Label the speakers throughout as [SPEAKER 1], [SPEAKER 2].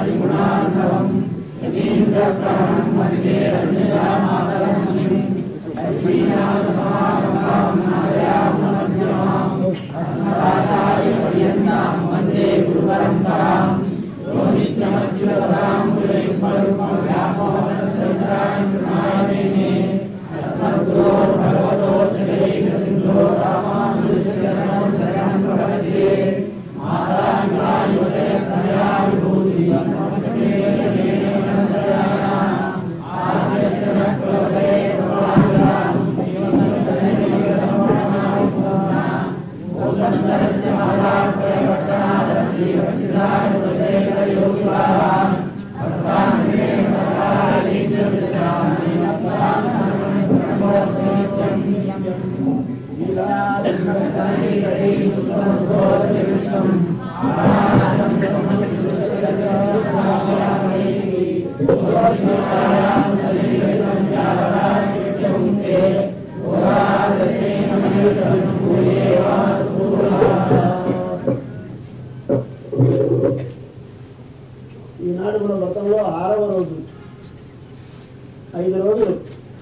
[SPEAKER 1] ఈనాడు మన వ్రతంలో ఆరవ రోజు ఐదు రోజులు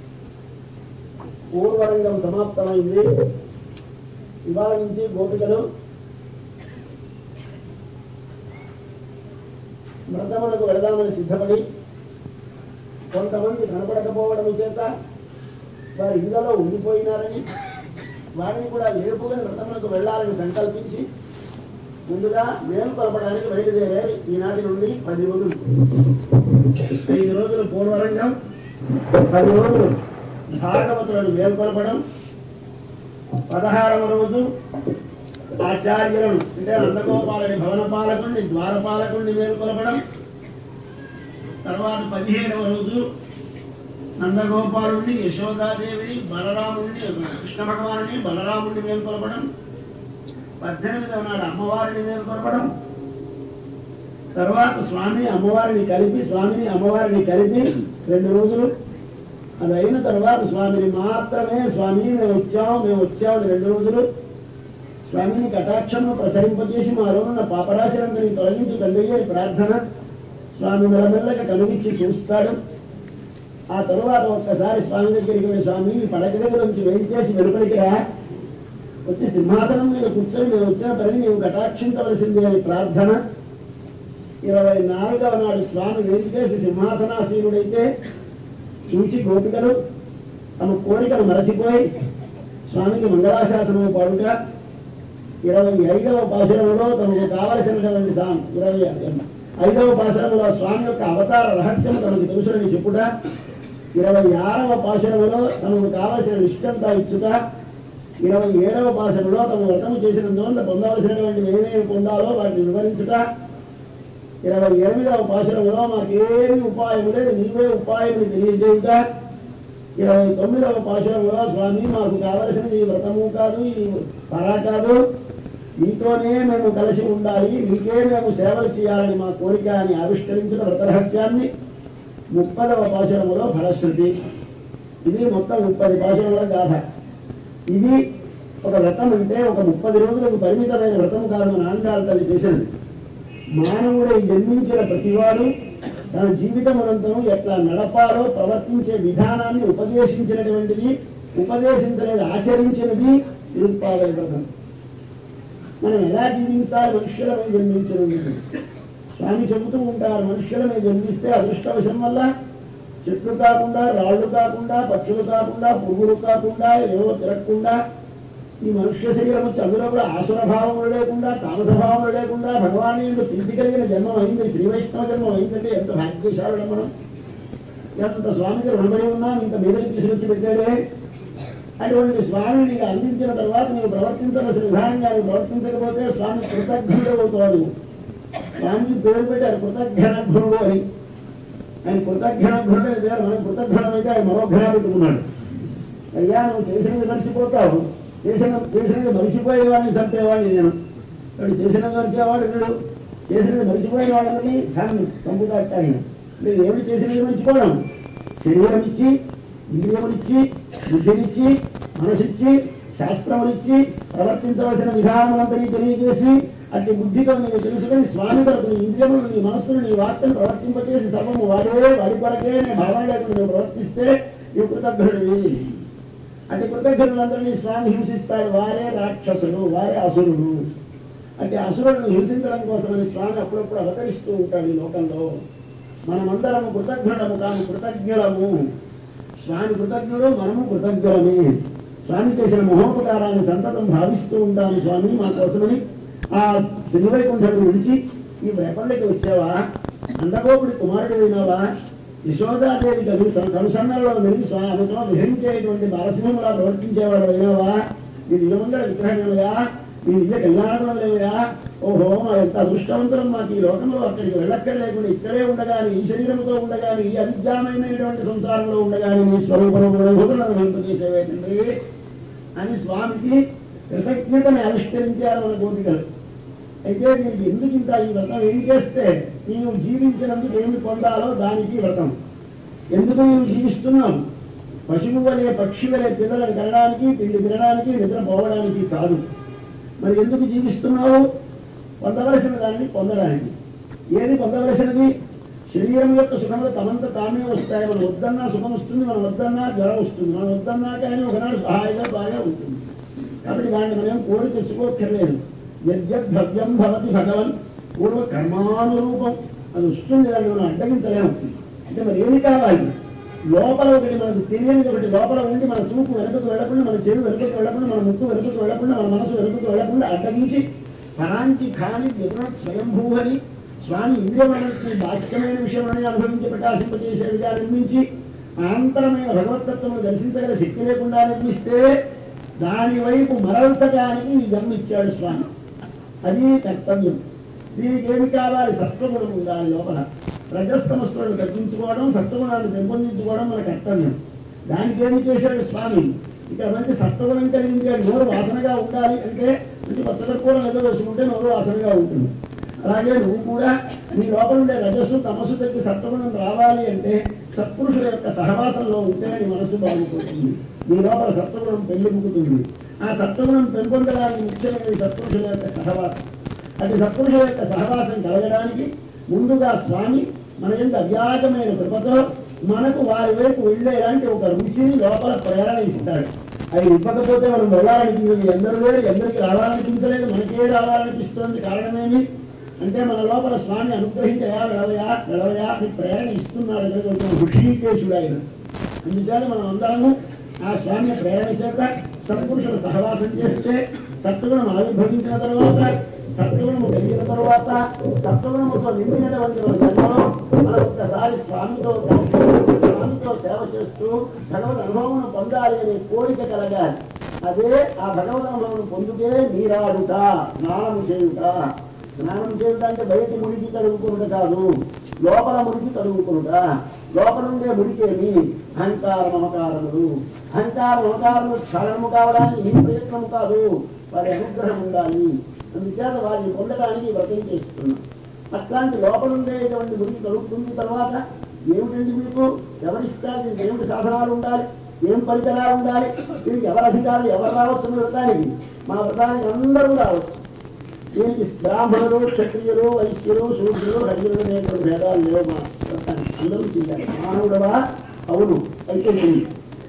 [SPEAKER 1] పూర్వరంగం సమాప్తమైంది ఇవాళ నుంచి గోపికలు వ్రతములకు వెళదామని సిద్ధపడి కొంతమంది కనపడకపోవడం చేత వారి ఇళ్లలో ఉండిపోయినారని వారిని కూడా లేపుగా వ్రతములకు వెళ్ళాలని సంకల్పించి ముందుగా మేలు కలపడానికి బయలుదేరారు ఈనాటి నుండి పది రోజులు ఐదు రోజులు పూర్వరంగం పది రోజులు భాగవతులను మేల్కొల్పడం పదహారవ రోజు ఆచార్యులను అంటే నందగోపాలని భవన పాలకుడిని ద్వారపాలకుడిని మేల్కొల్పడం తర్వాత పదిహేడవ రోజు నందగోపాలుడిని యశోదాదేవిని బలరాముడిని కృష్ణ భగవానుని బలరాముడిని మేల్కొల్పడం పద్దెనిమిదవ నాడు అమ్మవారిని మేల్కొల్పడం తర్వాత స్వామి అమ్మవారిని కలిపి స్వామిని అమ్మవారిని కలిపి రెండు రోజులు అది అయిన తర్వాత స్వామిని మాత్రమే స్వామి మేము వచ్చాము మేము వచ్చాము రెండు రోజులు స్వామిని కటాక్షము ప్రసరింపజేసి మా రోజున పాపరాశిరంతని తొలగించి తండ్రి అని ప్రార్థన స్వామి మెల్లమెల్లగా కనుగిచ్చి చూస్తాడు ఆ తరువాత ఒక్కసారి స్వామి దగ్గరికి వెళ్ళి స్వామి ఈ పడక దగ్గర నుంచి వెయిట్ వెలుపలికి రా వచ్చి సింహాసనం మీద కూర్చొని మేము వచ్చిన పని నీవు కటాక్షించవలసింది అని ప్రార్థన ఇరవై నాలుగవ నాడు స్వామి వేదికేసి సింహాసనాసీనుడైతే చూచి గోపికలు తమ కోరికను మరచిపోయి స్వామికి మంగళాశాసనము పాడుట ఇరవై ఐదవ పాశురంలో తమకు కావలసినటువంటి సాం ఇరవై ఐదవ పాశురంలో స్వామి యొక్క అవతార రహస్యం తనకు తెలుసునని చెప్పుట ఇరవై ఆరవ పాశురంలో తమకు కావలసిన నిష్టంతా ఇచ్చుట ఇరవై ఏడవ పాశంలో తమ వ్రతము చేసినందువల్ల పొందవలసినటువంటి ఏమేమి పొందాలో వాటిని వివరించుట ఇరవై ఎనిమిదవ పాశురంలో మాకేమి ఉపాయం లేదు నీవే ఉపాయం తెలియజేయుట ఇరవై తొమ్మిదవ పాశురంలో స్వామి మాకు కావలసినది ఈ వ్రతము కాదు ఈ పరా కాదు నీతోనే మేము కలిసి ఉండాలి నీకే మేము సేవలు చేయాలని మా కోరిక అని ఆవిష్కరించిన వ్రత రహస్యాన్ని ముప్పదవ పాశురములో ఫలశ్రుతి ఇది మొత్తం ముప్పది పాశురముల గాథ ఇది ఒక వ్రతం అంటే ఒక ముప్పది రోజులకు పరిమితమైన వ్రతం కాదు మన ఆండాల తల్లి చేసినది మానవుడై జన్మించిన ప్రతివాడు తన జీవితమునంతను ఎట్లా నడపాలో ప్రవర్తించే విధానాన్ని ఉపదేశించినటువంటిది ఉపదేశించలేదు ఆచరించినది తిరుపాదయ వ్రతం మనం ఎలా జీవించాలి మనుష్యులమై జన్మించినది స్వామి చెబుతూ ఉంటారు మనుష్యులమై జన్మిస్తే అదృష్టవశం వల్ల చెట్లు కాకుండా రాళ్ళు కాకుండా పక్షులు కాకుండా పురుగులు కాకుండా ఏవో తిరగకుండా ఈ మనుష్య శరీరం వచ్చి అందులో కూడా ఆసుర భావములు లేకుండా తామస భావములు లేకుండా భగవాన్ యొక్క ప్రీతి కలిగిన జన్మం అయింది శ్రీ వైష్ణవ జన్మం అయిందంటే ఎంత భాగ్యశాలుడం మనం ఎంత స్వామికి రుణపడి ఉన్నాం ఇంత మీదకి తీసుకొచ్చి పెట్టాడే అటువంటి స్వామిని నీకు అందించిన తర్వాత నీవు ప్రవర్తించవలసిన విధానంగా నువ్వు ప్రవర్తించకపోతే స్వామి కృతజ్ఞుడు అవుతాడు స్వామికి పేరు పెట్టారు కృతజ్ఞనఘ్నుడు అని ఆయన కృతజ్ఞనఘ్నుడు అని పేరు మనం కృతజ్ఞనమైతే ఆయన మరో ఘన పెట్టుకున్నాడు అయ్యా నువ్వు చేసినది మర్చిపోతావు చేసిన చేసినది మరిచిపోయేవాడిని చంపేవాడిని నేను వాడు చేసిన మరిచేవాడు వీడు చేసినది మరిచిపోయిన వాళ్ళని దాన్ని చంపుతాట ఆయన మీరు ఏమిటి చేసినది మర్చిపోవడం శరీరం ఇచ్చి ఇంద్రియములిచ్చి బుద్ధినిచ్చి మనసిచ్చి శాస్త్రములిచ్చి ప్రవర్తించవలసిన విధానములంతని తెలియజేసి అట్టి బుద్ధితో నీవు తెలుసుకొని స్వామి కొరకు నీ ఇంద్రియములు నీ మనస్సును నీ వార్తను ప్రవర్తింపచేసి సర్వము వాడే వాడి కొరకే నీ భావన లేకుండా నువ్వు ప్రవర్తిస్తే నీవు కృతజ్ఞుడివి అంటే కృతజ్ఞులందరినీ స్వామి హింసిస్తాడు వారే రాక్షసులు వారే అసురులు అంటే అసురులను హింసించడం కోసమని స్వామి అప్పుడప్పుడు అవతరిస్తూ ఉంటాడు ఈ లోకంలో మనమందరము కృతజ్ఞులము కాని కృతజ్ఞులము స్వామి కృతజ్ఞుడు మనము కృతజ్ఞులమే స్వామి చేసిన మహోపకారాన్ని సంతతం భావిస్తూ ఉంటాము స్వామి మా కోసమని ఆ శ్రీవైకుంఠుడు విడిచి ఈ వేపల్లికి వచ్చావా అండగోపుడి కుమారుడు అయినావా యశోదాదేవి కలు తన కనుసన్నల్లో మెరిగి స్వామితో విహరించేటువంటి బాలసింహంలా ప్రవర్తించేవాడు అయినావా నీ నిజమంగళ విగ్రహమేవయా నీ నిజ కళ్యాణమేవయా ఓహో మా ఎంత అదృష్టవంతులం మాకు ఈ లోకంలో అక్కడికి వెళ్ళక్కడ లేకుండా ఇక్కడే ఉండగాని ఈ శరీరంతో ఉండగాని ఈ అవిద్యామయమైనటువంటి సంసారంలో ఉండగాని నీ స్వరూపంలో చేసేవే తండ్రి అని స్వామికి కృతజ్ఞతని ఆవిష్కరించారు మన గోపికలు అయితే నీకు ఎందుకు ఇంత ఈ వ్రతం ఏం చేస్తే నీవు జీవించినందుకు ఏమి పొందాలో దానికి వ్రతం ఎందుకు నీవు జీవిస్తున్నావు పశువు వలె పక్షి వలె పిల్లలను కనడానికి తిండి తినడానికి నిద్రపోవడానికి కాదు మరి ఎందుకు జీవిస్తున్నావు పొందవలసిన దాన్ని పొందడానికి ఏది పొందవలసినది శరీరం యొక్క సుఖములు తమంత తామే వస్తాయి మనం వద్దన్నా సుఖం వస్తుంది మనం వద్దన్నా జ్వరం వస్తుంది మనం వద్దన్నా కానీ ఒకనాడు సహాయంగా బాగా ఉంటుంది కాబట్టి దాన్ని మనం కోరి తెచ్చుకోక్కర్లేదు యద్యద్ భవ్యం భవతి భగవన్ పూర్వ కర్మానురూపం అది వస్తుంది దాన్ని మనం అడ్డగించలేము అంటే మరి ఏమి కావాలి లోపల ఒకటి మనకు తెలియనిది ఒకటి లోపల ఉండి మన చూపు వెనుకకు వెళ్లకుండా మన చెవి వెనుకకు వెళ్లకుండా మన ముక్కు వెనుకకు వెళ్లకుండా మన మనసు వెనుకకు వెళ్లకుండా అడ్డగించి పరాంచి ఖాని ఎదుర స్వయంభూహని స్వామి ఇంద్రియమనస్సుని బాహ్యమైన విషయమని అనుభవించి ప్రకాశింపజేసేవిగా నిర్మించి అనంతరమైన భగవతత్వము దర్శించగల శక్తి లేకుండా నిర్మిస్తే దాని వైపు మరల్చడానికి ఈ జన్మ ఇచ్చాడు స్వామి అది కర్తవ్యం దీనికి ఏమి కావాలి సత్వగుణం ఉండాలి లోపల రజస్తమస్సులను తగ్గించుకోవడం సత్వగుణాన్ని పెంపొందించుకోవడం మన కర్తవ్యం దానికి ఏమి చేశాడు స్వామి ఇక్కడ మంచి సత్వగుణం కలిగించాడు నోరు వాసనగా ఉండాలి అంటే మంచి పచ్చకర్పూరం ఏదో వేసుకుంటే నోరు వాసనగా ఉంటుంది అలాగే నువ్వు కూడా నీ లోపల ఉండే రజస్సు తమస్సు తగ్గి సత్వగుణం రావాలి అంటే సత్పురుషుల యొక్క సహవాసంలో ఉంటే నీ మనసు బాగుంటుంది నీ లోపల సత్వగుణం పెళ్లిముకుతుంది ఆ సత్వగుణం పెంపొందడానికి ముఖ్యమైనది సత్పురుషుల యొక్క సహవాసం అది సత్పురుషుల యొక్క సహవాసం కలగడానికి ముందుగా స్వామి మన యొక్క అవ్యాజమైన కృపతో మనకు వారి వైపు వెళ్ళేలాంటి ఒక రుచిని లోపల ప్రేరణ ఇస్తాడు అది ఇవ్వకపోతే మనం వెళ్ళాలనిపించదు ఎందరు లేరు ఎందరికి రావాలనిపించలేదు మనకే రావాలనిపిస్తుంది కారణమేమి అంటే మన లోపల స్వామి అనుగ్రహించయా వెళ్ళవయా వెళ్ళవయా అని ప్రేరణ ఇస్తున్నాడు కనుక కొంచెం హృషీకేశుడు ఆయన అందుచేత మనం అందరము ఆ స్వామి ప్రేరణ చేత సత్పురుషుల సహవాసం చేస్తే సత్వగుణం ఆవిర్భవించిన తర్వాత సత్వగుణము పెరిగిన తర్వాత సత్వగుణముతో నిండినటువంటి మన జన్మలో మనం ఒక్కసారి స్వామితో స్వామితో సేవ చేస్తూ భగవద్ అనుభవం పొందాలి అనే కోరిక కలగాలి అదే ఆ భగవద్ అనుభవం పొందుతే నీరాడుట స్నానం చేయుట స్నానం చేయుట అంటే బయటి ముడికి కడుగుకునుట కాదు లోపల ముడికి కడుగుకునుట లోపల ఉండే ముడికేమి అహంకార మమకారములు అహంకార మమకారములు క్షరణము కావడానికి నీ ప్రయత్నము కాదు వారి అనుగ్రహం ఉండాలి అందుచేత వారిని పొందడానికి వ్రతం చేస్తున్నాం అట్లాంటి లోపల ఉండేటువంటి మురికి కలుగుతుంది తర్వాత ఏమిటండి మీకు ఎవరిస్తారు దీనికి ఏమిటి సాధనాలు ఉండాలి ఏం పరికరాలు ఉండాలి దీనికి ఎవరి అధికారులు ఎవరు రావచ్చు వ్రతానికి మా వ్రతానికి అందరూ రావచ్చు దీనికి బ్రాహ్మణులు క్షత్రియులు వైశ్యులు శూద్రులు హరియులు అనేటువంటి భేదాలు లేవు మా వ్రతానికి అందరూ చేయాలి మానవుడవా అవును అయితే చేయండి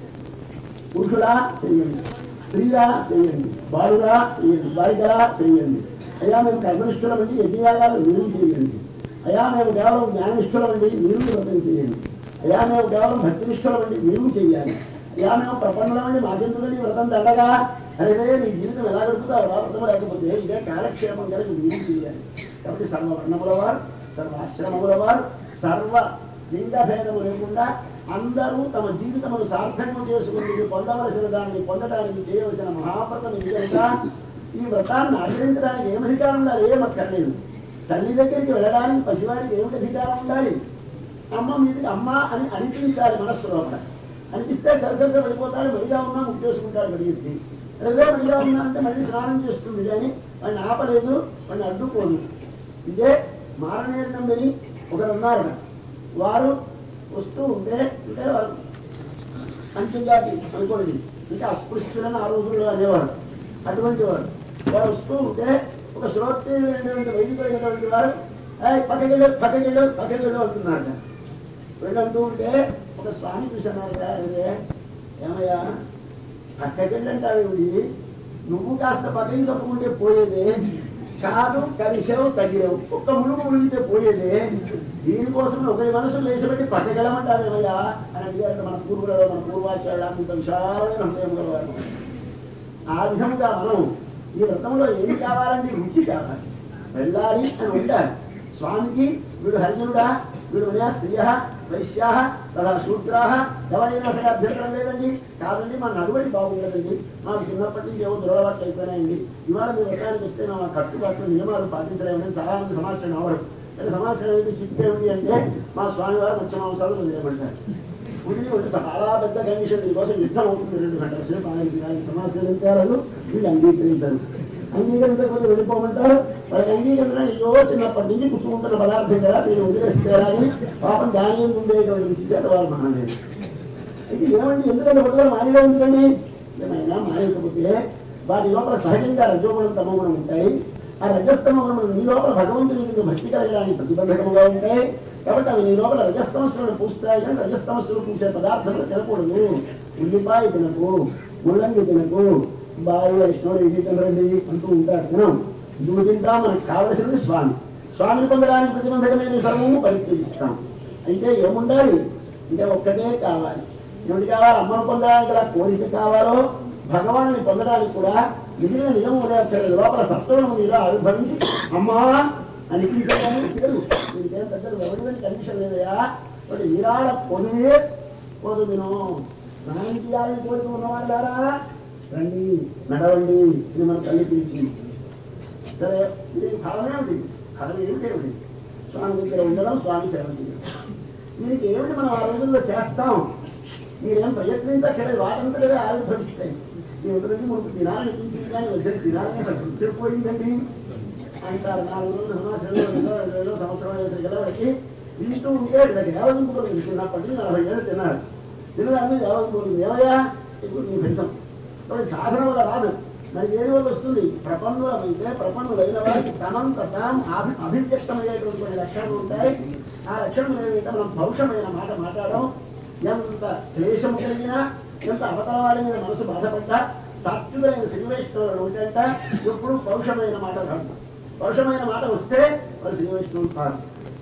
[SPEAKER 1] పురుషులా చేయండి స్త్రీలా చేయండి బాలురా చేయండి బాలికలా చేయండి అయ్యా మేము కర్మనిష్ఠులమండి యజ్ఞయాగాలు మీరు చేయండి అయ్యా మేము కేవలం జ్ఞాననిష్ఠులమండి మీరు వ్రతం చేయండి అయ్యా మేము కేవలం భక్తినిష్ఠులమండి మీరు చేయాలి అయ్యా మేము ప్రపంచంలోండి మాకెందుకని వ్రతం దండగా అరే నీ జీవితం ఎలా గడుపుతావు వ్రతం లేకపోతే ఇదే కాలక్షేమం కనుక మీరు చేయాలి కాబట్టి సర్వవర్ణముల వారు సర్వాశ్రమముల వారు సర్వ లింగ భేదము లేకుండా అందరూ తమ జీవితమును సార్థకం చేసుకుని పొందవలసిన దాన్ని పొందడానికి చేయవలసిన మహావ్రతం ఇది కనుక ఈ వ్రతాన్ని ఆచరించడానికి ఏం అధికారం ఉండాలి ఏం అక్కర్లేదు తల్లి దగ్గరికి వెళ్ళడానికి పసివాడికి ఏమిటి అధికారం ఉండాలి అమ్మ మీదకి అమ్మ అని అనిపించాలి మనస్సు లోపల అనిపిస్తే సరిసరిగా వెళ్ళిపోతాడు మడిగా ఉన్నా ముక్కు చేసుకుంటాడు మడిగి అదే మడిగా ఉన్నా అంటే మళ్ళీ స్నానం చేస్తుంది కానీ వాడిని ఆపలేదు వాడిని అడ్డుకోదు ఇదే మారనేరణంని ఒకరు ఉన్నారు వారు వస్తూ ఉంటే అంటే వారు అంచెజాతి అనుకోండి అంటే అస్పృశ్యులని ఆ రోజుల్లో అనేవారు అటువంటి వారు వారు వస్తూ ఉంటే ఒక శ్రోత్రియమైనటువంటి వైదికులైనటువంటి వారు "ఏయ్, పక్కకెళ్ళు పక్కకెళ్ళు పక్కకెళ్ళు అంటున్నాడు వెళ్ళంటూ ఉంటే ఒక స్వామి చూసినారు ఏమయ్యా పక్కకెళ్ళంటావేమిటి నువ్వు కాస్త పక్కకి తప్పుకుంటే పోయేదే కాదు కలిసావు తగ్గావు ఒక్క మునుగు మునిగితే పోయేదే దీనికోసం ఒకరి మనసు లేచిపెట్టి పక్కకెళ్ళమంటావేమయ్యా అని అడిగారు మన పూర్వులలో మన పూర్వాచార్యులు అంత విశాలమైన హృదయం గలవారు ఆ విధంగా మనం ఈ వ్రతంలో ఏమి కావాలంటే రుచి కావాలి వెళ్ళాలి అని ఉంటారు స్వామికి వీడు హరిజనుడా వీడు వినయా స్త్రియ వైశ్యా తదా శూద్రా ఎవరైనా సరే అభ్యంతరం లేదండి కాదండి మా నడువడి బాగుండదండి మాకు చిన్నప్పటి నుంచి ఏవో దురలవాట్లు అయిపోయినాయండి ఇవాళ మీ వ్రతానికి వస్తే మా కట్టుబాట్లు నియమాలు పాటించలేమని చాలా మంది సమాచారం అవరు కానీ సమాచారం ఏంటి చిక్కేమిటి అంటే మా స్వామివారు మత్స్య మాంసాలు వదిలేమంటారు ఉడిని ఉంటే చాలా పెద్ద కండిషన్ దీనికోసం యుద్ధం అవుతుంది రెండు గంటల సేపు ఆయనకి ఆయన సమాచారం ఎంతారు వీళ్ళు అంగీకరించారు అంగీకరించకపోతే వెళ్ళిపోమంటారు వాళ్ళకి అంగీకరణ అయ్యో చిన్నప్పటి నుంచి కూర్చుంటున్న పదార్థం కదా మీరు వదిలేస్తారా అని పాపం దాని ఉండేటువంటి రుచి చేత వాళ్ళు మానలేదు అయితే ఏమండి ఎందుకంటే ఒకవేళ మాయలో ఉందండి ఏమైనా మాయకపోతే వాటి లోపల సహజంగా రజోగుణం తమోగుణం ఉంటాయి ఆ రజస్తమ గుణములు నీ లోపల భగవంతుని మీద భక్తి కలగడానికి ప్రతిబంధకముగా ఉంటాయి కాబట్టి అవి నీ లోపల రజస్తమస్సులను పూస్తాయి కానీ రజస్తమస్సులు పూసే పదార్థాలు తినకూడదు ఉల్లిపాయ తినకు ముల్లంగి తినకు బావి వైష్ణవుడు ఇది తినరండి అంటూ ఉంటాడు తినం నువ్వు తింటా మనకు కావలసింది స్వామి స్వామిని పొందడానికి ప్రతిబంధకమైన సర్వము పరిత్యజిస్తాం అయితే ఏముండాలి అంటే ఒక్కటే కావాలి ఏమిటి కావాలి అమ్మను పొందడానికి ఎలా కోరిక కావాలో భగవాన్ని పొందడానికి కూడా మిగిలిన నియమం లోపల సత్వము నీలో ఆవిర్భవించి అమ్మా అనిపించగానే ఇచ్చారు దీనికేం పెద్దలు ఎవరికైనా కండిషన్ లేదయా ఒకటి విరాళ పొదువే పొదువును స్నానం చేయాలని కోరిక ఉన్నవాళ్ళారా రండి నడవండి ఇది మన తల్లి పిలిచింది సరే ఇది ఫలం ఏమిటి ఫలం ఏమిటి ఏమిటి స్వామి దగ్గర ఉండడం స్వామి సేవ చేయడం దీనికి ఏమిటి మనం ఆ రోజుల్లో చేస్తాం మీరేం ప్రయత్నించక్కడే వాటంతగా ఆవిర్భవిస్తాయి ఈ రోజు మనకు తినాలనిపించింది కానీ వచ్చే తినాలని అసలు గుర్తుపోయిందండి అంటారు నాలుగు రోజులు సమాచారంలో రెండో రెండు వేలు సంవత్సరం వేసిన గెలవడికి తింటూ ఉంటే వీళ్ళకి దేవదంపులు తిన్నప్పటి నుంచి నలభై ఏళ్ళు తిన్నారు తినదాన్ని దేవదంపులు ఏమయ్యా ఇప్పుడు నీ భిన్నం కాబట్టి సాధన వల్ల రాదు మరి దేని వల్ల వస్తుంది ప్రపన్నులమైతే ప్రపన్నులైన వారికి తనంత తాం అభి అభివ్యక్తమయ్యేటువంటి కొన్ని లక్షణాలు ఉంటాయి ఆ లక్షణం ఏమిటంటే మనం భౌషమైన మాట మాట్లాడడం ఎంత క్లేశం కలిగినా ఎంత అవతలవాడైన మనసు బాధపడ్డా సాత్వికులైన శ్రీవైష్ణవులు ఉంటంట ఎప్పుడు పౌరుషమైన మాట రాదు పౌరుషమైన మాట వస్తే వాళ్ళు శ్రీవైష్ణవులు కాదు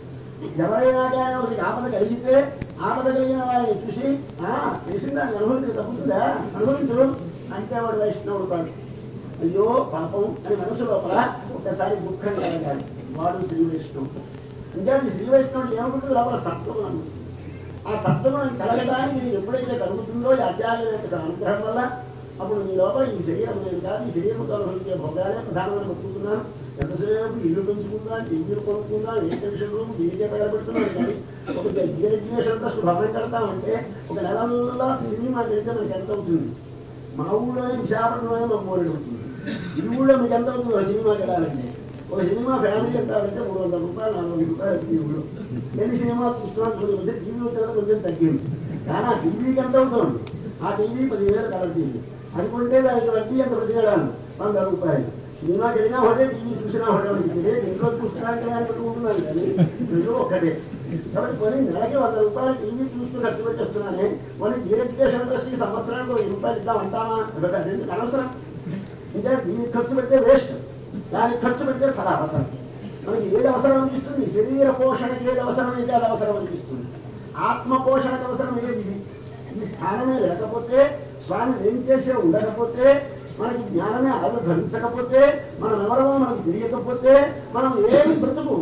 [SPEAKER 1] ఎవరైనా కానీ ఒకరికి ఆపద కలిగితే ఆపద కలిగిన వారిని చూసి ఆ చేసిన దాన్ని అనుభవించి తప్పుతుందా అనుభవించరు అంటే వాడు వైష్ణవుడు కాదు అయ్యో పాపం అని మనసు లోపల ఒక్కసారి దుఃఖం కలగాలి వాడు శ్రీ వైష్ణవుడు ఇంకా ఈ శ్రీ వైష్ణవుడు ఏమవుతుంది లోపల సత్వగుణం ఆ సత్వగుణం కలగడానికి నీకు ఎప్పుడైతే కలుగుతుందో ఈ ఆచార్యుల యొక్క అనుగ్రహం వల్ల అప్పుడు నీ లోపల ఈ శరీరం లేదు కాదు ఈ శరీరంతో అనుభవించే భోగాలే ప్రధానమైన బతుకుతున్నాను ఎంతసేపు ఇల్లు పెంచుకుందాం టీవీలు కొనుక్కుందాం ఏ టెన్షన్ రూమ్ దీనికే తగలబెడుతున్నాను కానీ ఒక ఎడ్యుకేషన్ ట్రస్ట్ భవనం కడతామంటే ఒక నెలల్లో సినిమా వెళ్తే మనకి ఎంత అవుతుంది మా ఊళ్ళోనే విశాఖపట్నంలోనే మాకు మూడు అవుతుంది ఈ ఊళ్ళో మీకు ఎంత అవుతుంది ఒక సినిమాకి వెళ్ళాలంటే ఒక సినిమా ఫ్యామిలీ వెళ్తారంటే మూడు వందల రూపాయలు నాలుగు వందల రూపాయలు అవుతుంది ఈ ఊళ్ళో ఎన్ని సినిమా చూస్తున్నాం కొంచెం టీవీ వచ్చేది కొంచెం తగ్గింది కానీ ఆ టీవీకి ఎంత అవుతుంది ఆ టీవీ పదివేలు కలర్ టీవీ అది కొంటే దానికి వడ్డీ ఎంత ప్రతిగడాలి వంద రూపాయలు సినిమాకి వెళ్ళినా ఒకటే టీవీ చూసినా ఒకటే ఉంటుంది ఇంట్లో చూస్తున్నాను కానీ పెట్టుకుంటున్నాను కానీ రెండు ఒకటే కాబట్టి కొన్ని నెలకి వంద రూపాయలు టీవీ చూస్తూ ఖర్చు పెట్టేస్తున్నానే కొన్ని ఎడ్యుకేషన్ ట్రస్ట్ సంవత్సరానికి వెయ్యి రూపాయలు ఇద్దాం అంటామా అది ఎందుకు అనవసరం ఇంకా దీనికి ఖర్చు పెడితే వేస్ట్ దానికి ఖర్చు పెడితే చాలా అవసరం మనకి ఏది అవసరం అనిపిస్తుంది శరీర పోషణకి ఏది అవసరం అయితే అది అవసరం అనిపిస్తుంది ఆత్మ పోషణకు అవసరం ఏది ఇది ఈ స్థానమే లేకపోతే స్వామి ఏం చేసే ఉండకపోతే మనకి జ్ఞానమే ఆవిర్భవించకపోతే మనం ఎవరమో మనకి తెలియకపోతే మనం ఏమి బ్రతుకు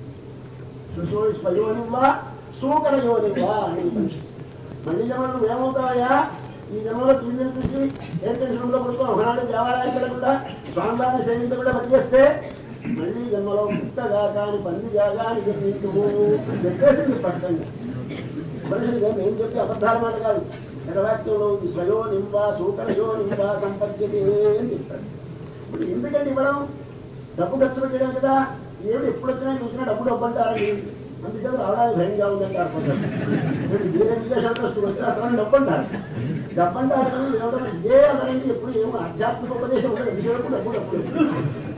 [SPEAKER 1] సుశోష్పయోనివ్వా సూకర యోనివ్వా అని ఉపనిషత్తు. మళ్ళీ జన్మలు నువ్వు ఏమవుతావయ్యా ఈ జన్మలో టీవీలు చూసి ఎయిర్ కండిషన్ లో పడుకో ఒకనాడు దేవాలయానికి వెళ్ళకుండా స్వామివారిని సేవించకుండా పనిచేస్తే మళ్ళీ జన్మలో పుట్టగా కాని పందిగా కాని చెప్పించుము చెప్పేసింది స్పష్టంగా మనుషులు ఏం చెప్పి అబద్ధాల మాట కాదు ఎడవాక్యంలో ఉంది స్వయో నింబ సూకరయో నింబ సంపద్యతే అని చెప్తారు ఇప్పుడు ఎందుకంటే ఇవ్వడం డబ్బు ఖర్చు పెట్టడం కదా ఏమిటి ఎప్పుడు వచ్చినా చూసినా డబ్బు డబ్బు అంటారండి అందుకని రావడానికి భయంగా ఉందంటారు కొందరు మీరు ఏ ఎడ్యుకేషన్ ట్రస్ట్ వస్తే అతను డబ్బు అంటారు డబ్బు అంటారు కానీ ఇవ్వడం ఇదే అతనికి ఎప్పుడు ఏమో ఆధ్యాత్మిక ఉపదేశం ఉండదు విషయం డబ్బు డబ్బు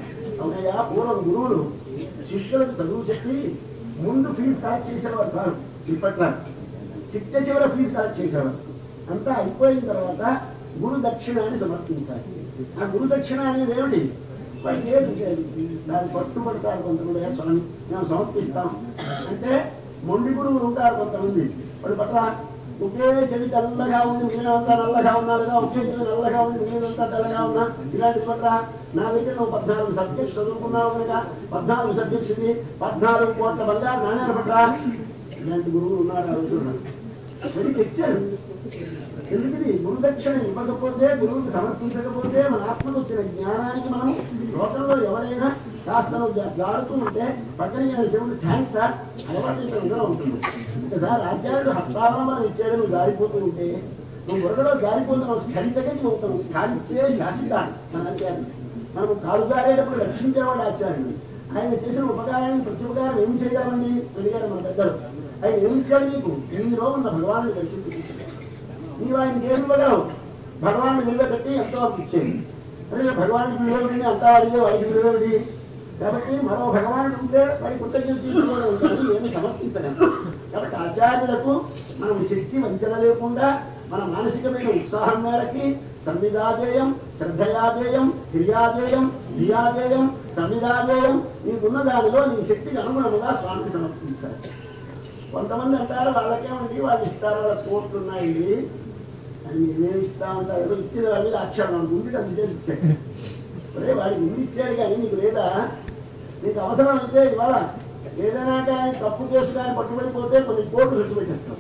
[SPEAKER 1] అవునయ్యా పూర్వం గురువులు శిష్యులకు చదువు చెప్పి ముందు ఫీజు కలెక్ట్ చేసేవారు కాదు ఇప్పట్లో చిట్ట చివర ఫీజు కలెక్ట్ చేసేవారు అంతా అయిపోయిన తర్వాత గురు దక్షిణాన్ని సమర్పించాలి ఆ గురు దక్షిణ అనేది ఏమిటి వాడికి ఏది చేయాలి దాన్ని పట్టుబడతారు కొంతమంది స్వామి మేము సమర్పిస్తాం అంటే మొండి గురువులు ఉంటారు కొంతమంది వాడు పట్ల ఒకే చెవి తెల్లగా ఉంది మీరంతా నల్లగా ఉన్నారుగా ఒకే చెవి నల్లగా ఉంది మీరంతా తెల్లగా ఉన్నా ఇలాంటి పట్ల నా దగ్గర నువ్వు పద్నాలుగు సబ్జెక్ట్స్ చదువుకున్నావు కనుక పద్నాలుగు సబ్జెక్ట్స్ ఇది పద్నాలుగు కోట్ల బంగారు నాణ్యాల పట్ల ఇలాంటి గురువులు ఉన్నారు ఆ రోజుల్లో మరి తెచ్చారు ఎందుకని గురుదక్షిణ ఇవ్వకపోతే గురువుకి సమర్పించకపోతే మన ఆత్మకు వచ్చిన జ్ఞానానికి మనం లోకంలో ఎవరైనా కాస్త నువ్వు జా- జారుతూ ఉంటే పక్కన చెవుడు థ్యాంక్స్ సార్ అలవాటు ఇందులో ఉంటుంది ఒకసారి ఆచార్యుడు హస్తావలంబనం ఇచ్చాడు నువ్వు జారిపోతూ ఉంటే నువ్వు బురదలో జారిపోతున్నావు స్ఖలితగా అవుతావు స్ఖాళితే శాసిత మన ఆచార్యుడు మనము కాలు జారేటప్పుడు రక్షించేవాడు ఆచార్యుడు ఆయన చేసిన ఉపకారాన్ని ప్రతి ఉపకారం ఏం చేయాలండి అడిగారు మన పెద్దలు ఆయన ఏమి ఇచ్చాడు నీకు నీలో ఉన్న భగవాను దర్శించి నీవు ఆయనకి ఏమి ఇవ్వగలవు భగవాన్ విలువ పెట్టి ఎంతో ఇచ్చేది అదే భగవానికి విలువడి అంతా అడిగే వాడికి విలువడి కాబట్టి మరో భగవానుడు ఉంటే వాడి కృతజ్ఞత తీసుకోవడం కానీ ఏమి సమర్పించలేము కాబట్టి ఆచార్యులకు మనం శక్తి వంచన లేకుండా మన మానసికమైన ఉత్సాహం మేరకి సంవిధాజేయం శ్రద్ధయాజేయం క్రియాజేయం క్రియాజేయం సంవిధాజేయం నీకున్న దానిలో నీ శక్తికి అనుగుణముగా స్వామికి సమర్పించాలి కొంతమంది అంటారు వాళ్ళకేమండి వాళ్ళు ఇస్తారు వాళ్ళ కోట్లు ఉన్నాయి అని ఏమి ఇస్తా ఉంటారు ఏదో ఇచ్చిన వాళ్ళ మీద అక్షరం మన గుండెకి అందుకే ఇచ్చాడు ఒరే వాడికి ఇల్లు ఇచ్చాడు కానీ నీకు లేదా నీకు అవసరం అయితే ఇవాళ ఏదైనా కానీ తప్పు కేసు కానీ పట్టుబడిపోతే కొన్ని కోట్లు ఖర్చు పెట్టేస్తాం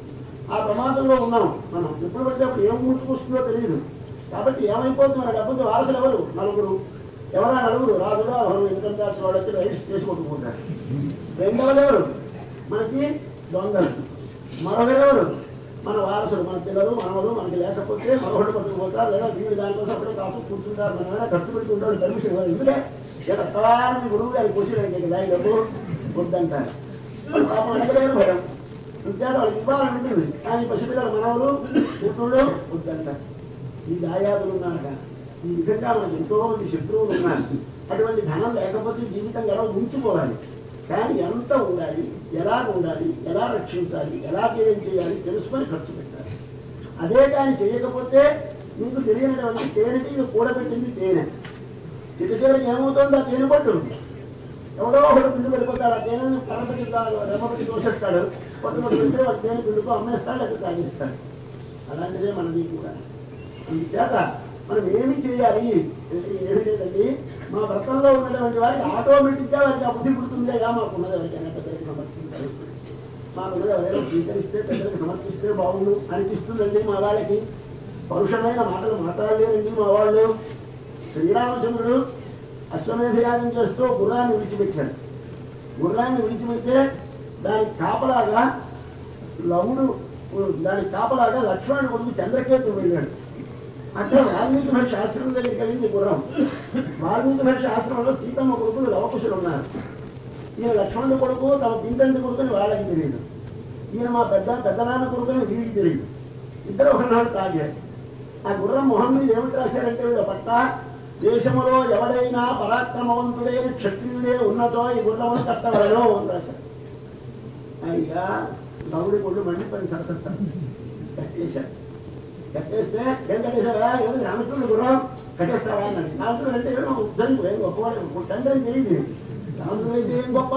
[SPEAKER 1] ఆ ప్రమాదంలో ఉన్నాం మనం ఎప్పుడు పడితే అప్పుడు ఏం ముట్టుకొస్తుందో తెలియదు కాబట్టి ఏమైపోతుంది మన డబ్బుకి వారసులు ఎవరు నలుగురు ఎవరా నలుగురు రాజుగా ఎవరు ఇన్కమ్ ట్యాక్స్ వాళ్ళకి రైట్స్ చేసి కొట్టుకుంటారు రెండవది ఎవరు మనకి దొంగలు మరొకరెవరు మన వారసులు మన పిల్లలు మనవలు మనకి లేకపోతే మరొకటి పట్టుకుపోతారు లేదా వీళ్ళు దానికోసం అప్పుడే కాపు కూర్చుంటారు మనం ఏమైనా ఖర్చు పెట్టుకుంటాడు పర్మిషన్ ఇవ్వాలి ఎందుకంటే ఇక్కడ అత్తవారిని గురువు గారికి కూర్చోడానికి దాని డబ్బు వద్దంటారు పాపం అడగలేరు భయం అంతేత వాళ్ళకి ఇవ్వాలని ఉంటుంది కానీ పసిపిల్లల మనవలు పుత్రుడు వద్దంటారు ఈ దాయాదులు ఉన్నారట ఈ విధంగా మనకి ఎంతో మంది శత్రువులు ఉన్నారు అటువంటి ధనం లేకపోతే జీవితం ఎలా ఉంచిపోవాలి కానీ ఎంత ఉండాలి ఎలా ఉండాలి ఎలా రక్షించాలి ఎలా ఏం చేయాలి తెలుసుకొని ఖర్చు పెట్టాలి అదే కానీ చేయకపోతే మీకు తెలియనటువంటి తేనెటీగ కూడబెట్టింది తేనె చిన్న చివరికి ఏమవుతుందో ఆ తేనె పట్టు ఎవడో ఒకడు పిండి పడిపోతాడు ఆ తేనెని కరపటి రెమ్మపటి తోసేస్తాడు కొత్తపడి పెడితే వాడు తేనె పిండుకు అమ్మేస్తాడు లేదా తాగిస్తాడు అలాంటిదే మనది కూడా అందుచేత మనం ఏమి చేయాలి అంటే ఏమి లేదండి మా వ్రతంలో ఉన్నటువంటి వారికి ఆటోమేటిక్గా వారికి ఆ బుద్ధి పుడుతుందేగా మాకున్నది ఎవరికైనా పెద్దలకి సమర్పించాలి మాకున్నది ఎవరైనా స్వీకరిస్తే పెద్దలకు సమర్పిస్తే బాగుండు అనిపిస్తుందండి మా వాళ్ళకి పరుషమైన మాటలు మాట్లాడలేరండి మా వాళ్ళు శ్రీరామచంద్రుడు అశ్వమేధ యాగం చేస్తూ గుర్రాన్ని విడిచిపెట్టాడు గుర్రాన్ని విడిచిపెడితే దానికి కాపలాగా లవుడు దానికి కాపలాగా లక్ష్మణుడు కొడుకు చంద్రకేతు వెళ్ళాడు అక్కడ వాల్మీకి మహర్షి ఆశ్రమం దగ్గరికి వెళ్ళింది గుర్రం వాల్మీకి మహర్షి ఆశ్రమంలో సీతమ్మ కొడుకులు లవకుశులు ఉన్నారు ఈయన లక్ష్మణుడు కొడుకు తమ పింతండి కొడుకుని వాళ్ళకి తెలియదు ఈయన మా పెద్ద పెద్దనాన్న కొడుకుని వీడికి తెలియదు ఇద్దరు ఒకనాడు తాగారు ఆ గుర్రం మొహం మీద ఏమిటి రాశారంటే వీళ్ళ పట్ట దేశములో ఎవడైనా పరాక్రమవంతుడైన క్షత్రియుడే ఉన్నతో ఈ గుర్రమును కట్టవలను అని రాశారు అయ్యా గౌడి కొళ్ళు మండిపోయిన సరసత్తా కట్టేశారు కట్టేస్తే ఏం కట్టేశావా ఎవరు రామచంద్రుడు గుర్రం కట్టేస్తావా అన్నాడు రామచంద్రుడు అంటే ఏమో ఉద్ధరింపు ఏం గొప్పవాడు తండ్రి అని తెలియదు రామచంద్రుడు అయితే ఏం గొప్ప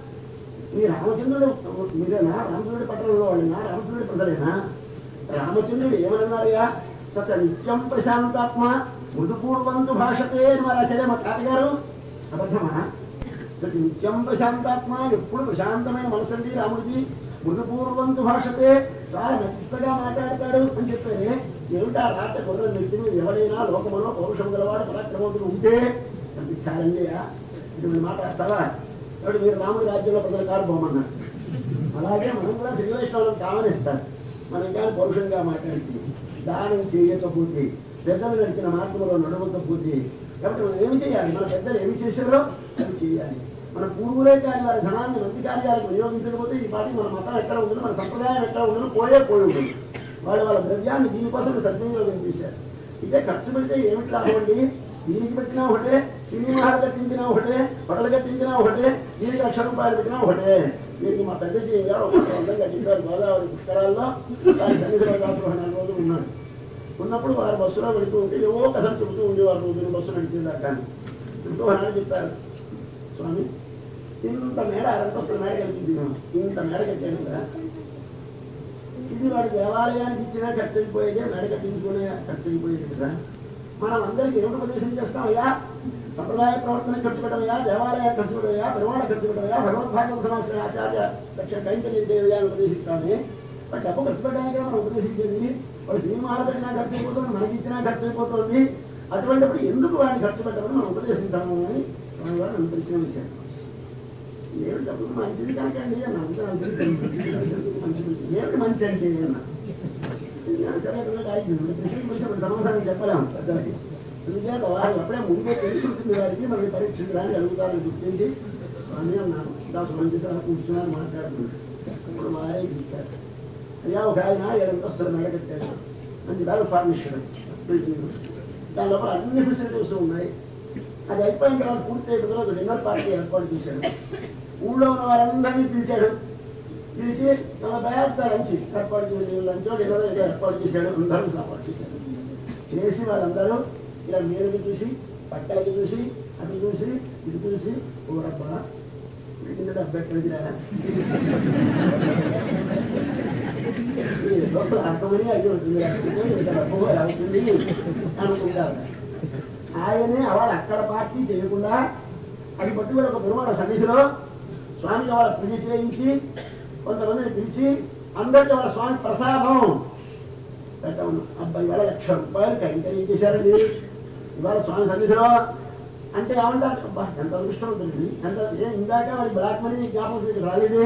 [SPEAKER 1] ఈ రామచంద్రుడు మీరేనా రామచంద్రుడి పట్టణంలో వాళ్ళేనా రామచంద్రుడి ప్రజలేనా రామచంద్రుడు ఏమన్నారయ్యా సత నిత్యం ప్రశాంతాత్మ మృదుపూర్వంతు భాషతే అని మరి రాశాడే మా తాతగారు అబద్ధమా సత నిత్యం ప్రశాంతాత్మ ఎప్పుడు ప్రశాంతమైన మనసు అండి రాముడికి మృదుపూర్వంతు భాషతే చాలా మెత్తగా మాట్లాడతాడు అని చెప్పారే ఏమిటా రాత కుర్ర నెత్తి మీద ఎవరైనా లోకములో పౌరుషం గలవాడు పరాక్రమవంతుడు ఉంటే కనిపించాలండి ఇటువంటి మాట్లాడతావా కాబట్టి మీరు రాముడి రాజ్యంలో ప్రజల కారు పోమన్నారు అలాగే మనం కూడా శ్రీ వైష్ణవులను కామనిస్తారు మనం కానీ పౌరుషంగా మాట్లాడితే దానం చేయకపోతే పెద్దలు నడిచిన మార్గంలో నడవకపోతే కాబట్టి మనం ఏమి చేయాలి మన పెద్దలు ఏమి చేశారో అది చేయాలి మన పూర్వులే కానీ వారి ధనాన్ని మంచి కార్యాలకు వినియోగించకపోతే ఈ పాటి మన మతం ఎక్కడ ఉందో మన సంప్రదాయం ఎక్కడ ఉందో పోయే పోయి ఉంటుంది వాళ్ళు వాళ్ళ ద్రవ్యాన్ని దీనికోసం సద్వినియోగం చేశారు ఇదే ఖర్చు పెడితే ఏమిటి లాభం అండి దీనికి పెట్టినా ఒకటే సినిమాలు కట్టించినా ఒకటే బట్టలు కట్టించినా ఒకటే దీనికి లక్ష రూపాయలు పెట్టినా ఒకటే దీనికి మా పెద్ద జీవి గారు ఒక వందలు కట్టించారు గోదావరి పుష్కరాల్లో వారి సన్నిధిలో కాదు ఒక నాలుగు రోజులు ఉన్నాడు ఉన్నప్పుడు వారు బస్సులో వెళుతూ ఉంటే ఏవో కథలు చెబుతూ ఉండేవారు రోజులు బస్సు నడిచేదాకా చెబుతూ ఒకనాడు చెప్పారు స్వామి ఇంత మేడ అరంతస్తుల మేడ కట్టింది మేము ఇంత మేడ కట్టాను కదా ఇది వాడి దేవాలయానికి ఇచ్చినా ఖర్చు అయిపోయేదే మేడ కట్టించుకునే ఖర్చు అయిపోయేది కదా మనం అందరికీ ఏమిటి ఉపదేశం చేస్తామయ్యా సంప్రదాయ ప్రవర్తన ఖర్చు పెట్టవయ్యా దేవాలయాన్ని ఖర్చు పెట్టవయ్యా పెరుమాణ ఖర్చు పెట్టవయ్యా భగవద్భాగవత సమాచార ఆచార్య దక్షిణ కైంకర్యం చేయవయ్యా అని ఉపదేశిస్తామే బట్ డబ్బు ఖర్చు పెట్టడానికే మనం ఉపదేశించేది వాడు సినిమాలు పెట్టినా ఖర్చు అయిపోతుంది మనకి ఇచ్చినా ఖర్చు అయిపోతుంది అటువంటిప్పుడు ఎందుకు వాడిని ఖర్చు పెట్టమని మనం ఉపదేశించాము అని స్వామి వారు నన్ను తెలిసిన విషయం ఏమిటి డబ్బులు మంచిది కనుకండి అన్న అంతా మంచిది ఏమిటి మంచి అంటే అన్న సరే పిల్లలు ఆగింది ప్రశ్న ప్రశ్న సమాధానం చెప్పలేము పెద్దలకి అందుచేత వారు అప్పుడే ముందే తెలిసి ఉంటుంది వారికి మనకి పరీక్షించడానికి అడుగుతారని గుర్తించి స్వామి అన్నాను దాసు మంచి సార్ కూర్చున్నారు మాట్లాడుతున్నాడు ఇప్పుడు వారే చెప్పారు అయ్యా ఒక ఆయన ఏడంతస్తులు మెడకట్టారు మంచి బాగా ఫార్మిషన్ దాని లోపల అన్ని ఫెసిలిటీస్ ఉన్నాయి అది అయిపోయిన తర్వాత పూర్తి అయిపోయిన తర్వాత డిన్నర్ పార్టీ ఏర్పాటు చేశాడు ఊళ్ళో ఉన్న వారందరినీ పిలిచాడు పిలిచి తన బ్యాగ్ లంచ్ ఏర్పాటు చేసి లంచ్ డిన్నర్ ఏదో ఏర్పాటు చేశాడు అందరూ సపోర్ట్ చేశాడు చేసి వాళ్ళందరూ ఇలా మీదకి చూసి పక్కలకి చూసి అటు చూసి ఇటు చూసి ఊరబ్బా వీటిని డబ్బు ఎక్కడికి లోపల అర్థమని అయ్యి ఉంటుంది ఇంత డబ్బు అవుతుంది అనుకుంటారు ఆయనే వాడు అక్కడ పార్టీ చేయకుండా అది పట్టుకుని ఒక పెరుమాడ సన్నిధిలో స్వామికి వాళ్ళ పూజ చేయించి కొంతమందిని పిలిచి అందరికీ వాళ్ళ స్వామి ప్రసాదం పెట్టమను అబ్బాయి వాళ్ళ లక్ష రూపాయలు కైంకర్యం చేశారండి ఇవాళ స్వామి సన్నిధిలో అంటే ఏమంటారు అబ్బా ఎంత అదృష్టం ఉంటుంది ఎంత ఏ ఇందాక వాడి బ్లాక్ మనీ జ్ఞాపకం చేసి రాలేదే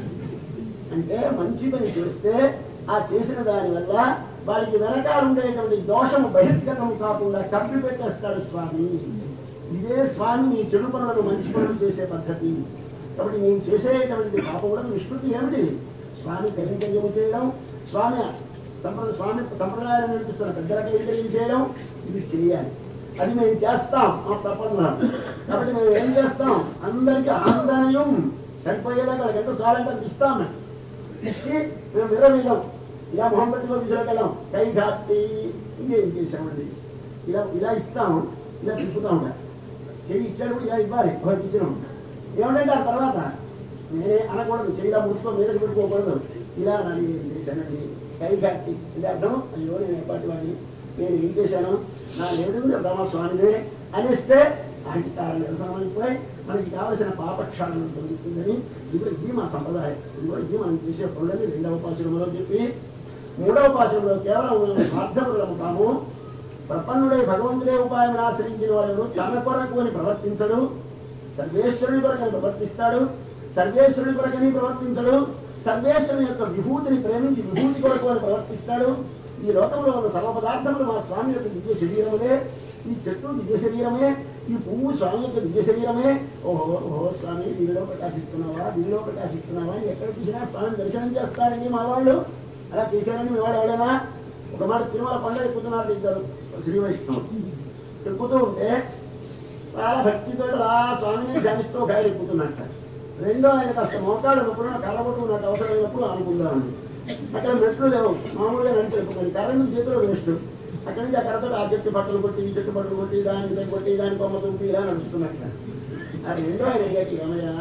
[SPEAKER 1] అంటే మంచి పని చేస్తే ఆ చేసిన దాని వల్ల వారికి వెనకాల ఉండేటువంటి దోషము బహిర్గతం కాకుండా కప్పి పెట్టేస్తాడు స్వామి ఇదే స్వామి నీ చెడు పనులను మంచి పనులు చేసే పద్ధతి కాబట్టి నేను చేసేటువంటి పాపం కూడా నిష్కృతి ఏమిటి స్వామి కైంకర్యం చేయడం స్వామి సంప్రదాయ స్వామి సంప్రదాయాన్ని నడిపిస్తున్న పెద్దల కైంకర్యం చేయడం ఇది చేయాలి అది మేము చేస్తాం మా ప్రపంచం కాబట్టి మేము ఏం చేస్తాం అందరికీ ఆనందనయం చనిపోయేదాకా వాళ్ళకి ఎంత చాలంటే అంత ఇస్తాం మేము. ఇచ్చి మేము విరమిల్లం ఇలా మొహం పెట్టుకో విజయకెళ్ళాం కై ఘాటి ఇంకేం చేసామండి ఇలా ఇలా ఇస్తాం ఇలా తిప్పుతాం చెయ్యి ఇచ్చాడు కూడా ఇలా ఇవ్వాలి ఒకటి ఇచ్చినాం ఏమంటే ఆ తర్వాత నేనే అనకూడదు చెయ్యిలా ముడుచుకో మీద పెట్టుకోకూడదు ఇలా నన్ను ఏం చేశానండి కై ఘాటి ఇది అర్థం అయ్యో నేను ఎప్పటి వాడిని నేను ఏం చేశాను నా దేవుడు బ్రహ్మ స్వామిదే అనేస్తే అహంకారం నిరసనమైపోయి మనకి కావలసిన పాపక్షాలను పొందుతుందని ఇదిగో ఇది మా సంప్రదాయం ఇదిగో ఇది మనం చేసే పనులని రెండవ పాశ్రమంలో చెప్పి మూడవ పాశ్రమంలో కేవలం స్వార్థములము కాము ప్రపన్నుడై భగవంతుడే ఉపాయం ఆశ్రయించిన వాడు తన కొరకు అని ప్రవర్తించడు సర్వేశ్వరుని కొరకని ప్రవర్తిస్తాడు సర్వేశ్వరుని కొరకని ప్రవర్తించడు సర్వేశ్వరుని యొక్క విభూతిని ప్రేమించి విభూతి కొరకు అని ప్రవర్తిస్తాడు ఈ లోకంలో ఉన్న సర్వ పదార్థములు మా స్వామి యొక్క దివ్య శరీరములే ఈ చెట్టు దివ్య శరీరమే ఈ పువ్వు స్వామి యొక్క దివ్య శరీరమే ఓహో ఓహో స్వామి దీనిలో ప్రకాశిస్తున్నావా దీనిలో ప్రకాశిస్తున్నావా అని ఎక్కడ చూసినా స్వామిని దర్శనం చేస్తారని మా వాళ్ళు అలా చేశారని మీ వాడు ఎవరైనా ఒక మాట తిరుమల కొండ ఎక్కుతున్నారు ఇద్దరు శ్రీ వైష్ణవ్ ఎక్కుతూ ఉంటే చాలా భక్తితో ఆ స్వామిని ధ్యానిస్తూ గాయలు ఎక్కుతున్నట్ట రెండో ఆయన కాస్త మోకాలు నొప్పున కళ్ళబొట్టుకున్నట్టు అవసరమైనప్పుడు అనుకుందామని అక్కడ మెట్లు లేవు మామూలుగా నడిచి ఎక్కుతుంది కరెంట్ చేతిలో వేస్ట్ అక్కడి నుంచి ఆ కర్రతో ఆ చెట్టు బట్టలు కొట్టి ఈ చెట్టు బట్టలు కొట్టి దాని ఇదే కొట్టి దాని కొమ్మ తుంపి ఇలా నడుస్తున్నట్ట ఆ రెండో ఆయన అడిగాక ఏమయ్యా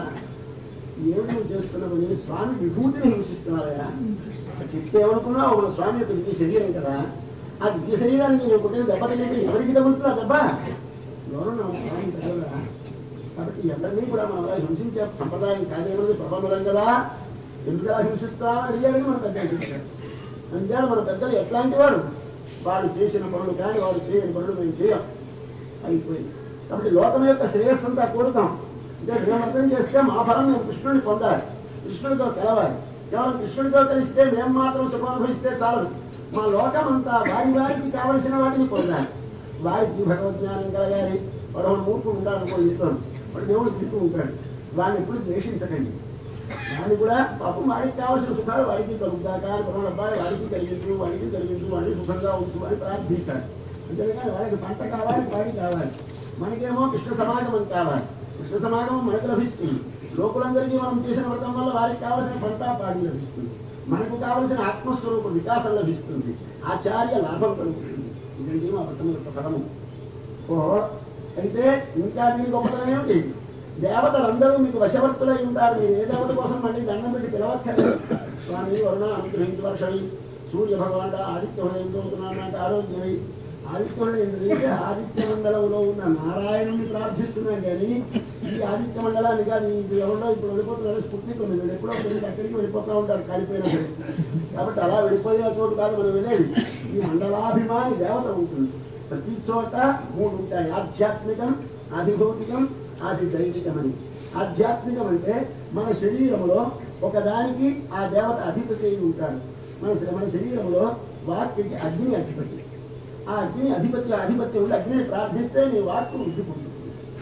[SPEAKER 1] ఏమిటి నువ్వు చేస్తున్నావు నేను స్వామి విభూతిని హింసిస్తున్నావయ్యా చెప్తే ఏమనుకున్నావు మన స్వామి యొక్క దివ్య శరీరం కదా ఆ దివ్య శరీరాన్ని నేను కొట్టిన దెబ్బ తెలియదు ఎవరికి తగులుతుందా దెబ్బ ఎవరు నా స్వామి తగలదా కాబట్టి ఎవరిని కూడా మనం అలా హింసించే సంప్రదాయం కాదేమన్నది ప్రబంధం కదా ఎందుకు అలా హింసిస్తామని అడిగాడని మన పెద్దలు చెప్పారు అంతేకాదు మన పెద్దలు ఎట్లాంటి వాడు వాడు చేసిన పనులు కానీ వాడు చేయని పనులు మేము చేయం అయిపోయింది కాబట్టి లోకం యొక్క శ్రేయస్సు అంతా కోరుతాం అంటే మేము అర్థం చేస్తే మా ఫలం మేము కృష్ణుడిని పొందాలి కృష్ణుడితో కలవాలి కేవలం కృష్ణుడితో కలిస్తే మేము మాత్రం సుఖం అనుభవిస్తే చాలదు మా లోకం అంతా వారి వారికి కావలసిన వాటిని పొందాలి వారికి భగవద్జ్ఞానం కలగాలి వాడు మూర్ఖుడు ఉండాలనుకో ఇస్తాం వాడు దేవుడు తింటూ ఉంటాడు వాడిని ఎప్పుడు ద్వేషించకండి వాడిని కూడా పాపం వాడికి కావాల్సిన సుఖాలు వాడికి కలుగుతాక కొన అబ్బాయి వాడికి కలిగించు వాడికి కలిగించు వాడిని సుఖంగా ఉంచు అని ప్రార్థిస్తాడు అంతేకాని వాడికి పంట కావాలి వాడికి కావాలి మనకేమో కృష్ణ సమాగమం కావాలి కృష్ణ సమాగమం మనకు లభిస్తుంది లోకులందరికీ మనం చేసిన వ్రతం వల్ల వారికి కావలసిన పంటా పాడి లభిస్తుంది మనకు కావలసిన ఆత్మస్వరూప వికాసం లభిస్తుంది ఆచార్య లాభం కలుగుతుంది ఇదండి మా వ్రతం యొక్క ఫలము ఓ అయితే ఇంకా దీని గొప్పతనం ఏమిటి దేవతలందరూ మీకు వశవర్తులై ఉంటారు మీరు ఏ దేవత కోసం మళ్ళీ దండం పెట్టి పిలవక్కర్లేదు స్వామి వరుణ అనుగ్రహించి వర్షమి సూర్య భగవాన్ ఆదిత్యుడు ఏం చదువుతున్నాను నాకు ఆరోగ్యమై ఆదిత్యుడు ఏంటంటే ఆదిత్య మండలంలో ఉన్న నారాయణుని ప్రార్థిస్తున్నాను కానీ ఈ ఆదిత్య మండలాన్ని కాదు ఇది ఎవరో ఇప్పుడు వెళ్ళిపోతున్నారు స్ఫుట్నిక్ ఉంది వీళ్ళు ఎప్పుడో వెళ్ళి అక్కడికి వెళ్ళిపోతూ ఉంటారు కాలిపోయినా సరే కాబట్టి అలా వెళ్ళిపోయే చోటు కాదు మనం వెళ్ళేది ఈ మండలాభిమాని దేవత ఉంటుంది ప్రతి చోట మూడు ఉంటాయి ఆధ్యాత్మికం ఆధిభౌతికం ఆది దైవికం అని ఆధ్యాత్మికం అంటే మన శరీరంలో ఒకదానికి ఆ దేవత అధిపతి అయి ఉంటాడు మన మన శరీరంలో వాక్యకి అగ్ని అధిపతి ఆ అగ్ని అధిపతి ఆధిపత్యం ఉండి అగ్నిని ప్రార్థిస్తే నీ వాక్కు వృద్ధి పొందుతుంది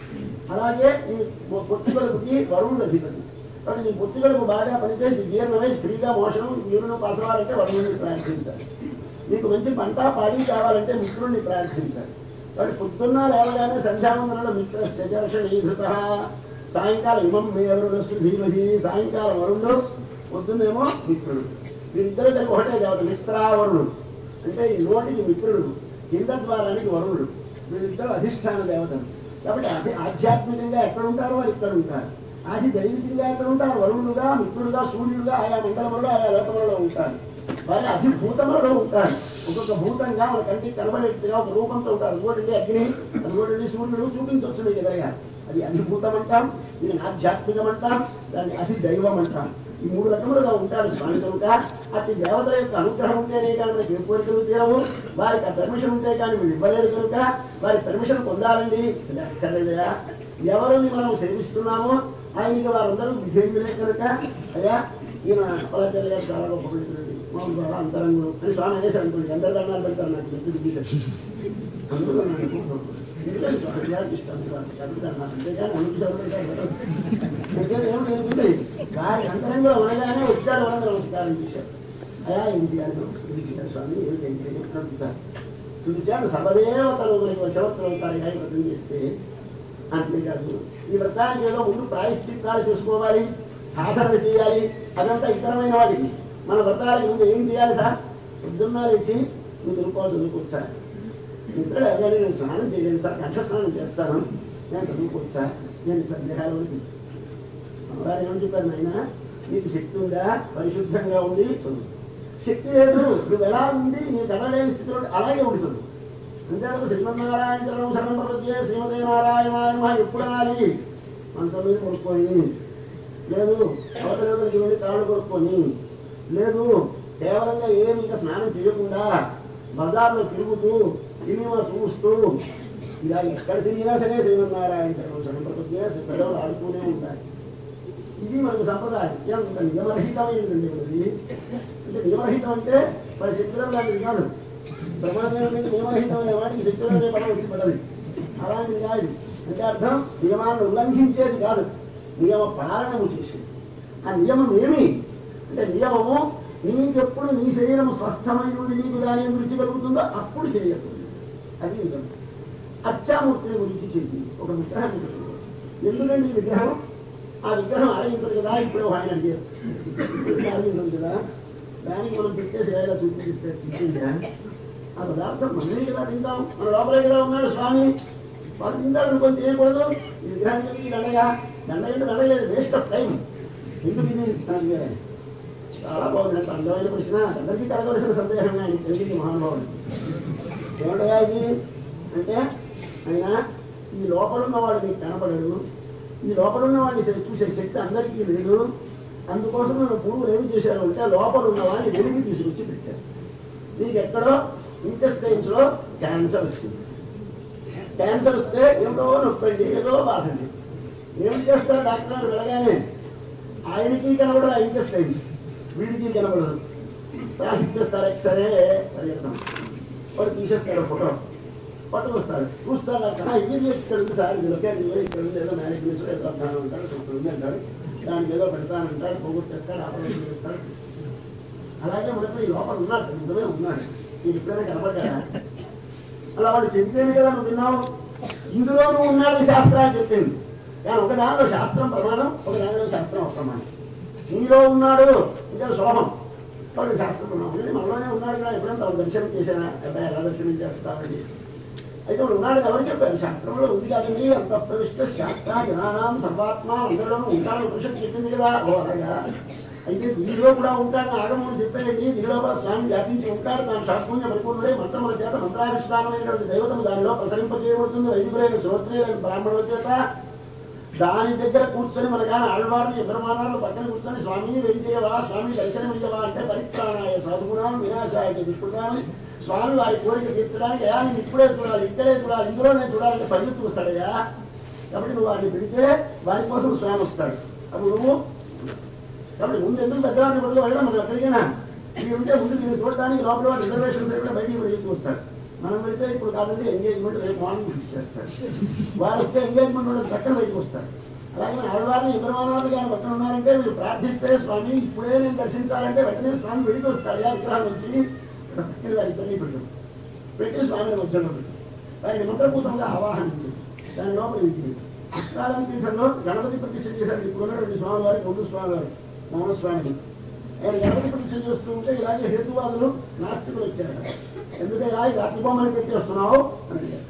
[SPEAKER 1] అలాగే ఈ పొత్తికలుపుకి వరుణుడు అధిపతి కాబట్టి నీ పొత్తికలుపు బాగా పనిచేసి జీర్ణమై స్త్రీగా మోషణం యూరిన్ పాసవాలంటే వరుణుడిని ప్రార్థించాలి నీకు మంచి పంట పాడి కావాలంటే మిత్రుడిని ప్రార్థించాలి కాబట్టి పొద్దున్న లేవగానే సంధ్యావందనంలో మిత్ర శజర్షణీధృత సాయంకాలం ఇమం మేవరుడస్సు ధీమహి సాయంకాలం వరుణుడు పొద్దున్నేమో మిత్రుడు వీరిద్దరు కలిపి ఒకటే దేవత మిత్రావరుణుడు అంటే ఈ నోటికి మిత్రుడు కింద ద్వారానికి వరుణుడు వీరిద్దరు అధిష్టాన దేవతలు కాబట్టి అది ఆధ్యాత్మికంగా ఎక్కడ ఉంటారో వారు ఇక్కడ ఉంటారు ఆది దైవికంగా ఎక్కడ ఉంటారు వరుణుడుగా మిత్రుడుగా సూర్యుడుగా ఆయా మండలంలో ఆయా లోకములలో ఉంటారు వారి అధిభూతములలో ఉంటారు ఒక్కొక్క భూతంగా మన కంటికి కనబడేట్టుగా ఒక రూపంతో ఉంటారు ఇంకోటి అగ్ని ఇంకోటి సూర్యుడు చూపించవచ్చు మీకు ఎదురుగా అది అధిభూతం అంటాం ఇది ఆధ్యాత్మికం అంటాం దాన్ని అతి దైవం అంటాం ఈ మూడు రకములుగా ఉంటాడు స్వామి కనుక అతి దేవతల యొక్క అనుగ్రహం ఉంటేనే కానీ మనకి ఏ కోరికలు తీరవు వారికి ఆ పర్మిషన్ ఉంటే కానీ మీరు ఇవ్వలేదు కనుక వారి పర్మిషన్ పొందాలండి లెక్కలేదా ఎవరిని మనం సేవిస్తున్నామో ఆయనకి వారందరూ విధేయులే కనుక అయ్యా ఈయన అపరాచార్య గారు చాలా గొప్ప పండితుడండి మామూలు చాలా అంతరంగుడు అని స్వామి అనేసి అనుకోండి అందరి దండాలు పెడతారు నాకు ఎప్పుడు తీసేసి అందులో నాకు ఎందుకంటే స్వామి గారికి ఇష్టం చదువుతాను నాకు అంతేగాని అనుకు చదువుతాను అందుకని ఏం జరుగుతుంది వారి అంతరంగంలో ఉండగానే వచ్చాడు వాళ్ళ నమస్కారం చేశారు అయా ఏంటి అని ఇది స్వామి ఏమిటి అని అడుగుతారు చూశాడు సర్వదేవతలు మనకి వశవర్తులు అవుతారు కానీ వ్రతం చేస్తే అంతేకాదు ఈ వ్రతానికి ఏదో ముందు ప్రాయశ్చిత్తాలు చేసుకోవాలి సాధన చేయాలి అదంతా ఇతరమైన వాటికి మన వ్రతాలకి ముందు ఏం చేయాలి సార్ పొద్దున్న లేచి నువ్వు చదువుకోవాలి చదువుకోవచ్చు సార్ నిద్ర అదే నేను స్నానం చేయలేదు సార్ కంఠ స్నానం చేస్తాను నేను చదువుకోవచ్చు సార్ నేను సందేహాలు అమ్మగారు ఏమని చెప్పారు నాయన నీకు శక్తి ఉందా పరిశుద్ధంగా ఉండి చదువు శక్తి లేదు నువ్వు ఎలా ఉంది నీ కనలేని స్థితిలో ఉండి అలాగే ఉండి చదువు అంతేకాదు శ్రీమన్నారాయణ చరణం శరణం ప్రపంచే శ్రీమతి నారాయణ ఎప్పుడు అనాలి మంచం మీద కొనుక్కొని లేదు అవతలకి వెళ్ళి కాళ్ళు కొనుక్కొని లేదు కేవలంగా ఏమి ఇంకా స్నానం చేయకుండా బజార్లో తిరుగుతూ సినిమా చూస్తూ ఇలా ఎక్కడ తిరిగినా సరే శ్రీమన్నారాయణ చరణం శరణం ప్రపంచే పిల్లలు ఆడుతూనే ఉంటాయి ఇది మనకు సంప్రదాయం ఎంత నియమరహితమైనదండి ఇది అంటే నియమరహితం అంటే మరి శక్తులం లాంటిది కాదు సమాజం మీద నియమరహితం అనే వాటికి శక్తులు అనే పదం వచ్చి పడదు అలాంటిది కాదు అంటే అర్థం నియమాలను ఉల్లంఘించేది కాదు నియమ పాలనము చేసేది ఆ నియమం ఏమి అంటే నియమము నీకెప్పుడు నీ శరీరం స్వస్థమై ఉండి నీకు దాని రుచి కలుగుతుందో అప్పుడు చేయకూడదు అది నిజం అచ్చామూర్తిని గురించి చెంది ఒక విగ్రహం ఉంటుంది. ఎందుకండి ఈ విగ్రహం ఆ విగ్రహం ఆలయించదు కదా ఇప్పుడు ఒక ఆయన అడిగారు ఇప్పుడు ఆలయించదు కదా దానికి మనం పెట్టేసి ఎలా చూపిస్తే తింటుందా ఆ పదార్థం మనమే కదా తింటాం మన లోపలే కదా ఉన్నాడు స్వామి వాళ్ళు తింటాడు అనుకొని చేయకూడదు ఈ విగ్రహానికి దండగా దండగంటే దండలేదు వేస్ట్ ఆఫ్ టైం ఎందుకు ఇది దానికి చాలా బాగుంది అంత అందమైన ప్రశ్న అందరికీ కలగవలసిన సందేహం ఆయన తెలిసింది మహానుభావుడు ఏమిటయా ఇది అంటే ఆయన ఈ లోపల ఉన్నవాడు మీకు కనపడడు ఈ లోపల ఉన్నవాడిని సరి- చూసే శక్తి అందరికీ లేదు అందుకోసం నేను పురుగులు ఏమి చేశారు అంటే లోపల ఉన్నవాడిని వెలిగి తీసుకొచ్చి పెట్టారు నీకు ఎక్కడో ఇంటెస్టైన్స్ లో క్యాన్సర్ వచ్చింది క్యాన్సర్ వస్తే ఏదో నొప్పండి ఏదో బాధండి ఏం చేస్తారు డాక్టర్ గారు వెళ్ళగానే ఆయనకి కనబడదు ఆ ఇంటెస్టైన్స్ వీడికి కనబడదు రాసిచ్చేస్తారు ఎక్స్రే పరిగెత్తాం వాడు తీసేస్తాడు ఫోటో పట్టుకొస్తాడు చూస్తాడు అక్కడ ఇది ఇక్కడ ఉంది సార్ ఇది లొకేషన్ ఇదిగో ఇక్కడ ఉంది ఏదో మేనేజ్మెంట్ ఏదో అర్థం అంటాడు ఇక్కడ ఉంది అంటాడు దానికి ఏదో పెడతానంటాడు పోగొట్టేస్తాడు ఆపరేషన్ చేస్తాడు అలాగే మనకు ఈ లోపల ఉన్నాడు నిజమే ఉన్నాడు నీకు ఇప్పుడైనా కనపడ్డా అలా వాడు చెబితేనే కదా నువ్వు విన్నావు ఇందులోనూ ఉన్నాడు శాస్త్రాలు చెప్పింది కానీ ఒక దానిలో శాస్త్రం ప్రమాణం ఒక దానిలో శాస్త్రం అప్రమాణం నీలో ఉన్నాడు ఇంకా శోభం వాడు శాస్త్రం ప్రమాణం అంటే మనలోనే ఉన్నాడు కదా ఎప్పుడైనా తాను దర్శనం చేశానా అబ్బాయి ఎలా దర్శనం చేస్తామని అయితే వాడు ఉన్నాడు ఎవరు చెప్పారు శాస్త్రంలో ఉంది కదండి అంత ప్రవిష్ట శాస్త్ర జనానాం సర్వాత్మ అందరిలోనూ ఉంటాడని ఉపనిషత్తు చెప్పింది కదా ఓ అలాగా అయితే దీనిలో కూడా ఉంటాడని ఆగమని చెప్పేయండి దీనిలో కూడా స్వామి వ్యాపించి ఉంటాడు తాను శాస్త్రంగా పరిపూర్ణుడై మంత్రముల చేత మంత్రానుష్ఠానమైనటువంటి దైవతము దానిలో ప్రసరింపజేయబడుతుంది వైదికులైన శ్రోత్రియులైన బ్రాహ్మణుల చేత దాని దగ్గర కూర్చొని మన కానీ ఆళ్వారిని బ్రహ్మాండాలు పక్కన కూర్చొని స్వామిని వెలిచేయవా స్వామి దర్శనం ఇయ్యవా అంటే పరిత్రాణాయ సాధుగుణం వినాశాయ దుష్కృతాన్ని స్వామి వారి కోరిక తీర్చడానికి అయా నేను ఇప్పుడే చూడాలి ఇక్కడే చూడాలి ఇందులోనే చూడాలంటే పరిగెత్తు వస్తాడయ్యా కాబట్టి నువ్వు వారిని పెడితే వారి కోసం స్వామి వస్తాడు అప్పుడు నువ్వు కాబట్టి ముందు ఎందుకు పెద్దవాడిని బదులు వెళ్ళడం మనం ఎక్కడికైనా ఇది ఉంటే ముందు దీన్ని చూడడానికి లోపల వాడు రిజర్వేషన్ లేకుండా బయటికి వెళ్ళి వస్తాడు మనం వెళ్తే ఇప్పుడు కాదంటే ఎంగేజ్మెంట్ రేపు మార్నింగ్ ఫిక్స్ చేస్తారు వారు వస్తే ఎంగేజ్మెంట్ ఉండదు పక్కన బయటకు వస్తారు అలాగే ఆడవారిని ఇబ్రహ్మానాలు కానీ పక్కన ఉన్నారంటే మీరు ప్రార్థిస్తే స్వామి ఇప్పుడే నేను దర్శించాలంటే వెంటనే స్వామి వెళికి వస్తారు యా విగ్రహం నుంచి పక్కన వారి ఇద్దరిని పెట్టు పెట్టి స్వామిని మధ్యలో పెట్టు వారిని మంత్రభూతంగా ఆవాహనించి దాని లోపల ఇచ్చింది అష్టాలం పీఠంలో గణపతి ప్రతిష్ఠ చేశారు ఇప్పుడు ఉన్నటువంటి స్వామివారి ముందు స్వామివారు మౌనస్వామిని ఆయన గణపతి ప్రతిష్ఠ చేస్తూ ఉంటే ఇలాగే హేతువాదులు నాస్తికులు వచ్చారు ఎందుకైనా ఈ రాత్రి బొమ్మని పెట్టి వస్తున్నావు అని అడిగారు.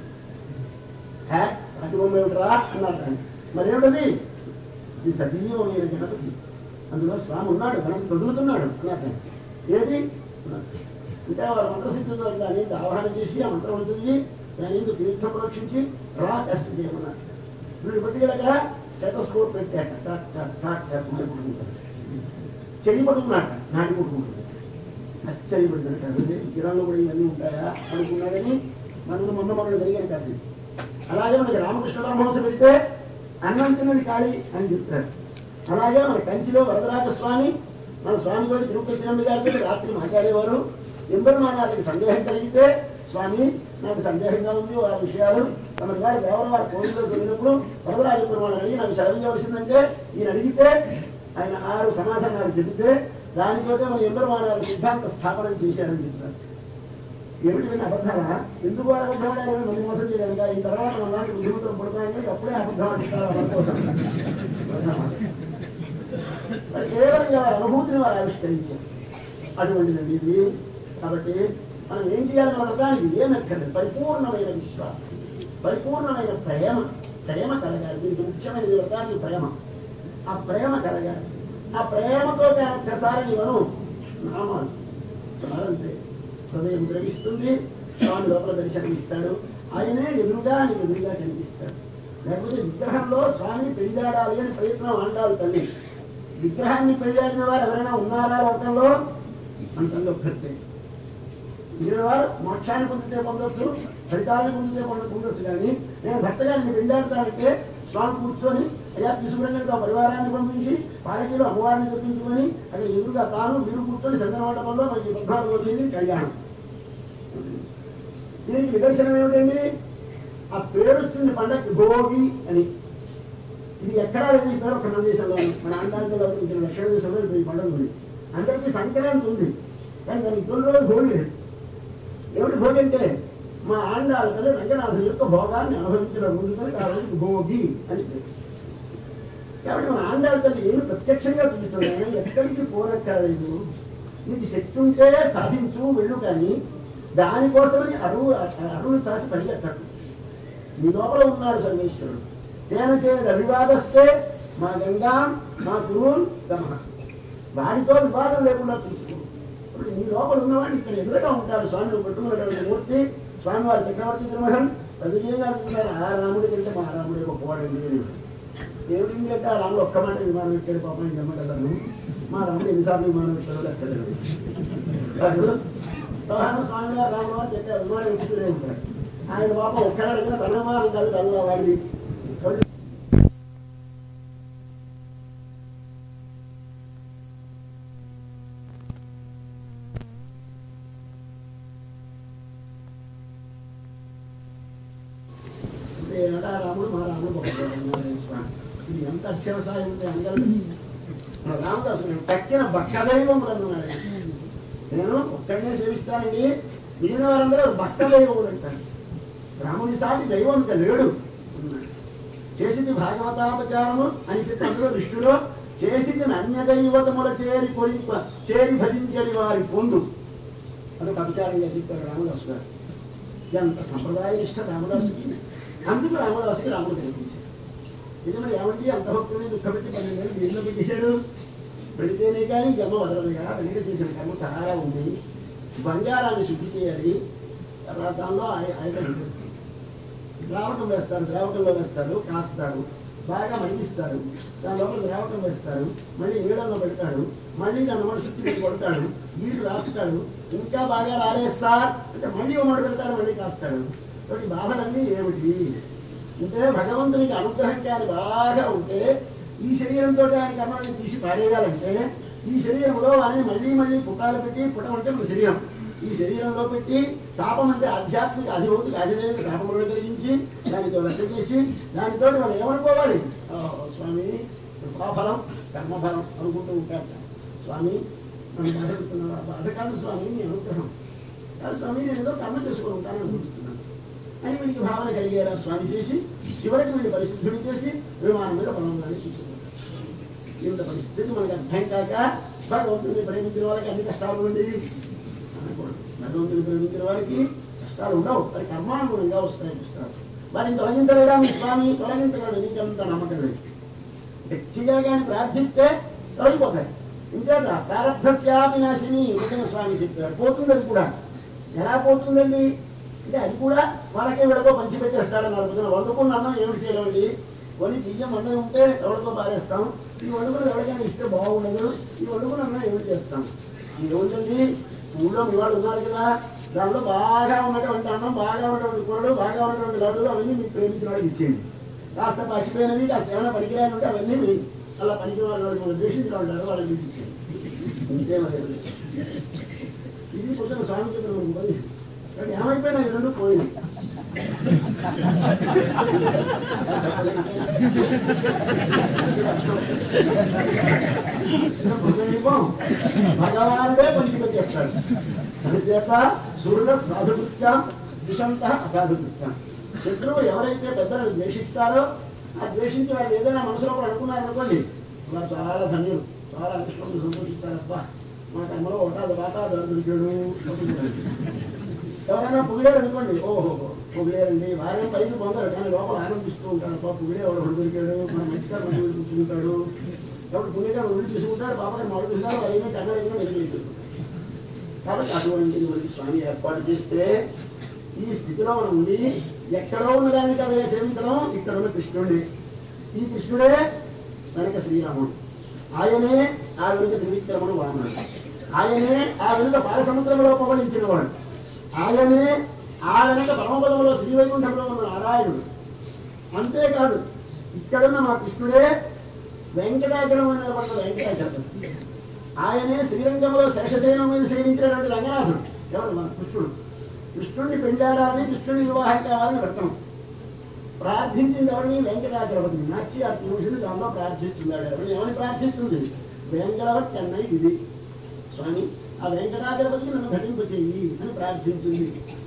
[SPEAKER 1] హే రాత్రి బొమ్మ ఏమిట్రా అన్నారు ఆయన. మరి ఏమిటది ఇది సజీవమైన గణపతి అందులో స్వామి ఉన్నాడు గణపతి వదులుతున్నాడు అన్నారు ఆయన. ఏది అన్నారు. అంటే వారు మంత్రసిద్ధులు దాన్ని ఆవాహన చేసి ఆ మంత్రం ఉంటుంది దాని ఎందుకు తీర్థం ప్రోక్షించి రా టెస్ట్ చేయమన్నారు వీడు పట్టుకెళ్ళగా స్టెటోస్కోప్ పెట్టాక టాక్ టాక్ టాక్ టాక్ అని కొట్టుకుంటాడు. చెయ్యి పట్టుకున్నాడు నాటి కొట్టుకుంటుంది ఆశ్చర్యపడుతుంది కాదు కిరాణంలో కూడా ఇవన్నీ ఉంటాయా అనుకున్నాడని మనం మొన్న మొన్న జరిగిన కాదు ఇది. అలాగే మనకి రామకృష్ణ పరమహంస పెడితే అన్నం తిన్నది ఖాళీ అని చెప్తారు అలాగే మన కంచిలో వరదరాజ స్వామి మన స్వామి కూడా తిరుపతి శ్రీరమ్మ గారితో రాత్రి మాట్లాడేవారు ఎంబెరుమా గారికి సందేహం కలిగితే స్వామి నాకు సందేహంగా ఉంది వారి విషయాలు తమ గారి దేవర వారి కోరికలో జరిగినప్పుడు వరదరాజ పెరుమాణం అడిగి నాకు సెలవు ఇవ్వవలసిందంటే ఈయన అడిగితే ఆయన ఆరు సమాధానాలు చెబితే దానితోటే మన ఎంబెరుమానాలు సిద్ధాంత స్థాపనం చేశారని చెప్తారు ఏమిటి విని అబద్ధాలా ఎందుకు వారు అబద్ధమాడారని మళ్ళీ మోసం చేయడానికి ఈ తర్వాత మన దానికి బుద్ధిమంతులు పుడతాయని అప్పుడే అబద్ధం అంటారు మన కోసం మరి కేవలం వారి అనుభూతిని వారు ఆవిష్కరించారు అటువంటిదండి ఇది కాబట్టి మనం ఏం చేయాలి మన వ్రతానికి ఏం ఎక్కర్లేదు పరిపూర్ణమైన విశ్వాసం పరిపూర్ణమైన ప్రేమ ప్రేమ కలగాలి దీనికి ముఖ్యమైనది వ్రతానికి ప్రేమ ఆ ప్రేమ కలగాలి ఆ ప్రేమతో ఒక్కసారి నీవను నామాలు చాలంతే హృదయం గ్రహిస్తుంది స్వామి లోపల దర్శనం ఇస్తాడు ఆయనే ఎదురుగా నీకు ఎదురుగా కనిపిస్తాడు లేకపోతే విగ్రహంలో స్వామిని పెరిగాడాలి అని ప్రయత్నం అంటారు తల్లి విగ్రహాన్ని పెరిగాడిన వారు ఎవరైనా ఉన్నారా లోకంలో అంతంలో ఒక్కరితే మిగిలిన వారు మోక్షాన్ని పొందితే పొందొచ్చు ఫలితాలను పొందితే పొంద- పొందొచ్చు కానీ నేను భక్తగారిని వెళ్ళాడతానంటే స్వామి కూర్చొని అయ్యా తీసుకురండి ఆ పరివారాన్ని పంపించి పాలకీలో అమ్మవారిని తెప్పించుకొని అక్కడ ఎదురుగా తాను వీరు కూర్చొని చంద్రమండపంలో మనకి పద్నాలుగు వచ్చింది కళ్యాణం దీనికి నిదర్శనం ఏమిటండి ఆ పేరు వచ్చింది పండగ భోగి అని ఇది ఎక్కడా లేదు ఈ పేరు ఒక మన దేశంలో మన ఆంధ్రాంధ్రలో వచ్చిన దక్షిణ దేశంలో ఈ పండుగ ఉంది అందరికీ సంక్రాంతి ఉంది కానీ దానికి తొలి రోజు భోగి లేదు ఏమిటి భోగి అంటే మా ఆండాల తల్లి రంగనాథుని యొక్క భోగాన్ని అనుభవించడం ముందుకొని ఆ రోజుకి భోగి అని పేరు. కాబట్టి మన ఆండాల తల్లి ఏమి ప్రత్యక్షంగా చూపిస్తుంది ఎక్కడికి పోనక్కర్లేదు నీకు శక్తి ఉంటే సాధించు వెళ్ళు కానీ దానికోసమని అరువు అరువులు చాచి పరిగెట్టకు నీ లోపల ఉన్నాడు సర్వేశ్వరుడు తేన చేయని అభివాదస్తే మా గంగా మా గురువులు గమ వారితో వివాదం లేకుండా చూసుకో ఇప్పుడు నీ లోపల ఉన్నవాడు ఇక్కడ ఎదురుగా ఉంటాడు స్వామిని పట్టుకున్నటువంటి మూర్తి స్వామివారి చక్రవర్తి బ్రహ్మహం ప్రతిజీవంగా అనుకున్నారు ఆ రాముడి కంటే మా రాముడి గొప్పవాడండి అని దేవుడి అంటే ఆ రాముడు ఒక్క మాట విమానం ఎక్కాడు పాపం జమ్మగలను మా రాముడు ఎన్నిసార్లు విమానం ఎక్కాడు ఎక్కలేదు అప్పుడు సోహన స్వామి గారు రాముడు వారు చెప్పారు విమానం ఎక్కుతూనే ఉంటారు ఆయన పాపం ఒక్కడ అడిగిన తన విమానం కాదు తన వాడిది కాబట్టి అంటే ఏడా రాముడు మా రాముడు గొప్పవాడు అన్నారు స్వామి. ఇది ఎంత అత్యవసాయం ఉంటే అందరూ మన రామదాసు నేను తక్కిన భక్తదైవములు అన్నాడు ఆయన. నేను ఒక్కడనే సేవిస్తానండి మిగిలిన వారందరూ భక్తదైవములు అంటారు రాముని సాటి దైవం ఇంకా లేడు అన్నాడు. చేసింది భాగవతాపచారము అని చెప్పి అందులో విష్ణులో చేసింది అన్య దైవతముల చేరి కొలింప చేరి భజించని వారి పొందు అదొక అపచారంగా చెప్పారు రామదాసు గారు ఎంత సంప్రదాయ నిష్ట రామదాసుకి అందుకు రామదాసుకి రాముడు కనిపించాడు నిజమే ఏమంటే అంత భక్తుని దుఃఖపెట్టి పన్నెండు దీంట్లో పెట్టేశాడు పెడితేనే కానీ జన్మ వదలదుగా వెనక చేసిన కర్మ చాలా ఉంది బంగారాన్ని శుద్ధి చేయాలి తర్వాత దానిలో ఆయ- ఆయుధం ఉంటుంది. ద్రావకం వేస్తారు ద్రావకంలో వేస్తారు కాస్తారు బాగా మరిగిస్తారు దాని లోపల ద్రావకం వేస్తారు మళ్ళీ నీళ్ళల్లో పెడతాడు మళ్ళీ దాన్ని మన చుట్టూ పెట్టి కొడతాడు నీళ్లు రాస్తాడు ఇంకా బాగా రాలేదు సార్ అంటే మళ్ళీ ఓ మడు పెడతాడు మళ్ళీ కాస్తాడు కాబట్టి బాధలన్నీ ఏమిటి అంటే భగవంతునికి అనుగ్రహం కానీ బాగా ఉంటే ఈ శరీరంతో ఆయన కర్మల్ని తీసి పారేయాలంటే ఈ శరీరంలో వారిని మళ్ళీ మళ్ళీ పుట్టాలు పెట్టి పుట్టం అంటే మన శరీరం ఈ శరీరంలో పెట్టి తాపం అంటే ఆధ్యాత్మిక అధిభౌతిక అధిదేవిక తాపములు కలిగించి దానితో రద్దు చేసి దానితో వాళ్ళు ఏమనుకోవాలి "ఆ, స్వామి కృపాఫలం కర్మఫలం అనుకుంటూ ఉంటారట స్వామి నన్ను బాధపెడుతున్నావు ఆ బాధ కాదు స్వామి నీ అనుగ్రహం కాదు స్వామి నేను ఏదో కర్మ చేసుకుని ఉంటాను అనుకుంటున్నాను అని వీడికి భావన కలిగేలా స్వామి చేసి చివరికి వీడి పరిశుద్ధుడు చేసి విమానం మీద పొలంగానే చూసుకుంటారు ఇంత పరిస్థితి మనకు అర్థం కాక భగవంతుని ప్రేమించిన వాళ్ళకి అన్ని కష్టాలు ఉండి అనకూడదు భగవంతుని ప్రేమించిన వారికి కష్టాలు ఉండవు మరి కర్మానుగుణంగా వస్తాయి కష్టాలు వారిని తొలగించలేదా మీ స్వామి తొలగించగలడు నీకంత నమ్మకం లేదు గట్టిగా కానీ ప్రార్థిస్తే తొలగిపోతాయి ఇంకేత ప్రారంభస్యాపి నాశిని ఉదయ స్వామి చెప్పారు పోతుంది అది కూడా ఎలా పోతుందండి అంటే అది కూడా మనకే విడకో పంచి పెట్టేస్తాడని అనుకుంటున్నాం వండుకున్న అన్నం ఏమిటి చేయాలండి కొన్ని బియ్యం వండని ఉంటే ఎవరికో పారేస్తాం ఈ వండుకుని ఎవరికైనా ఇస్తే బాగుండదు ఈ వండుకున్న అన్నం ఏమిటి చేస్తాం ఏముంటుంది ఊళ్ళో మీ వాళ్ళు ఉన్నారు కదా దానిలో బాగా ఉన్నటువంటి అన్నం బాగా ఉన్నటువంటి కూరలు బాగా ఉన్నటువంటి లడ్డులు అవన్నీ మీకు ప్రేమించిన వాడికి ఇచ్చేయండి కాస్త పచ్చిపోయినవి కాస్త ఏమైనా పనికిరాని ఉంటే అవన్నీ మీ అలా పనికి వాళ్ళు వాళ్ళు ద్వేషించిన ఉంటారు వాళ్ళకి మీకు ఇచ్చేయండి ఇంతే మరి ఇది కొంచెం స్వామి చెప్పిన ఉపదేశం కానీ ఏమైపోయినా ఈ రెండు పోయింది భగవానుడే పంచిపెట్టేస్తాడు అందుచేత సుహృద సాధుకృత్యం విషంత అసాధుకృత్యం శత్రువు ఎవరైతే పెద్దలను ద్వేషిస్తారో ఆ ద్వేషించి వారు ఏదైనా మనసులో కూడా అనుకున్నారనుకోండి వారు చాలా ధన్యులు చాలా అదృష్టంతో సంతోషిస్తారప్ప మా కర్మలో ఒకటాది బాగా దొరికాడు ఎవరైనా పొగిడారు అనుకోండి ఓహో పొగిడారండి వారే పైకి పొందరు కానీ లోపల ఆనందిస్తూ ఉంటారు అప్ప పొగిడే వాడు ఒకడు దొరికాడు మన మంచిగా మంచి చూసుకుంటాడు కాబట్టి పుణ్యగా వదిలి తీసుకుంటాడు పాపగా మొదలు చూస్తారు వాళ్ళు ఏమీ కన్నా ఏమో వెలిగి కాబట్టి అటువంటి మనకి స్వామి ఏర్పాటు చేస్తే ఈ స్థితిలో మనం ఉండి ఎక్కడో ఉన్నదాన్ని కదా సేవించడం ఇక్కడ ఉన్న కృష్ణుడిని ఈ కృష్ణుడే వెనక శ్రీరాముడు ఆయనే ఆ వెనుక త్రివిక్రముడు వామనుడు ఆయనే ఆ వెనుక పాలసముద్రంలో పవలించిన వాడు ఆయనే ఆ వెనక పరమపదములో శ్రీవైకుంఠంలో ఉన్న నారాయణుడు అంతేకాదు ఇక్కడున్న మా కృష్ణుడే వెంకటాచలం మీద పడ్డ వెంకటాచలం ఆయనే శ్రీరంగంలో శేషశైలం మీద సేవించినటువంటి రంగనాథుడు ఎవరు మన కృష్ణుడు కృష్ణుడిని పెండాడాలని కృష్ణుని వివాహం కావాలని పెడతాం ప్రార్థించింది ఎవరిని వెంకటాచలపతిని నచ్చి ఆ పురుషుడు దానిలో ప్రార్థిస్తున్నాడు ఎవరిని ఏమని ప్రార్థిస్తుంది వెంకటవట్ చెన్నై ఇది స్వామి ఆ వెంకటాచలపతికి నన్ను ఘటింపు చెయ్యి అని ప్రార్థించింది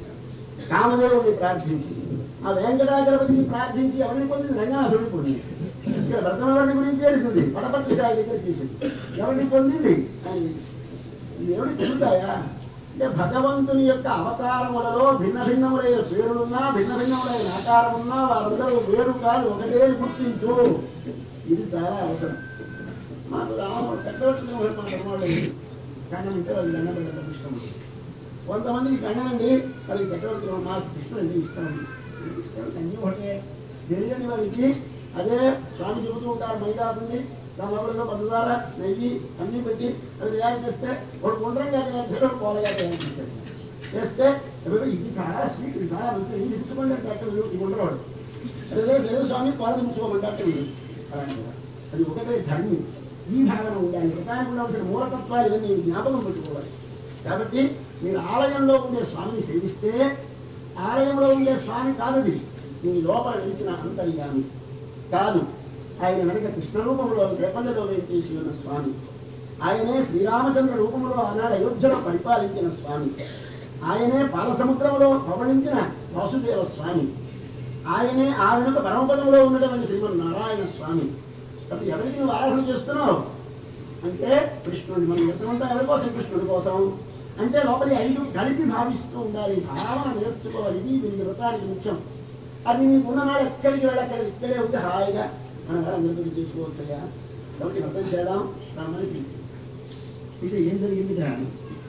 [SPEAKER 1] కామదేవుని ప్రార్థించింది ఆ వెంకటాచలపతికి ప్రార్థించి ఎవరిని పొందింది రంగనాథుడిని పొందింది ఇక్కడ వ్రతమవరిని గురించి తెలిసింది పడపత్రి సాయి దగ్గర చేసింది ఎవరిని పొందింది అని దేవుడి తెలుగుతాయా అంటే భగవంతుని యొక్క అవతారములలో భిన్న భిన్నములైన పేరులున్నా భిన్న భిన్నములైన ఆకారమున్నా వారందరూ వేరు కాదు ఒకటే అని గుర్తించు ఇది చాలా అవసరం మాకు రాముడు చక్రవర్తి మా ధర్మాలు ఖండం అంటే వాళ్ళు దండం పెట్టడం ఇష్టం కొంతమందికి ఖండం అండి వాళ్ళకి చక్రవర్తి మాకు కృష్ణుడు ఎందుకు ఇష్టం ఇష్టం అన్నీ ఒకటే తెలియని వారికి అదే స్వామి చెబుతూ ఉంటారు మైదా ఉంది దాని లోపల పంచదార నెయ్యి అన్నీ పెట్టి అది తయారు చేస్తే ఒక గుండ్రంగా తయారు చేశారు పోలగా తయారు చేశారు చేస్తే "అబ్బే, ఇది చాలా స్వీట్ ఇది చాలా మంచి ఇది ఇచ్చుకోండి అంటే అక్కడ ఈ గుండ్రవాడు అదే లేదు స్వామి తోడ దించుకోమంటే అలాంటిదా అది ఒకటే ధర్మి ఈ భావన ఉండాలి ఒకటానికి ఉండవలసిన మూలతత్వాలు ఇవన్నీ మీరు జ్ఞాపకం పెట్టుకోవాలి కాబట్టి మీరు ఆలయంలో ఉండే స్వామిని సేవిస్తే ఆలయంలో ఉండే స్వామి కాదది మీ లోపల నిలిచిన అంతర్యామి కాదు ఆయన వెనక కృష్ణ రూపంలో రేపల్లెలో చేసి ఉన్న స్వామి ఆయనే శ్రీరామచంద్ర రూపంలో ఆనాడు అయోధ్యలో పరిపాలించిన స్వామి ఆయనే పాలసముద్రంలో పవళించిన వాసుదేవ స్వామి ఆయనే ఆ వెనుక పరమపదంలో ఉన్నటువంటి శ్రీమన్నారాయణ స్వామి కాబట్టి ఎవరికి నువ్వు ఆరాధన చేస్తున్నావు అంటే కృష్ణుడి మన యుద్ధమంతా ఎవరి కోసం కృష్ణుడి కోసం అంటే లోపలి ఐదు కలిపి భావిస్తూ ఉండాలి భావన నేర్చుకోవాలి ఇది దీనికి వ్రతానికి ముఖ్యం అది నీకు ఉన్ననాడు ఎక్కడికి వెళ్ళక్కడికి ఇక్కడే ఉంది హాయిగా మన వాళ్ళందరికీ చేసుకోవచ్చయ్యా కాబట్టి వ్రతం చేద్దాం రమ్మని పిలిచి ఇది ఏం జరిగింది కానీ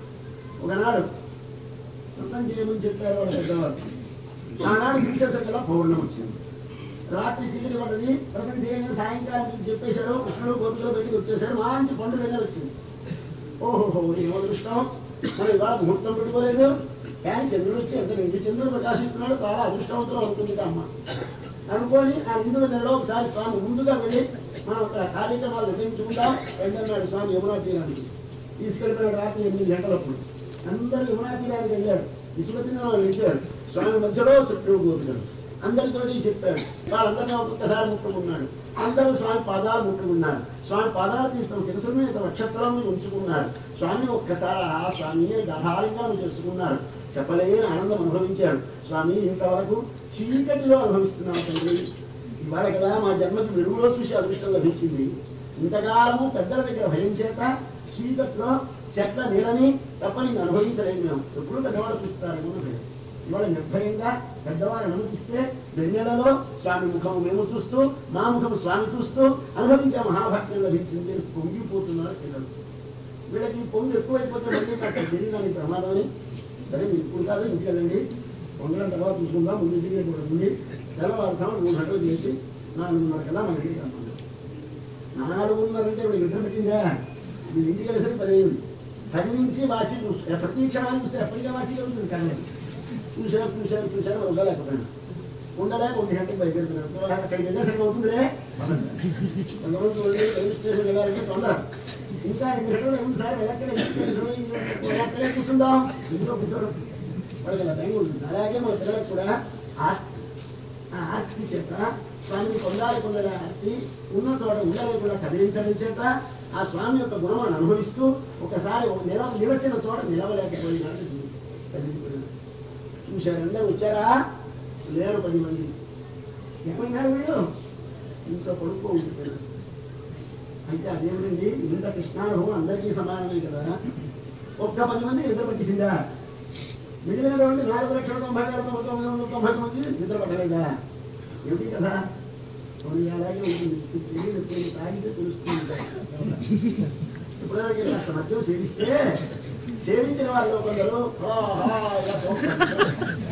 [SPEAKER 1] ఒకనాడు వ్రతం చేయమని చెప్పారు వాళ్ళ పెద్దవారు ఆనాడు చూసేసరికల్లా పౌర్ణం వచ్చింది రాత్రి చీకటి పడ్డది వ్రతం చేయండి సాయంకాలం మీకు చెప్పేశారు కృష్ణుడు గోపికలో బయటికి వచ్చేసారు మంచి పండు వెన్న వచ్చింది ఓహో ఏమో దృష్టం మనం ఇవాళ ముహూర్తం పెట్టుకోలేదు కానీ చంద్రుడు వచ్చి ఎంత నిండు చంద్రుడు ప్రకాశిస్తున్నాడు చాలా అదృష్టవంతులు అనుకుంది అమ్మ అనుకొని ఆ నిండు నెలలో ఒకసారి స్వామి ముందుగా వెళ్ళి మనం అక్కడ కార్యక్రమాలు నిర్వహించుకుంటాం రెండన్నాడు స్వామి యమునా తీరానికి తీసుకెళ్ళిపోయాడు రాత్రి ఎనిమిది గంటలప్పుడు అందరూ యమునా తీరానికి వెళ్ళాడు విశ్వచిన వాళ్ళు ఇచ్చాడు స్వామి మధ్యలో చుట్టూ గోపికలు అందరితోటి చెప్పాడు వాళ్ళందరినీ ఒక్కొక్కసారి ముట్టుకున్నాడు అందరూ స్వామి పాదాలు ముట్టుకున్నారు స్వామి పాదాలు తీస్తాం శిరసు మీద వక్షస్థలం మీద ఉంచుకున్నారు స్వామి ఒక్కసారి ఆ స్వామిని గధారంగా తెలుసుకున్నారు చెప్పలేని ఆనందం అనుభవించాడు స్వామి ఇంతవరకు చీకటిలో అనుభవిస్తున్నాం తండ్రి ఇవాళ కదా మా జన్మకి వెలుగులో చూసి అదృష్టం లభించింది ఇంతకాలము పెద్దల దగ్గర భయం చేత చీకట్లో చెట్ల నీడని తప్ప నీకు అనుభవించలేము మేము ఎప్పుడు పెద్దవాళ్ళు చూస్తారేమో అని భయం. ఇవాళ నిర్భయంగా పెద్దవారు అనుమతిస్తే వెన్నెలలో స్వామి ముఖం మేము చూస్తూ మా ముఖం స్వామి చూస్తూ అనుభవించే మహాభాగ్యం లభించింది అని పొంగిపోతున్నారు పిల్లలు వీళ్ళకి పొంగి ఎక్కువైపోతే మళ్ళీ కాస్త శరీరానికి ప్రమాదం అని సరే మీరు ఇప్పుడు కాదు ఇంటికి వెళ్ళండి పొంగడం తర్వాత చూసుకుందాం ముందు ఇంటికి కూడా ఉంది తెల్లవారుతాం మూడు గంటలు చేసి నాలుగున్నర కల్లా మన ఇంటికి రమ్మన్నారు నాలుగున్నరంటే ఇప్పుడు యుద్ధం పెట్టిందా మీరు ఇంటికి వెళ్ళేసరికి పది అయింది పది నుంచి వాచి చూస్తే ప్రతి క్షణాన్ని చూస్తే ఎప్పటికే వాచి ఉంటుంది కానీ చూశారు చూశారు చూశారు ఉండలేకపోయినా ఉండలేక ఒంటి గంటకి బయలుదేరుతున్నాడు అక్కడికి వెళ్ళేసరికి అవుతుందిలే కొంతమంది వెళ్ళి రైలు స్టేషన్ వెళ్ళాలంటే తొందర ఇంకా ఎన్ని గంటలు ఉంది సార్ వెళ్ళక్కడే అక్కడే కూర్చుందాం ఇంట్లో కూర్చోడం వాళ్ళకి అలా భయం ఉంటుంది అలాగే మన పిల్లలకు కూడా ఆస్తి ఆ ఆర్తి చేత స్వామిని పొందాలి పొందాలి ఆర్తి ఉన్న చోట ఉండలేకుండా కదిలించడం చేత ఆ స్వామి యొక్క గుణాన్ని అనుభవిస్తూ ఒకసారి ఒక నిల నిలచిన చోట నిలవలేకపోయినాడు కదిలిపోయినాడు చూశారు అందరూ వచ్చారా లేరు పది మంది ఏమన్నారు వీళ్ళు ఇంట్లో పడుకో ఉండిపోయారు అయితే అదేమిటండి ఇంత కృష్ణానుభవం అందరికీ సమానమే కదా ఒక్క పది మంది నిద్ర పట్టేసిందా మిగిలినటువంటి నాలుగు లక్షల తొంభై వేల తొంభై తొమ్మిది వందల తొంభై మంది నిద్ర పట్టలేదా ఏమిటి కదా కొన్ని అలాగే ఉంటుంది తెలియదు ఎప్పుడు తాగితే తెలుస్తుంది ఎప్పుడైనా కాస్త మద్యం సేవిస్తే సేవించిన వాళ్ళు కొందరు "ఆహా, ఇలా పోతారు."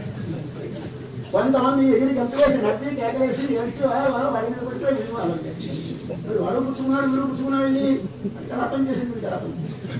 [SPEAKER 1] కొంతమంది ఎగిరి గంతులేసి నవ్వి కేకలేసి ఏడ్చి "ఆ, ఆ, వాడి మీద పడిపోయి వీళ్ళు వాళ్ళని చేస్తారు. వాడు పుచ్చుకున్నాడు వీడు పుచ్చుకున్నాడండి అక్కడ పని చేసింది ఇక్కడ పని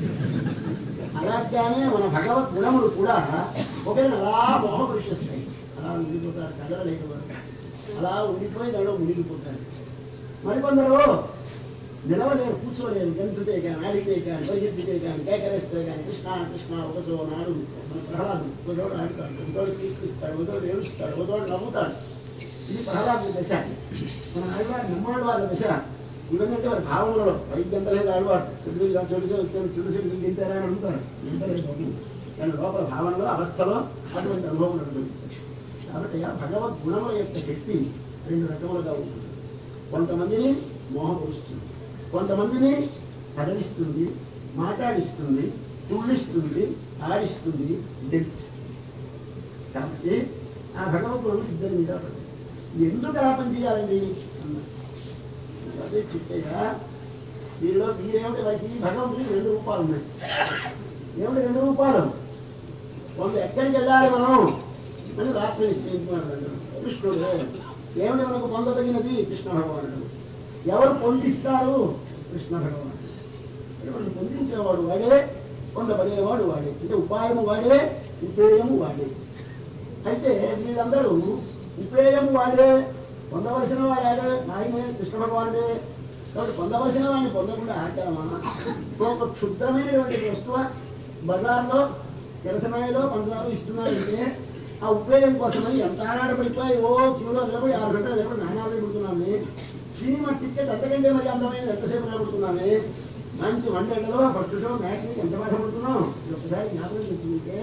[SPEAKER 1] అలాగానే మన భగవత్ గుణములు కూడా ఒకరిని అలా మోహపరిచేస్తాయి అలా ఉండిపోతారు కదలలేకపోతారు అలా ఉండిపోయి దానిలో మునిగిపోతారు మరికొందరు నిలవలేరు కూర్చోలేరు గంతుతే కానీ ఆడితే కానీ పరిగెత్తితే కానీ కేకరేస్తే కానీ కృష్ణ కృష్ణ ఒకసో నాడు మన ప్రహ్లాదు ఒకచోడు ఆడుతాడు ఒకచోడు కీర్తిస్తాడు ఒకచోడు ఏడుస్తాడు ఒకచోడు నవ్వుతాడు ఇది ప్రహ్లాదు దశ మన ఆడవారి నమ్మాడు వారి దశ ఇవన్నీ వారి భావనలో పైకి గంటలేదు ఆడవారు చెడు చెడు వచ్చాను చెడు చెడు గింతారా అని అడుగుతారు గింతలేదు బాబు. కానీ లోపల భావనలో అవస్థలో అటువంటి అనుభవం ఉంటుంది కాబట్టి ఆ భగవద్ గుణముల యొక్క శక్తి రెండు రకములుగా ఉంటుంది కొంతమందిని మోహపరుస్తుంది కొంతమందిని కదలిస్తుంది మాట్లాడిస్తుంది తుళ్ళిస్తుంది ఆడిస్తుంది దెప్పిస్తుంది కాబట్టి ఆ భగవద్గుణం ఇద్దరి మీద పడుతుంది ఎందుకు అలా పని చేయాలండి అన్నారు. అదే చెప్పేగా వీళ్ళు మీరేమిటి వారికి భగవంతుడికి రెండు రూపాలు ఉన్నాయి ఏమిటి రెండు రూపాలు కొంత ఎక్కడికి వెళ్ళాలి మనం అని రాత్రి నిశ్చయించుకున్నాడు కృష్ణుడు ఏమిటి మనకు పొందదగినది కృష్ణ భగవానుడు ఎవరు పొందిస్తారు కృష్ణ భగవానుడు అంటే మనల్ని పొందించేవాడు వాడే పొందబడేవాడు వాడే అంటే ఉపాయము వాడే ఉపేయము వాడే అయితే వీళ్ళందరూ ఉపేయము వాడే పొందవలసిన వాడే ఆయనే కృష్ణ భగవానుడే కాబట్టి పొందవలసిన వాడిని పొందకుండా ఆడతామా ఒక క్షుద్రమైనటువంటి వస్తువు బజార్లో కిరసనాయిలో పంచదారు ఇస్తున్నారంటే ఆ ఉపయోగం కోసమని ఎంత ఆరాటపడిపోయి ఓ క్యూలో నిలబడి ఆరు గంటలు నిలబడి నానాలు నిలబడుతున్నామే సినిమా టికెట్ అంతకంటే మరి అందమైన ఎంతసేపు నిలబడుతున్నామే మంచి వన్ డేలో ఫస్ట్ షో మ్యాచ్ ఎంత బాధపడుతున్నాం ఇది ఒకసారి జ్ఞాపకం తెచ్చుకుంటే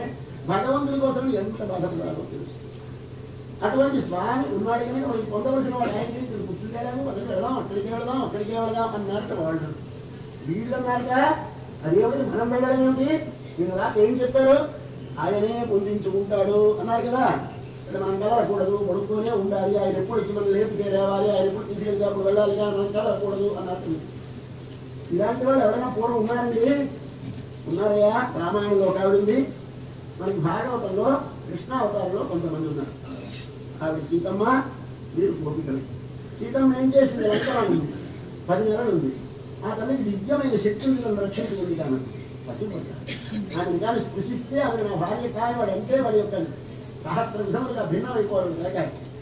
[SPEAKER 1] భగవంతుడి కోసం ఎంత బాధపడాలో తెలుసు అటువంటి స్వామి ఉన్నాడు కనుక మనకి పొందవలసిన వాడు ఆయన ఇక్కడ కూర్చుంటాము అక్కడికి వెళదాం అక్కడికి వెళదాం అక్కడికి వెళదాం అన్నట్టు వాళ్ళు వీళ్ళు అన్నారట అదేమిటి మనం వెళ్ళడం ఏమిటి వీళ్ళు రాక ఏం చెప్పారు ఆయనే పొందించుకుంటాడు అన్నారు కదా ఇక్కడ మనం కదలకూడదు పడుతూనే ఉండాలి ఆయన ఎప్పుడు వచ్చి మనం లేపితే లేవాలి ఆయన ఎప్పుడు తీసుకెళ్తే అప్పుడు వెళ్ళాలి కానీ మనం కదలకూడదు అన్నట్టు ఇలాంటి వాళ్ళు ఎవరైనా పూర్వం ఉన్నారండి ఉన్నారయ్యా రామాయణంలో ఒక ఆవిడ ఉంది మనకి భాగవతంలో కృష్ణావతారంలో కొంతమంది ఉన్నారు ఆవిడ సీతమ్మ వీరు గోపికలు సీతమ్మ ఏం చేసింది లంకలో ఉంది పది నెలలు ఉంది ఆ తల్లికి దివ్యమైన శక్తులను రక్షించుకుంది కానీ పట్టుకుంటారు ఆమెను కానీ స్పృశిస్తే ఆమె నా భార్య కాయవాడు అంటే వాడి యొక్క సహస్ర విధములుగా భిన్నమైపోవడం లేక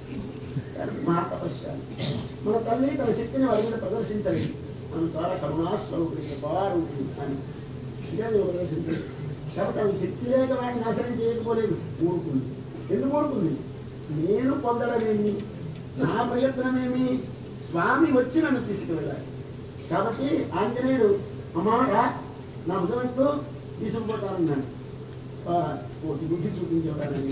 [SPEAKER 1] మా తపస్యాలు మన తల్లి తన శక్తిని వారి మీద ప్రదర్శించలేదు మనం చాలా కరుణాస్వరూపుడికి బాగుంటుంది అని ఇదే ప్రదర్శించలేదు కాబట్టి ఆమె శక్తి లేక వాడిని నాశనం చేయకపోలేదు ఊరుకుంది ఎందుకు ఊరుకుంది నేను పొందడమేమి నా ప్రయత్నమేమి స్వామి వచ్చి నన్ను తీసుకువెళ్ళాలి కాబట్టి ఆంజనేయుడు అమ్మా రా నా భుజమంటూ తీసుకుపోతానన్నాడు ఆ, ఓటి బుద్ధి చూపించేవాడని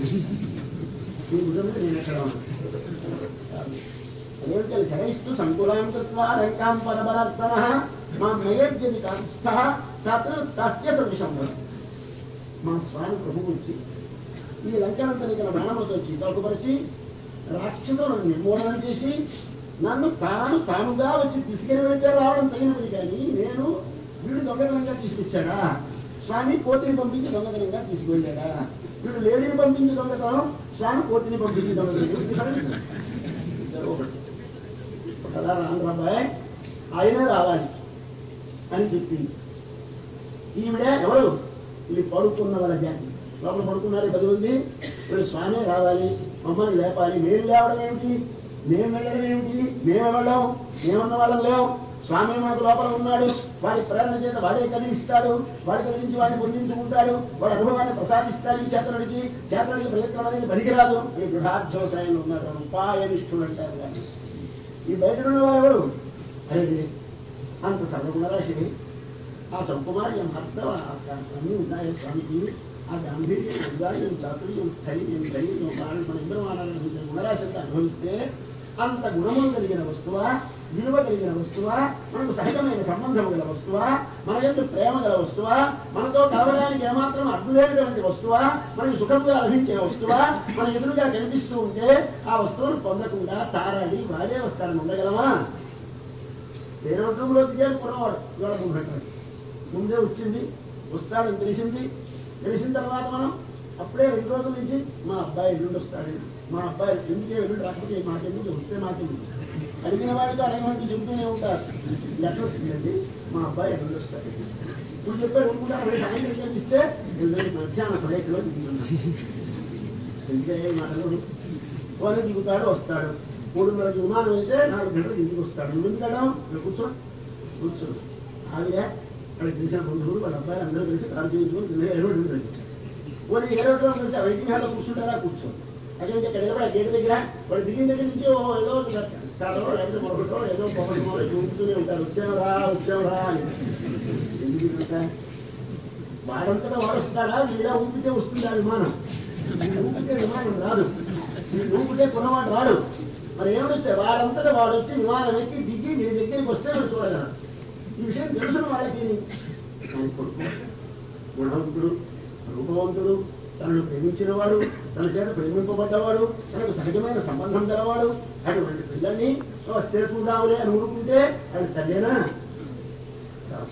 [SPEAKER 1] నీ భుజం మీద నేను ఎక్కడ ఉన్నాను అదేమిటి శరైస్తు సంకులాం కృత్వా లంకాం పరబరార్తన మా నైవేద్యది కాంస్థ తత్ తస్య సదృశం వదతి. మా స్వామి ప్రభు వచ్చి ఈ లంకనంతని గల బాణములతో చీకలుపరిచి రాక్షసులను నిర్మూలన చేసి నన్ను తాను తానుగా వచ్చి తీసుకెళ్ళి వెళితే రావడం తగినది కానీ నేను వీడు దొంగతనంగా తీసుకొచ్చాడా స్వామి కోతిని పంపించి దొంగతనంగా తీసుకువెళ్ళాడా వీడు లేడీని పంపించి దొంగతనం స్వామి కోతిని పంపించి దొంగతనం డిఫరెన్స్ ఇద్దరు ఒకటి. ఒకలా రాంద్రాబాయ్ ఆయనే రావాలి అని చెప్పింది ఈవిడ ఎవరు ఇది పడుకున్న వాళ్ళ జాతి లోపల పడుకున్నారు పది మంది వీళ్ళు స్వామి రావాలి మమ్మల్ని లేపాలి మీరు లేవడం ఏమిటి మేము వెళ్ళడం ఏమిటి మేము వెళ్ళాం మేమన్న వాళ్ళం లేవు స్వామి మనకు లోపల ఉన్నాడు వాడి ప్రేరణ చేత వాడే కదిలిస్తాడు వాడి కదిలించి వాడిని పొందించుకుంటాడు వాడి అనుభవాన్ని ప్రసాదిస్తాడు ఈ చేతనుడికి చేతనుడికి ప్రయత్నం అనేది పనికిరాదు ఈ దృఢాధ్యవసాయంలో ఉన్నారు ఉపాయనిష్ఠుడు అంటారు కానీ ఈ బయట ఉన్న వారు ఎవరు అరే అంత సర్వగుణరాశి ఆ సౌకుమార్యం అర్థం అన్నీ ఉన్నాయి స్వామికి ఆ గాంభీర్యం ఉదార్యం చాతుర్యం స్థైర్యం ధైర్యం బాణం మన ఇద్దరు మాట్లాడిన గుణరాశంతా అనుభవిస్తే అంత గుణములు కలిగిన వస్తువా విలువ కలిగిన వస్తువా మనకు సహజమైన సంబంధం గల వస్తువా మన యొక్క ప్రేమ గల వస్తువా మనతో కలవడానికి ఏమాత్రం అడ్డులేనటువంటి వస్తువా మనకి సుఖంగా లభించే వస్తువా మన ఎదురుగా కనిపిస్తూ ఉంటే ఆ వస్తువును పొందకుండా తారాడి వాడే వస్తారని ఉండగలమా వేరే వర్గంలో దిగాడు కుర్రవాడు ఇవాళ ఉన్నటువంటి ముందే వచ్చింది వస్తాడని తెలిసింది తెలిసిన తర్వాత మనం అప్పుడే రెండు రోజుల నుంచి మా అబ్బాయి ఎల్లుండి వస్తాడు మా అబ్బాయి ఎందుకే ఎల్లుండి రాకపోతే మాకెందుకు వస్తే మాకెందుకు అడిగిన వాడికి అడగడానికి చెబుతూనే ఉంటారు లెటర్ వచ్చిందండి మా అబ్బాయి ఎల్లుండి వస్తాడు ఇప్పుడు చెప్పారు ఊరుకుంటారు రేపు సాయంత్రం కనిపిస్తే ఎల్లుండి మధ్యాహ్నం ఫ్లైట్లో దిగుతున్నాడు ఎందుకే ఈ మాటలు పోనీ దిగుతాడు వస్తాడు మూడున్నరకి విమానం అయితే నాలుగు గంటలకు ఇంటికి వస్తాడు నువ్వు ఎందుకడం ఇక్కడ కూర్చో కూర్చో ఆవిడ అక్కడ తెలిసిన బంధువులు వాళ్ళ అబ్బాయి అందరూ కలిసి కారు చేయించుకొని కింద ఎరోడ్ ఉంటుంది పోనీ ఎరోడ్లో కలిసి ఆ వెయిటింగ్ హాల్లో కూర్చుంటారా కూర్చో అక్కడ ఇక్కడ నిలబడి గేట్ దగ్గర వాడు దిగిన దగ్గర నుంచి ఓ ఏదో కాదో లేకపోతే మరొకటో ఏదో పొగటమో చూపుతూనే ఉంటారు వచ్చావురా వచ్చావురా అని ఎందుకు ఇదంతా? వాడంతటా వాడు వస్తాడా వీడా ఊపితే వస్తుందా విమానం ఊపితే విమానం రాదు మీరు ఊపితే కొన్నవాడు రాడు మరి ఏమొస్తే వాడంతటా వాడు వచ్చి విమానం ఎక్కి దిగి మీ దగ్గరికి వస్తే మీరు చూడగలరు ఈ విషయం తెలుసున్న వాళ్ళకి ఆయన కొడుకు గుణవంతుడు రూపవంతుడు తనను ప్రేమించిన వాడు తన చేత ప్రేమింపబడ్డవాడు తనకు సహజమైన సంబంధం గలవాడు అటువంటి పిల్లల్ని వస్తే చూద్దాములే అని ఊరుకుంటే అది తల్లేనా కాదు.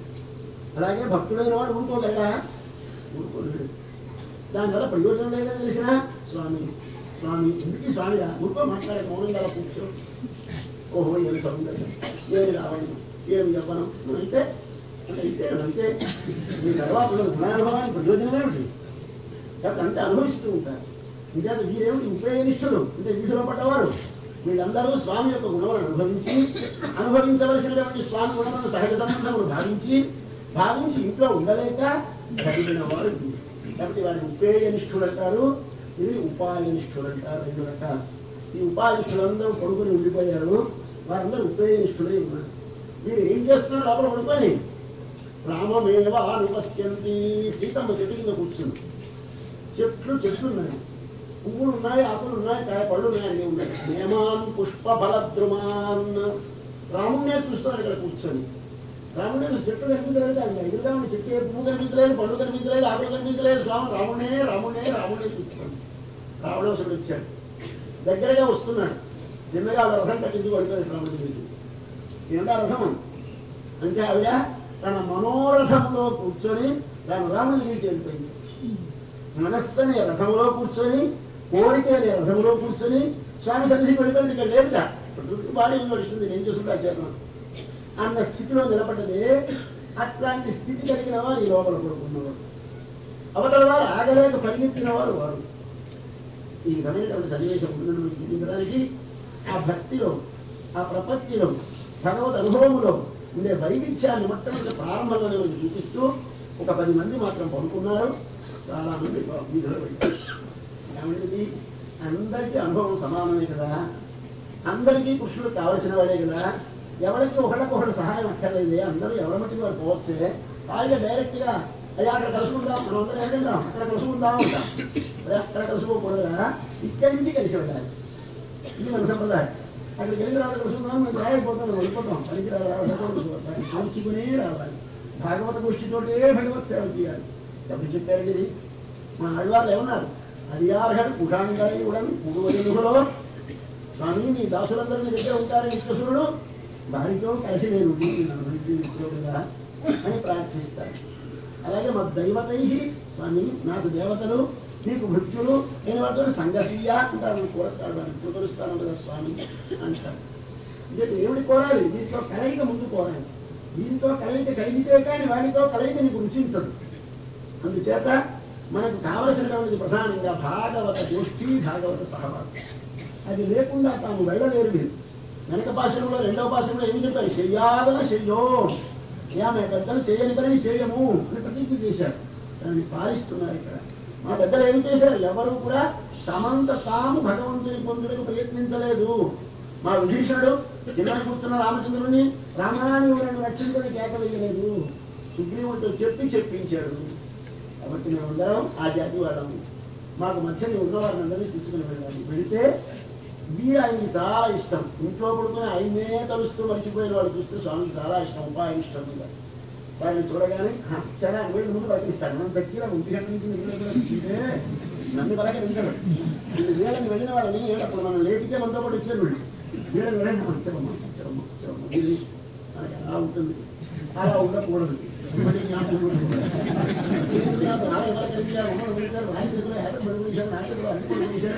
[SPEAKER 1] అలాగే భక్తుడైన వాడు ఊరుకోగలడా ఊరుకోలేడు దానివల్ల ప్రయోజనం లేదని తెలిసిన స్వామి స్వామి ఎందుకు స్వామిగా ఊరుకో మాట్లాడే మౌనంగా అలా కూర్చో ఓహో ఏమి సౌందర్యం ఏమి రావణం ఏమి యవ్వనం అంటే అంటే ఇంతే అంతే మీ తర్వాత ఉన్న గుణానుభవానికి ప్రయోజనం ఏమిటి కాబట్టి అంతే అనుభవిస్తూ ఉంటారు ఇంకా వీరేమిటి ఉపయోగిస్తుడు అంటే వీధిలో పడ్డవారు వీళ్ళందరూ స్వామి యొక్క గుణములను అనుభవించి అనుభవించవలసినటువంటి స్వామి గుణములను సహజ సంబంధములు భావించి భావించి ఇంట్లో ఉండలేక కలిగిన వారు వీరు. కాబట్టి వారిని ఉపేయనిష్ఠుడు అంటారు ఇది ఉపాయనిష్ఠుడు అంటారు రెండు రకాలు ఈ ఉపాయనిష్ఠులందరూ పడుకుని ఉండిపోయారు వారందరూ ఉపేయనిష్ఠులై ఉన్నారు మీరు ఏం చేస్తున్నారు లోపల పడుకొని రామమేవ అనుపశ్యంతి సీతమ్మ చెట్టు కింద కూర్చుంది చెట్లు చెట్లు ఉన్నాయి పువ్వులు ఉన్నాయి ఆకులు ఉన్నాయి కాయ పళ్ళు ఉన్నాయి అన్నీ ఉన్నాయి నేమాన్ పుష్ప ఫలద్రుమాన్ రాముణ్ణే చూస్తున్నారు ఇక్కడ కూర్చొని రాముడే చెట్టు కనిపించలేదు ఆయన ఎదురుగా ఉన్న చెట్టు ఏ పువ్వు కనిపించలేదు పళ్ళు కనిపించలేదు ఆకులు కనిపించలేదు స్వామి రాముడే రాముడే రాముడే చూస్తున్నాడు రావణాసుడు వచ్చాడు దగ్గరగా వస్తున్నాడు చిన్నగా ఆవిడ రథం కట్టించి పడుతుంది రాముడి దగ్గరికి ఏమిటా రథం అంటే ఆవిడ తన మనోరథంలో కూర్చొని తాను రాముడి దగ్గరికి వెళ్ళిపోయింది మనస్సు అనే రథంలో కూర్చొని కోరిక అనే రథంలో కూర్చొని స్వామి సన్నిధికి వెళ్ళిపోయింది ఇక్కడ లేదుగా బాడీ నడుస్తుంది నేను చూసుకుంటా చేతనం అన్న స్థితిలో నిలబడ్డది అట్లాంటి స్థితి కలిగిన వారు ఈ లోపల పడుకున్నవారు అవతల వారు ఆగలేక పరిగెత్తిన వారు వారు ఈ విధమైనటువంటి సన్నివేశం ఉంటుందని చూపించడానికి ఆ భక్తిలో ఆ ప్రపత్తిలో భగవద్ అనుభవములో ఉండే వైవిధ్యాన్ని మొట్టమొదటి ప్రారంభంలోనే మనకి చూపిస్తూ ఒక పది మంది మాత్రం పడుకున్నారు చాలా మంది వీధిలో వెళ్ళారు ఏమంటుంది అందరికీ అనుభవం సమానమే కదా అందరికీ కృష్ణుడు కావలసిన వాడే కదా ఎవరికి ఒకళ్ళకొకళ్ళు సహాయం అక్కర్లేదు అందరూ ఎవరి మట్టి వారు పోవచ్చే హాయిగా డైరెక్ట్ గా అయ్యా అక్కడ కలుసుకుందాం మనం అందరం వెళ్ళిందాం అక్కడ కలుసుకుందాం అంటాం అరే, అక్కడ కలుసుకోకూడదురా ఇక్కడి నుంచి కలిసి వెళ్ళాలి ఇది మన సంప్రదాయం అక్కడికి వెళ్ళి రావాలి కలుసుకుందాం మేము రాయకపోతాం మేము వెళ్ళిపోతాం పనికి రావాలి కాల్చుకునే రావాలి భాగవత గోష్ఠితోటే భగవత్ సేవ చేయాలి ఎవరు చెప్పారు ఇది మా ఆడవాళ్ళు ఏమన్నారు అడియార్హడు కుషాంగాయి ఉడన్ పుడువలుగులో స్వామి నీ దాసులందరూ నీ దగ్గర ఉంటారు నిత్యసురుడు వారితో కలిసి నేను నిత్యుడుగా అని ప్రార్థిస్తాను అలాగే మా దైవతై స్వామి నాకు దేవతలు నీకు మృత్యులు నేను వాటితో సంగసీయ అంటారు కోరతాడు వాడిని కుదురుస్తాను కదా స్వామి అంటారు ఇదే దేవుడి కోరాలి దీంతో కలయిక ముందు కోరాలి దీంతో కలయిక కలిగితే కానీ వాడితో కలయిక నీకు రుచించదు అందుచేత మనకు కావలసినటువంటి ప్రధానంగా భాగవత గోష్ఠి భాగవత సహవాసం అది లేకుండా తాము వెళ్ళలేరు మీరు వెనక భాషలో రెండవ భాషలో ఏమి చెప్పారు చెయ్యాలన చెయ్యో యా మేము పెద్దలు చేయని పని చేయము అని ప్రతిజ్ఞ చేశారు దాన్ని పాలిస్తున్నారు ఇక్కడ మా పెద్దలు ఏమి చేశారు ఎవరు కూడా తమంత తాము భగవంతుని పొందుటకు ప్రయత్నించలేదు మా విభీషణుడు కింద కూర్చున్న రామచంద్రుని రామాని ఊరిని రక్షించని కేక వేయలేదు సుగ్రీవుడితో చెప్పి చెప్పించాడు కాబట్టి మేమందరం ఆ జాతి వాళ్ళము మాకు మధ్యని ఉన్నవారిని అందరినీ తీసుకుని వెళ్ళాలి వెళితే వీరు ఆయనకి చాలా ఇష్టం ఇంట్లో పడుకుని ఆయనే తలుస్తూ మర్చిపోయిన వాళ్ళు చూస్తే స్వామికి చాలా ఇష్టం ఉపాయం ఇష్టం మీద వారిని చూడగానే "హ, సరే అని వీళ్ళు ముందు పలికిస్తాడు మనం దక్కిన ఒంటి గంట నుంచి నిద్ర దగ్గర కూర్చుంటే నన్ను బలక నిద్రడు వీళ్ళు వీళ్ళని వెళ్ళిన వాళ్ళని ఏడప్పుడు మనం లేపితే మనతో పాటు వచ్చారు వీళ్ళు వీళ్ళని వెళ్ళండి మంచరమ్మ మంచరమ్మ మంచరమ్మ ఇది మనకి అలా ఉంటుంది అలా ఉండకూడదు మళ్ళీ జ్ఞాపకం ఉండకూడదు. ఏం కాదు, నాలుగు వేల కలిగారు, ఉమ్మడి పిలిచారు, రాయి తిరుగులు, హ్యాపీ బర్త్డే పిలిచారు, హ్యాపీ బర్త్డే అన్ని కూడా పిలిచారు.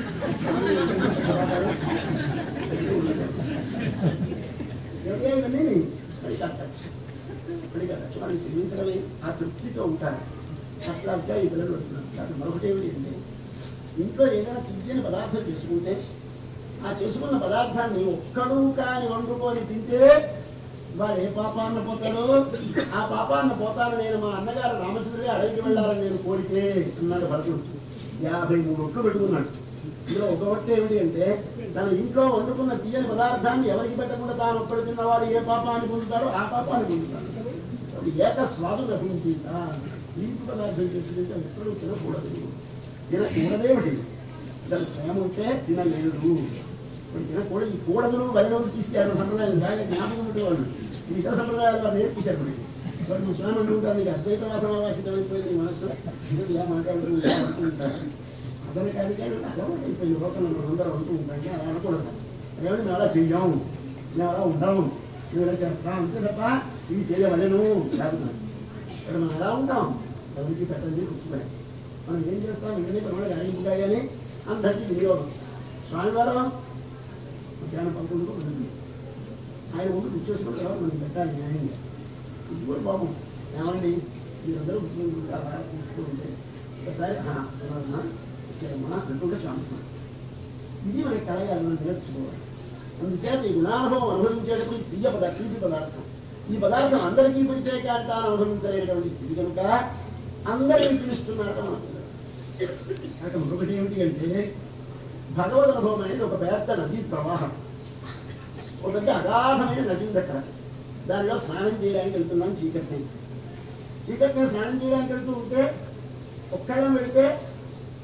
[SPEAKER 1] ఎవరికీ ఇవన్నీ అది కరెక్ట్. అది కరెక్ట్. వాడిని సేవించడమే ఆ తృప్తితో ఉంటారు అట్లాగా ఈ పిల్లలు ఉంటున్నారు కాబట్టి మరొకటి ఏమిటి అంటే ఇంట్లో ఏదైనా తియ్యని పదార్థం చేసుకుంటే ఆ చేసుకున్న పదార్థాన్ని ఒక్కడు కాని వండుకొని తింటే వాడు ఏ పాపాన్న పోతాడో ఆ పాపాన్న పోతాను నేను మా అన్నగారు రామచంద్రుడి అడవికి వెళ్ళాలని నేను కోరితే అన్నాడు భరతుడు యాభై మూడు ఒట్లు పెట్టుకున్నాడు ఇందులో ఒక ఒట్టు ఏమిటి అంటే తన ఇంట్లో వండుకున్న తీయని పదార్థాన్ని ఎవరికి పెట్టకుండా తాను ఒక్కడు తిన్నవాడు ఏ పాపాన్ని పొందుతాడో ఆ పాపాన్ని పొందుతాడు అది ఏక స్వాదు లభించిందా నీటి పదార్థం చేసుకుంటే ఎక్కడూ తినకూడదు తినకూడదేమిటి అసలు ప్రేమ ఉంటే తినలేదు ఇప్పుడు తినకూడదు ఈ కూడదులు వరిలోకి తీసుకెళ్ళిన సంప్రదాయం బాగా జ్ఞాపకం ఉండేవాళ్ళు ఈ ఇతర సంప్రదాయాలు వారు నేర్పించారు మనకి మరి నువ్వు స్వామి అంటుంటారు నీకు అద్వైత వాసనవాసితం అయిపోయింది నీ మనస్సు ఇది ఇలా మాట్లాడుతూ ఉంటారు అసలు కానీ కానీ అలవాటు అయిపోయింది లోకంలో మనం అందరం అంటూ ఉంటాం కానీ అలా అనకూడదు అదేమిటి మేము అలా చెయ్యాము మేము అలా ఉంటాము మేము ఇలా చేస్తాం అంతే తప్ప ఇది చేయవలను కాదు ఇక్కడ మనం ఎలా ఉంటాం ఎవరికి పెట్టండి కూర్చున్నాయి మనం ఏం చేస్తాం ఇవన్నీ పనులు అడిగిపోతాయి కానీ అందరికీ వినియోగం స్వామివారు మధ్యాహ్నం పదకొండుకు ఉంటుంది ఆయన ముందు కూర్చోసుకుంటే ఎవరు మనకి పెట్టాలి న్యాయంగా ఇది కూడా బాబు ఏమండి మీరందరూ కూర్చుని అలా చూస్తూ ఉంటే ఒకసారి అమ్మా అంటుంటే స్వామి ఇది మనకి కలగాలి మనం నేర్చుకోవాలి అందుచేత ఈ గుణానుభవం అనుభవించేటప్పుడు ఈ తీయ పదార్థం తీపి పదార్థం ఈ పదార్థం అందరికీ పెడితే కానీ తాను అనుభవించలేనటువంటి స్థితి కనుక అందరికీ పిలుస్తున్నారు మనకు కాక మరొకటి ఏమిటి అంటే భగవద్ అనుభవం అనేది ఒక పెద్ద నదీ ప్రవాహం ఒక పెద్ద అగాధమైన నది ఉంది అక్కడ దానిలో స్నానం చేయడానికి వెళ్తున్నాం చీకటి చీకటిని స్నానం చేయడానికి వెళ్తూ ఉంటే ఒక్కళ్ళం వెళితే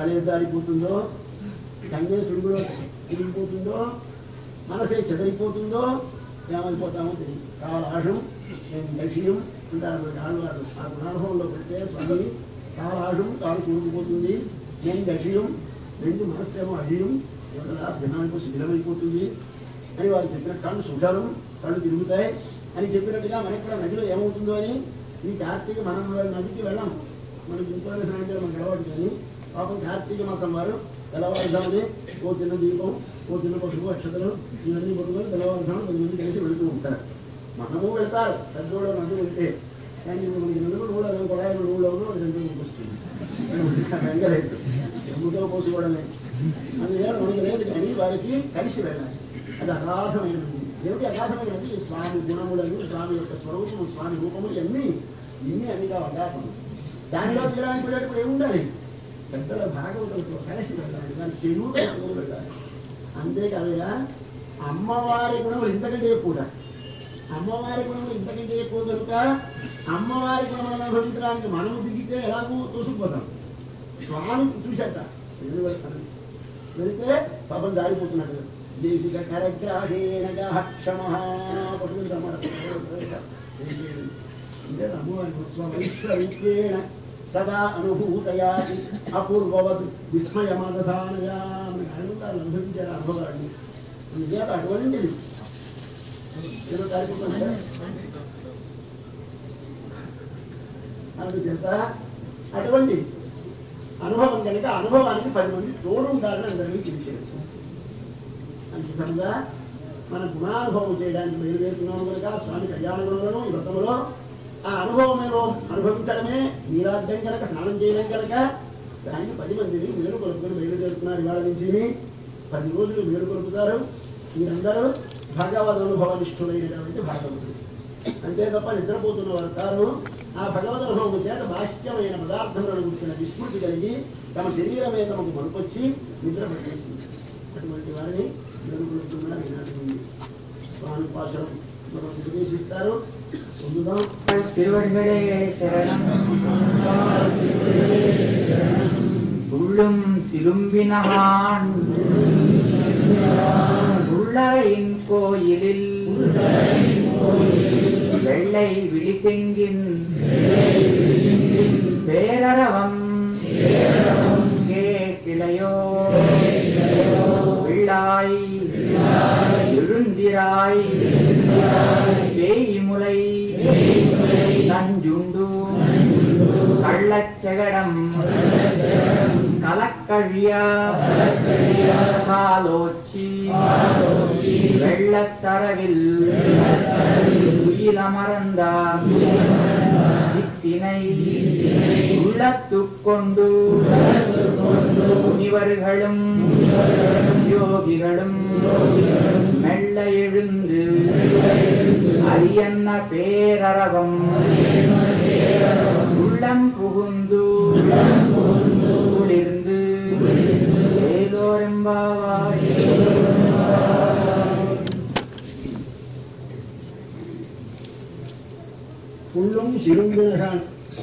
[SPEAKER 1] గాలి జారిపోతుందో కన్నే సుడుగులో తిరిగిపోతుందో మనసే చెదరిపోతుందో ఏమైపోతామో తెలియదు కాలాషం నేను లక్ష్యం అంటారు ఆడవారు ఆ గుణానుభవంలో పెడితే స్వామి కాలాషం కాలు కూరుకుపోతుంది నేను లక్ష్యం రెండు మనస్సేమో అజయం ఎవరైనా భిన్నమైపో శిథిలమైపోతుంది అని వారు చెప్పినట్టు కళ్ళు సుఖాలు కళ్ళు తిరుగుతాయి అని చెప్పినట్టుగా మనకి కూడా నదిలో ఏమవుతుందో అని ఈ కార్తీక మనం నదికి వెళ్ళాం మనకి ఇంట్లో స్నానం చేయడం మనకు అలవాటు కానీ పాపం కార్తీక మాసం వారు తెల్లవారుజామునే ఓ చిన్న దీపం ఓ చిన్న పసుపు అక్షతలు ఇవన్నీ పట్టుకొని తెల్లవారుజాము పది మంది కలిసి వెళుతూ ఉంటారు మనము వెళ్తారు పెద్దోళ్ళు నది వెళ్తే కానీ మనకి నదులు కూడా కొడాయిలు నూళ్ళు రెండు వస్తుంది వెంగలేదు ఎముకలు పోసుకోవడమే అందువల్ల మనకి లేదు కానీ వారికి కలిసి వెళ్ళాలి అది అగాధమైనది ఏమిటి అగాధమైనది స్వామి గుణములను స్వామి యొక్క స్వరూపము స్వామి రూపము ఇవన్నీ ఇన్ని అన్నిగా అగాధం దానిలో చేయడానికి వెళ్ళేటప్పుడు ఏముండాలి పెద్దల భాగవతంతో కలిసి వెళ్ళాలి దాని చెరువుతో పట్టుకొని వెళ్ళాలి అంతేకాదయా అమ్మవారి గుణములు ఇంతకంటే ఎక్కువ అమ్మవారి గుణములు ఇంతకంటే ఎక్కువ కనుక అమ్మవారి గుణములను అనుభవించడానికి మనము దిగితే ఎలాగూ తోసుకుపోతాం స్వామి చూశాట వెళ్ళి వెళ్తాను వెళ్తే పాపం దారిపోతున్నాడు దేశిక కరగ్రాహేణ క్షమ అంటే అమ్మవారి స్వైశ్వరూపేణ సదా అనుభూతయా అపూర్వవద్ విస్మయమదధానయా మనకి అనుభూతాలు అనుభవించారు ఆ అనుభవాన్ని అందుచేత అటువంటిది ఏదో కార్యక్రమం అందుచేత అటువంటి అనుభవం కనుక అనుభవానికి పది మంది తోడు ఉండాలని అందరినీ తెలిసేది అందుకంగా మన గుణానుభవం చేయడానికి బయలుదేరుతున్నాము కనుక స్వామి కళ్యాణ గుణంలో ఈ వ్రతంలో ఆ అనుభవమేలో అనుభవించడమే నీరార్థం కనుక స్నానం చేయడం కనుక దాన్ని పది మందిని మేలు కొలుపుకొని బయలుదేరుతున్నారు ఇవాళ నుంచి పది రోజులు మేలు కొలుపుతారు మీరందరూ భగవద్ అనుభవ నిష్ఠులైనటువంటి భాగవతులు అంతే తప్ప నిద్రపోతున్న వారు కారు ఆ భగవద్ అనుభవం చేత బాహ్యమైన పదార్థములను గురించిన విస్మృతి కలిగి తమ శరీరమే తమకు మనుకొచ్చి నిద్ర పట్టేసింది అటువంటి వారిని నిద్రపోతున్నారు ఈనాటి స్వామి పాశం మనం ఉపదేశిస్తారు పొందుదాం
[SPEAKER 2] திருவடிகளே சரணம் உள்ளும் சிலும்பினகான் உள்ளறையின் கோயிலில் வெள்ளை விழிசெங்கின் பேரரவம் கேட்டிலையோ பிள்ளாய் எழுந்திராய் பேய்முலை நஞ்சுண்டு கள்ளச்சகடம் கலக்கழியா காலோச்சி வெள்ளத்தரவில் உயிலமர்ந்தார் இத்தினை உள்ளத்துக் கொண்டு முனிவர்களும் யோகிகளும் மெல்ல எழுந்து அரியன்ன பேரரவம் உள்ளம் புகுந்து குளிர்ந்து ஏதோரெம்பாவாய்
[SPEAKER 1] పుళ్ళం శిరుంబినగాన్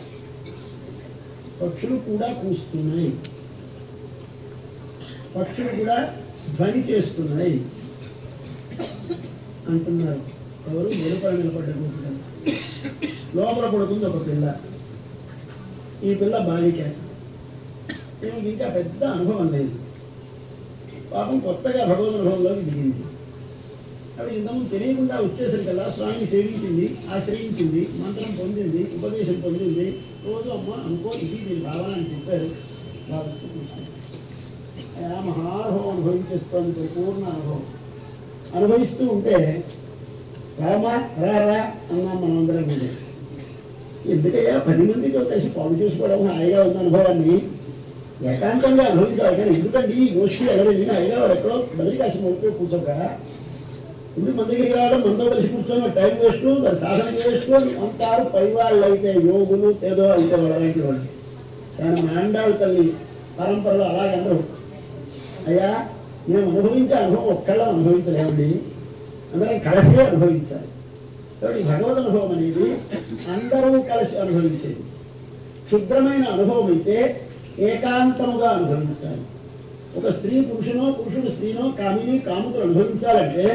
[SPEAKER 1] పక్షులు కూడా కూస్తున్నాయి పక్షులు కూడా ధ్వని చేస్తున్నాయి అంటున్నారు ఎవరు వెలుపల నిలబడ్డ గోపిక లోపల పడుతుంది ఒక పిల్ల ఈ పిల్ల బాలిక ఈమెకి ఇంకా పెద్ద అనుభవం లేదు పాపం కొత్తగా భగవద్ అనుభవంలోకి దిగింది అవి ఇంతకుముందు తెలియకుండా వచ్చేసరికల్లా స్వామిని సేవించింది ఆశ్రయించింది మంత్రం పొందింది ఉపదేశం పొందింది రోజు అమ్మ అనుకో ఇది దీని భావన అని చెప్పారు భావిస్తూ కూర్చుంది ఆ మహానుభవం అనుభవించేస్తోంది పరిపూర్ణ అనుభవం అనుభవిస్తూ ఉంటే రామా రా రా అన్నాం మనం అందరం కూడా ఎందుకయ్యా పది మందితో కలిసి పాలు చేసుకోవడం హాయిగా ఉన్న అనుభవాన్ని ఏకాంతంగా అనుభవించాలి కానీ ఎందుకండి ఈ గోష్ఠి ఎవరైనా అయినా వాడు ఎక్కడో బదిరికాశం వెళ్ళిపోయి కూర్చోగా ఎందుకు మన దగ్గరికి రావడం మనతో కలిసి కూర్చొని టైం వేస్ట్ మరి సాధన వేస్ట్ అంటారు పై వాళ్ళు అయితే యోగులు ఏదో అయితే వాళ్ళు అలాంటి వాళ్ళు కానీ మాండాళ్ళ తల్లి పరంపరలో అలాగే అందరూ అయ్యా మేము అనుభవించే అనుభవం ఒక్కళ్ళ అనుభవించలేమండి అందరం కలిసే అనుభవించాలి కాబట్టి ఈ భగవద్ అనుభవం అనేది అందరూ కలిసి అనుభవించేది క్షుద్రమైన అనుభవం అయితే ఏకాంతముగా అనుభవించాలి ఒక స్త్రీ పురుషునో పురుషుడు స్త్రీనో కామిని కాముకులు అనుభవించాలంటే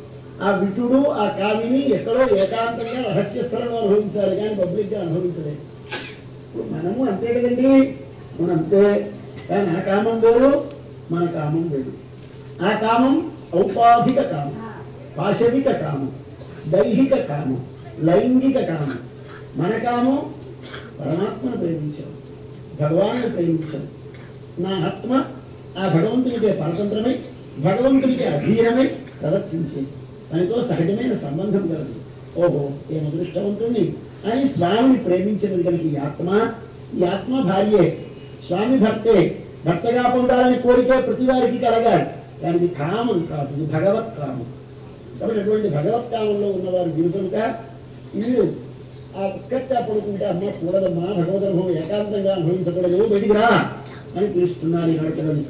[SPEAKER 1] ఆ విటుడు ఆ కామిని ఎక్కడో ఏకాంతంగా రహస్య స్థలంలో అనుభవించాలి కానీ పబ్లిక్గా అనుభవించలేదు ఇప్పుడు మనము అంతే కదండి మనం అంతే కానీ ఆ కామం వేరు మన కామం వేరు ఆ కామం ఔపాధిక కామం పాశవిక కామం దైహిక కామం లైంగిక కామం మన కామం పరమాత్మను ప్రేమించాం భగవాన్ని ప్రేమించాం నా ఆత్మ ఆ భగవంతునికే పరతంత్రమై భగవంతునికి అధీనమై ప్రవర్తించేది దానితో సహజమైన సంబంధం కలదు ఓహో ఏం అదృష్టవంతుణ్ణి అని స్వామిని ప్రేమించినది కనుక ఈ ఆత్మ ఈ ఆత్మ భార్యే స్వామి భర్తే భర్తగా పొందాలని కోరికే ప్రతి వారికి కలగాలి కానీ ఇది కామం కాదు ఇది భగవత్ కామం కాబట్టి అటువంటి భగవత్ కామంలో ఉన్నవారు జీవితంక ఇల్లు ఆ ఒక్కటే పడుకుంటే అమ్మ కూడదమ్మా భగవద్ అనుభవం ఏకాంతంగా అనుభవించకూడదు బయటికి రా అని పిలుస్తున్నారు ఈ పిల్లలు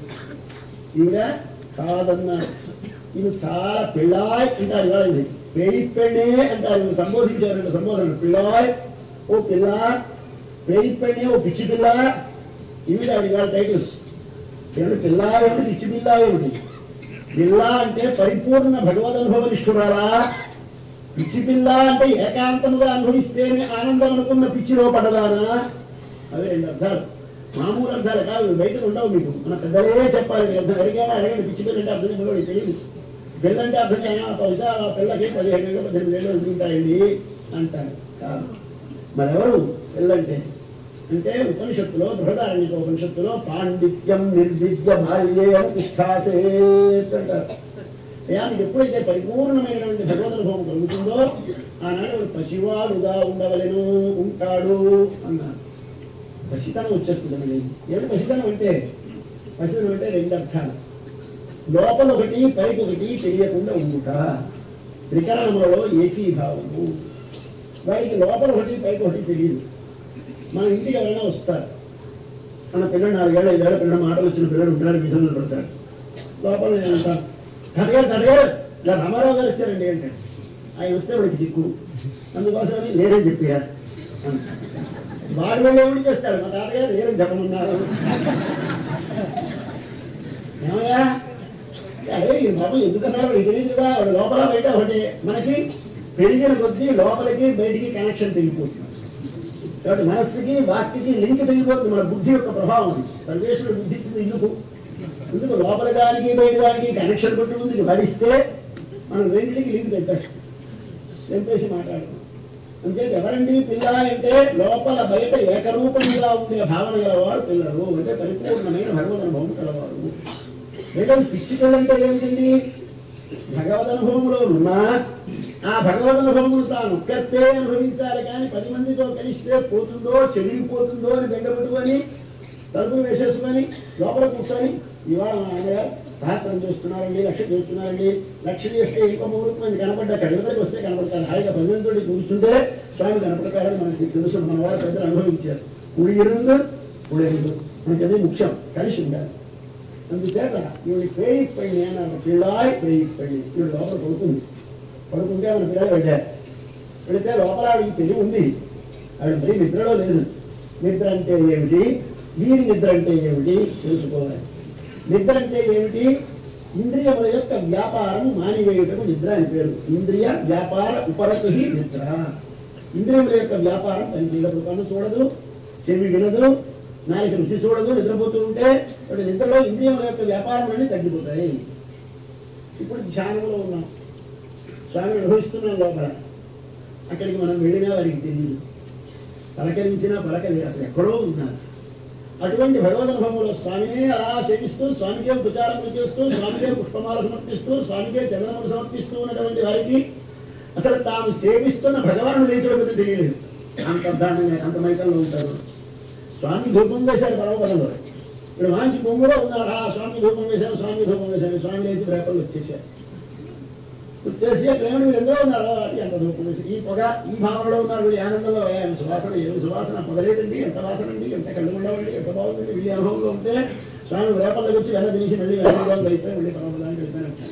[SPEAKER 1] ఈవిడ కాదన్నారు ఇది చాలా పిల్లాయ్ అంటారు ఇవాళ ఇది పేయి పెళ్ళే అంటారు ఇవి సంబోధించారు రెండు సంబోధనలు పిల్లాయ్ ఓ పిల్ల పేయి పెళ్ళే ఓ పిచ్చి పిల్ల ఇవి ఆవిడ ఇవాళ టైటిల్స్ ఏమిటి పిల్ల ఏమిటి పిచ్చి పిల్ల ఏమిటి పిల్ల అంటే పరిపూర్ణ భగవద్ అనుభవనిష్ఠురాలా పిచ్చి పిల్ల అంటే ఏకాంతముగా అనుభవిస్తేనే ఆనందం అనుకున్న పిచ్చిలో పడదానా అవి రెండు అర్థాలు మామూలు అర్థాలు కాదు ఇవి బయట ఉండవు మీకు మన పెద్దలే చెప్పాలి మీకు అర్థం అడిగానే అడగండి పిచ్చి పిల్ల అంటే అర్థం ఏంటో మీకు తెలియదు పిల్ల అంటే అర్థం చేయనా పైసా ఆ పిల్లకి పదిహేను వేలు పద్దెనిమిది వేలు ఉంటుంటాయండి అంటారు కాదు మరెవరు పిల్లంటే అంటే ఉపనిషత్తులో బృహదారణ్యక ఉపనిషత్తులో పాండిత్యం నిర్విద్య బాల్యే తిష్టాసేత్ అంటారు అయానికి ఎప్పుడైతే పరిపూర్ణమైనటువంటి భగవదనుభవం కలుగుతుందో ఆనాడు వాడు పసివాడుగా ఉండవలెను ఉంటాడు అన్నారు పసితనం వచ్చేస్తుందండి ఏమిటి పసితనం అంటే పసితనం అంటే రెండు అర్థాలు లోపల ఒకటి పైకి ఒకటి తెలియకుండా ఉండుట త్రికరణములలో ఏకీభావము వారికి లోపల ఒకటి పైకి ఒకటి తెలియదు మన ఇంటికి ఎవరైనా వస్తారు మన పిల్లలు నాలుగేళ్ళ ఐదేళ్ళ పిల్లల మాటలు వచ్చిన పిల్లలు ఉంటారు విధులు పడతారు లోపల నేను అంటాను తాతగారు తాతగారు ఇలా రామారావు గారు వచ్చారండి అంటే ఆయన వస్తే వాడికి దిక్కు అందుకోసమని లేరని చెప్పారు వాడు వెళ్ళి ఏమిటి చేస్తాడు మా తాతగారు లేరని చెప్పమన్నారు ఏమయ్యా అదే ఈ బాబు ఎందుకన్నారు ఇది తెలియదు కదా వాడు లోపల బయట ఒకటి మనకి పెరిగిన కొద్దీ లోపలికి బయటికి కనెక్షన్ తెగిపోతుంది కాబట్టి మనస్సుకి వాక్కి లింక్ తెగిపోతుంది మన బుద్ధి యొక్క ప్రభావం అది సర్వేశ్వరుడు బుద్ధి ఇచ్చింది ఎందుకు ఎందుకు లోపల దానికి బయట దానికి కనెక్షన్ కొట్టి ముందుకు భరిస్తే మనం రెండింటికి లింక్ పెట్టేస్తాం తెంపేసి మాట్లాడుతాం అంటే ఎవరండి పిల్ల అంటే లోపల బయట ఏకరూపంగా ఉండే భావన గలవారు పిల్లలు అంటే పరిపూర్ణమైన భగవద్ అనుభవం కలవారు లేదా పిచ్చి పిల్లంటే ఏమిటండి భగవద్ అనుభవంలో ఉన్నా ఆ భగవద్ అనుభవములు తాను ఒక్కతే అనుభవించాలి కానీ పది మందితో కలిస్తే పోతుందో చెడిగిపోతుందో అని బెంగపెట్టుకొని తలుపులు వేసేసుకొని లోపల కూర్చొని ఇవాళ మా నాన్నగారు సహస్రం చేస్తున్నారండి లక్ష చేస్తున్నారండి లక్ష చేస్తే ఇంకో మూడు మంది కనపడ్డా కడిగదరికి వస్తే కనపడతారు హాయిగా పది మందితో కూర్చుంటే స్వామి కనపడతారని మనకి తెలుసు మన వాళ్ళ పెద్దలు అనుభవించారు కుడి ఎరుందు కుడి ఎరుందు మనకి అదే ముఖ్యం కలిసి ఉండాలి అందుచేత ఈవిడ పేయి పైన అన్నారు పిల్లాయి పేయి పైన ఈవిడ లోపల పడుకుంది పడుకుంటే మన పిల్లలు వెళ్ళారు వెళితే లోపల ఆవిడకి తెలివి ఉంది ఆవిడ మరీ నిద్రలో లేదు నిద్ర అంటే ఏమిటి వీరి నిద్ర అంటే ఏమిటి తెలుసుకోవాలి నిద్ర అంటే ఏమిటి ఇంద్రియముల యొక్క వ్యాపారం మానివేయుటకు నిద్ర అని పేరు ఇంద్రియ వ్యాపార ఉపరతు నిద్ర ఇంద్రియముల యొక్క వ్యాపారం పనిచేయప్పుడు కన్ను చూడదు చెవి వినదు నాలుగు రుచి చూడదు నిద్రపోతూ ఉంటే వాటి నిద్రలో ఇంద్రియముల యొక్క వ్యాపారం అన్ని తగ్గిపోతాయి ఇప్పుడు ధ్యానంలో ఉన్నాం స్వామి అనుభవిస్తున్నాం లోపల అక్కడికి మనం వెళ్ళినా వారికి తెలియదు పలకరించినా పలకలేదు అసలు ఎక్కడో ఉన్నారు అటువంటి భగవద్ అనుభవంలో స్వామినే అలా సేవిస్తూ స్వామికే ఉపచారములు చేస్తూ స్వామికే పుష్పమాల సమర్పిస్తూ స్వామికే చంద్రములు సమర్పిస్తూ ఉన్నటువంటి వారికి అసలు తాము సేవిస్తున్న భగవాను లేచడం తెలియలేదు అంత దాన్ని అంత మైకంలో ఉంటారు స్వామి ధూపం వేశారు పర్వపదంలో ఇప్పుడు మంచి బొమ్మలో ఉన్నారు ఆ స్వామి ధూపం వేశారు స్వామి ధూపం వేశారు స్వామి లేచి రేపలు వచ్చేసారు వచ్చేసి అక్కడ ఏమైనా వీళ్ళు ఎందరో ఉన్నారు అది ఎంత ధూపం వేసి ఈ పొగ ఈ భావనలో ఉన్నారు వీళ్ళు ఆనందంలో ఏ సువాసన ఏమి సువాసన పొగలేదండి ఎంత వాసన అండి ఎంత కళ్ళు ఉండవండి ఎంత బాగుందండి వీళ్ళ అనుభవంలో ఉంటే స్వామి రేపల్లోకి వచ్చి వెన్న తినేసి మళ్ళీ వెనకడానికి అయిపోయి మళ్ళీ పరమపదానికి వెళ్ళిపోయినట్టు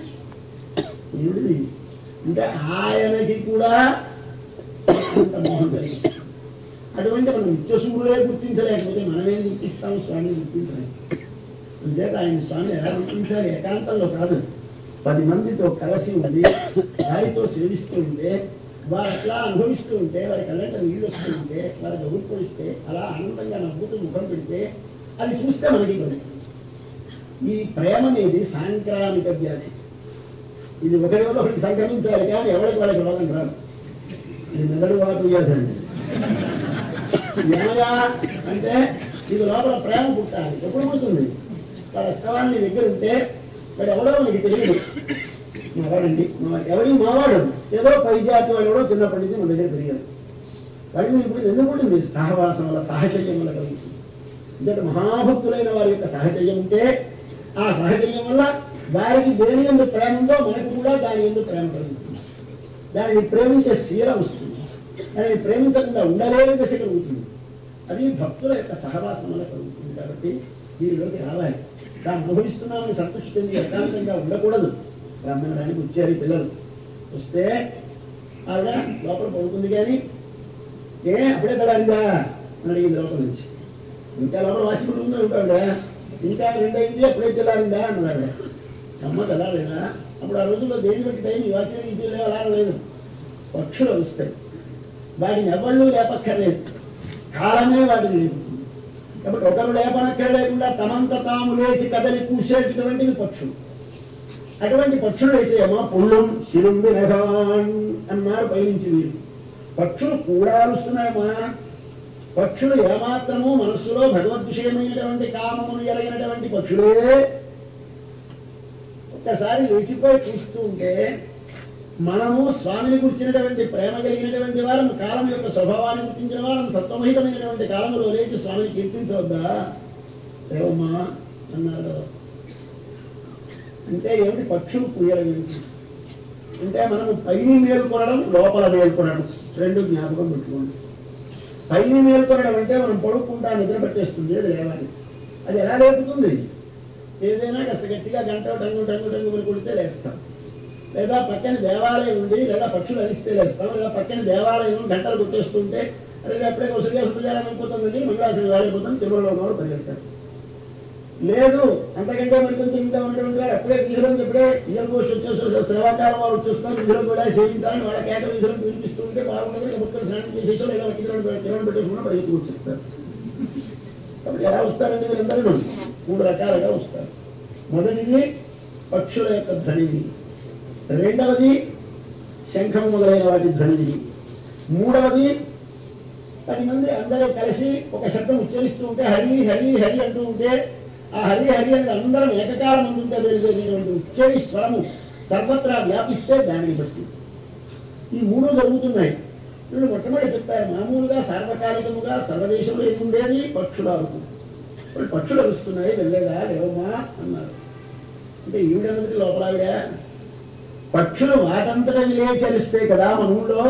[SPEAKER 1] ఏమిటిది అంటే ఆయనకి కూడా అంత మోహం కలిగింది అటువంటి మనం నిత్యశూరులే గుర్తించలేకపోతే మనమేం గుర్తిస్తాం గుర్తిస్తాం స్వామిని గుర్తించలేం అంతేత ఆయన స్వామి ఎలా గుర్తించాలి ఏకాంతంలో కాదు పది మందితో కలిసి ఉండి వారితో సేవిస్తూ ఉంటే వారు అట్లా అనుభవిస్తూ ఉంటే వారి కళ్ళంట నీళ్ళు వస్తూ ఉంటే వారి గౌరు పొడిస్తే అలా ఆనందంగా నవ్వుతూ ముఖం పెడితే అది చూస్తే మనకి కలుగుతుంది ఈ ప్రేమ అనేది సాంక్రామిక వ్యాధి ఇది ఒకరి వల్ల ఒకరికి సంక్రమించాలి కానీ ఎవరికి వాళ్ళకి రోగం రాదు ఇది మెదడు వాపు వ్యాధి అండి ఏమయ్యా అంటే ఇది లోపల ప్రేమ పుట్టాలి ఎప్పుడు పుడుతుంది వాడు వస్తావాన్ని నీ దగ్గర ఉంటే వాడు ఎవడో మనకి తెలియదు మావాడండి మా ఎవరి మావాడు ఏదో పై జాతి వాడు ఎవడో చిన్నప్పటి నుంచి మన దగ్గర తెలియదు వాడిని ఇప్పుడు ఎందుకు పుట్టింది సహవాసం వల్ల సాహచర్యం వల్ల కలుగుతుంది ఎందుకంటే మహాభక్తులైన వారి యొక్క సాహచర్యం ఉంటే ఆ సాహచర్యం వల్ల వారికి దేని ఎందుకు ప్రేమ ఉందో మనకు కూడా దాని ఎందుకు ప్రేమ కలుగుతుంది దానిని ప్రేమించే శీలం వస్తుంది దానిని ప్రేమించకుండా ఉండలేని దశ కలుగుతుంది అది భక్తుల యొక్క సహవాసం వల్ల కలుగుతుంది కాబట్టి దీనిలోకి రావాలి దాన్ని అనుభవిస్తున్నామని సంతృష్టి చెంది ఏకాంతంగా ఉండకూడదు బ్రాహ్మణానికి వచ్చారు ఈ పిల్లలు వస్తే ఆవిడ లోపల పడుతుంది కానీ ఏ అప్పుడే తడారిందా అని అడిగింది లోపల నుంచి ఇంకా లోపల వాచిపుడు ఉందో ఉంటాడు ఇంకా రెండైంది అప్పుడే తెల్లారిందా అన్నాడు అమ్మ తెల్లారేనా అప్పుడు ఆ రోజుల్లో దేని బట్టి టైం ఈ వాచ్యం ఇది లేవు అలా లేదు పక్షులు వస్తాయి వాటిని ఎవళ్ళు లేపక్కర్లేదు కాలమే వాటిని లేపుతుంది కాబట్టి ఒకరు లేపనక్కర్లేకుండా తమంత తాము లేచి కదలి కూసేటటువంటివి పక్షులు అటువంటి పక్షులు అయితే ఏమో పుల్లం శిలుంబి నెగవాన్ అన్నారు పైనుంచి వీరు పక్షులు కూడా అరుస్తున్నాయమ్మా పక్షులు ఏమాత్రము మనస్సులో భగవద్ విషయమైనటువంటి కామమును ఎరగినటువంటి పక్షులే ఒక్కసారి లేచిపోయి చూస్తూ ఉంటే మనము స్వామిని గుర్చినటువంటి ప్రేమ కలిగినటువంటి వారం కాలం యొక్క స్వభావాన్ని గుర్తించిన వారం సత్వమహితమైనటువంటి కాలంలో లేచి స్వామిని కీర్తించవద్దా ఏమమ్మా అన్నారు అంటే ఏమిటి పక్షులు పూయలు ఏమిటి అంటే మనము పైని మేల్కొనడం లోపల మేల్కొనడం రెండు జ్ఞాపకం పెట్టుకోండి పైన మేల్కొనడం అంటే మనం పడుకుంటా నిద్ర పట్టేస్తుంది అది లేవాలి అది ఎలా లేపుతుంది ఏదైనా కాస్త గట్టిగా గంట టంగు టంగు టంగు అని కొడితే లేస్తాం లేదా పక్కన దేవాలయం ఉంది లేదా పక్షులు అరిస్తే లేస్తాం లేదా పక్కన దేవాలయం గంటలు కొట్టేస్తుంటే అరే ఎప్పుడే ఒకసారిగా శుభ్రజాలం అయిపోతుందండి మంగళాశ్వరి వారైపోతుంది తిరుమలలో ఉన్నవాడు పరిగెడతారు లేదు అంతకంటే మరి కొంచెం ఇంకా ఉన్నటువంటి వారు అప్పుడే విధులం ఎప్పుడే ఇయర్ పోస్ట్ వచ్చేసి సేవాకాలం వారు వచ్చేస్తున్నారు విధులం కూడా సేవించాలని వాళ్ళ కేట విధులం వినిపిస్తూ ఉంటే బాగుండదు ఇక భక్తులు స్నానం చేసేసో లేదా కిరణం కిరణం పెట్టేసుకున్నా పరిగెత్తి వచ్చేస్తారు కాబట్టి ఎలా వస్తారండి వీళ్ళందరూ మూడు రకాలుగా వస్తారు మొదటిది పక్షుల యొక్క ధ్వనిని రెండవది శంఖం మొదలైన వాటి ధ్వనిని మూడవది పది మంది అందరూ కలిసి ఒక శబ్దం ఉచ్చరిస్తూ ఉంటే హరి హరి హరి అంటూ ఉంటే ఆ హరి హరి అనేది అందరం ఏకకాలం అందుంటే వేరువేరు ఉచ్చరి స్వరము సర్వత్రా వ్యాపిస్తే దానిని బట్టి ఈ మూడు జరుగుతున్నాయి వీళ్ళు మొట్టమొదటి చెప్పారు మామూలుగా సార్వకాలికముగా సర్వదేశంలో ఏమి ఉండేది పక్షులు అరుపు ఇప్పుడు పక్షులు అరుస్తున్నాయి వెళ్ళేదా లేవమ్మా అన్నారు అంటే ఈవిడన్నది లోపల ఆవిడ పక్షులు వాటంతట లేచి అరిస్తే కదా మన ఊళ్ళో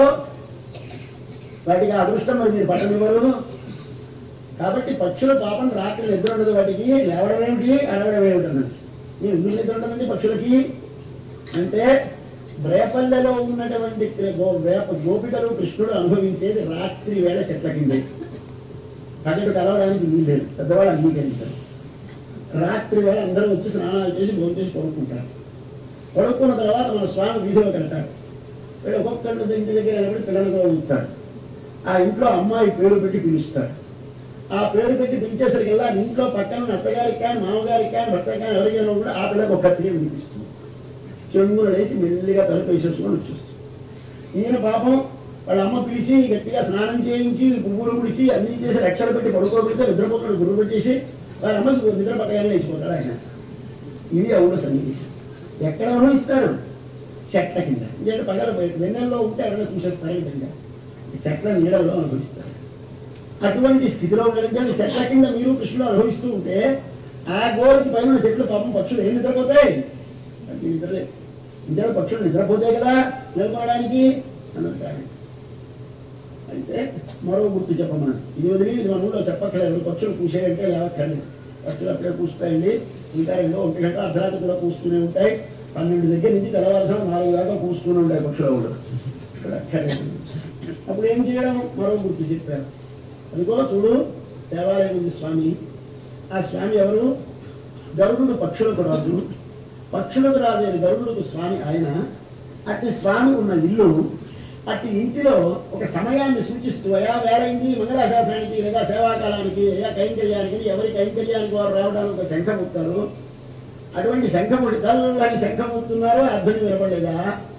[SPEAKER 1] వాటికి ఆ అదృష్టం మరి మీరు పట్టనివ్వరు కాబట్టి పక్షుల పాపం రాత్రి నిద్ర ఉండదు వాటికి లేవడం ఏమిటి అడవడం ఏమిటి అన్నది మీరు ఎందుకు నిద్ర ఉండదండి పక్షులకి అంటే రేపల్లెలో ఉన్నటువంటి గో- వేప గోపికలు కృష్ణుడు అనుభవించేది రాత్రి వేళ చెట్ల కింద పగటి కలవడానికి వీల్లేదు పెద్దవాళ్ళు అంగీకరించారు రాత్రి వేళ అందరూ వచ్చి స్నానాలు చేసి భోజనం చేసి పడుకుంటారు పడుకున్న తర్వాత మన స్వామి వీధిలోకి వెళ్తాడు వీడు ఒక్కొక్కళ్ళు ఇంటి దగ్గర నిలబడి పిల్లలతో ఉంటాడు ఆ ఇంట్లో అమ్మాయి పేరు పెట్టి పిలుస్తాడు ఆ పేరు పెట్టి పిలిచేసరికల్లా ఇంట్లో పక్కన ఉన్న అత్తగారికి కానీ మామగారికి కానీ భర్త కానీ ఎవరికైనా కూడా ఆ పిల్లకి ఒక కత్తిగా వినిపిస్తుంది చెంగులు లేచి మెల్లిగా తలుపు వేసేసుకొని వచ్చేస్తుంది ఈయన పాపం వాళ్ళ అమ్మ పిలిచి గట్టిగా స్నానం చేయించి పువ్వులు ముడిచి అన్ని చేసి రక్షణ పెట్టి పడుకోబెడితే నిద్రపోకుండా గురువు పెట్టేసి వాళ్ళ అమ్మకి నిద్ర పట్టగానే లేచిపోతాడు ఆయన ఇది అవును సన్నివేశం ఎక్కడ అనుభవిస్తారు చెట్ల కింద ఎందుకంటే పగల బయట వెన్నెల్లో ఉంటే ఎవరైనా చూసేస్తారు ఈ విధంగా ఈ చెట్ల నీడలో అనుభవిస్తారు అటువంటి స్థితిలో ఉండడం చెట్ల కింద మీరు కృష్ణుడు అనుభవిస్తూ ఉంటే ఆ గోడకి పైన ఉన్న చెట్లు పాపం పక్షులు ఏం నిద్రపోతాయి అది నిద్రలే నిద్ర పక్షులు నిద్రపోతాయి కదా నిలబడడానికి అన్నట్టు అయితే మరో గుర్తు చెప్పమన్నా ఇది వదిలి ఇది మన ఊళ్ళో చెప్పక్కలేదు పక్షులు కూసేయంటే లేవక్కర్లేదు పక్షులు అప్పుడే కూస్తాయండి ఇంకా రెండో ఒంటి గంట అర్ధరాత్రి కూడా కూస్తూనే ఉంటాయి పన్నెండు దగ్గర నుంచి తెల్లవారుసాం నాలుగు దాకా కూస్తూనే ఉంటాయి పక్షులు కూడా ఇక్కడ అక్కర్లేదు అప్పుడు ఏం చేయడం మరో గుర్తు చెప్పారు అదిగో చూడు దేవాలయం ఉంది స్వామి ఆ స్వామి ఎవరు గరుడు పక్షులకు రాజు పక్షులకు రాజు అయిన గరుడుకు స్వామి ఆయన అట్టి స్వామి ఉన్న ఇల్లు అట్టి ఇంటిలో ఒక సమయాన్ని సూచిస్తూ అయా వేళైంది మంగళాశాసనానికి లేదా సేవాకాలానికి లేదా కైంకర్యానికి ఎవరి కైంకర్యానికి వారు రావడానికి ఒక శంఖం ముక్తారు అటువంటి శంఖముడి తల్లని శంఖం ముక్తున్నారో అర్థం వినపడలేదా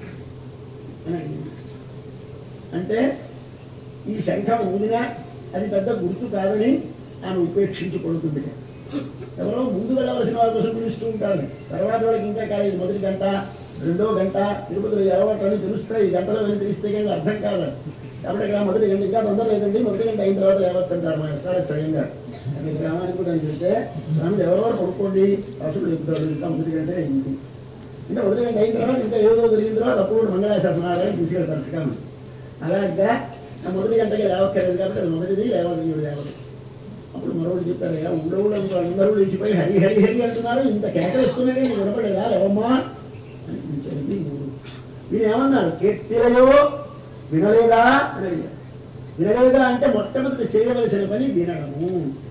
[SPEAKER 1] అని అడిగింది. అంటే ఈ శంఖం ఊదినా అది పెద్ద గుర్తు కాదని ఆమె ఉపేక్షించి పడుతుంది ఎవరో ముందు వెళ్ళవలసిన వారి కోసం పిలుస్తూ ఉంటారు తర్వాత వాళ్ళకి ఇంకా కాలేదు మొదటి గంట రెండో గంట తిరుపతిలో ఎలవాటని తెలుస్తాయి ఈ గంటలో వెళ్ళి తెలిస్తే కానీ అర్థం కాదు కాబట్టి ఇక్కడ మొదటి గంట ఇంకా తొందర లేదండి మొదటి గంట అయిన తర్వాత లేవచ్చు అంటారు మా ఎస్ఆర్ఎస్ స్వయంగా అని గ్రామానికి కూడా చెప్తే స్వామి ఎవరెవరు పడుకోండి పశువులు చెప్తారు ఇంకా మొదటి గంట అయింది అంటే మొదటి గంట అయిన తర్వాత ఇంకా ఏదో జరిగిన తర్వాత అప్పుడు మంగళాశాసనాలని తీసుకెళ్తారు శ్రీకాకుళం అలాగే ఆ మొదటి గంటకి లేవక్కర్లేదు కాబట్టి అది మొదటిది లేవాలి లేవదు అప్పుడు మరొకటి చెప్పారు "అయ్యా, ఉండవులు అందరూ లేచిపోయి హరి హరి హరి అంటున్నారు ఇంత కేకలిస్తున్నారే నీకు వినపడేదా లేవమ్మా అని పిలిచారు వీరు వీరు ఏమన్నారు కేట్టిరయో వినలేదా అని అడిగారు వినలేదా అంటే మొట్టమొదటి చేయవలసిన పని వినడము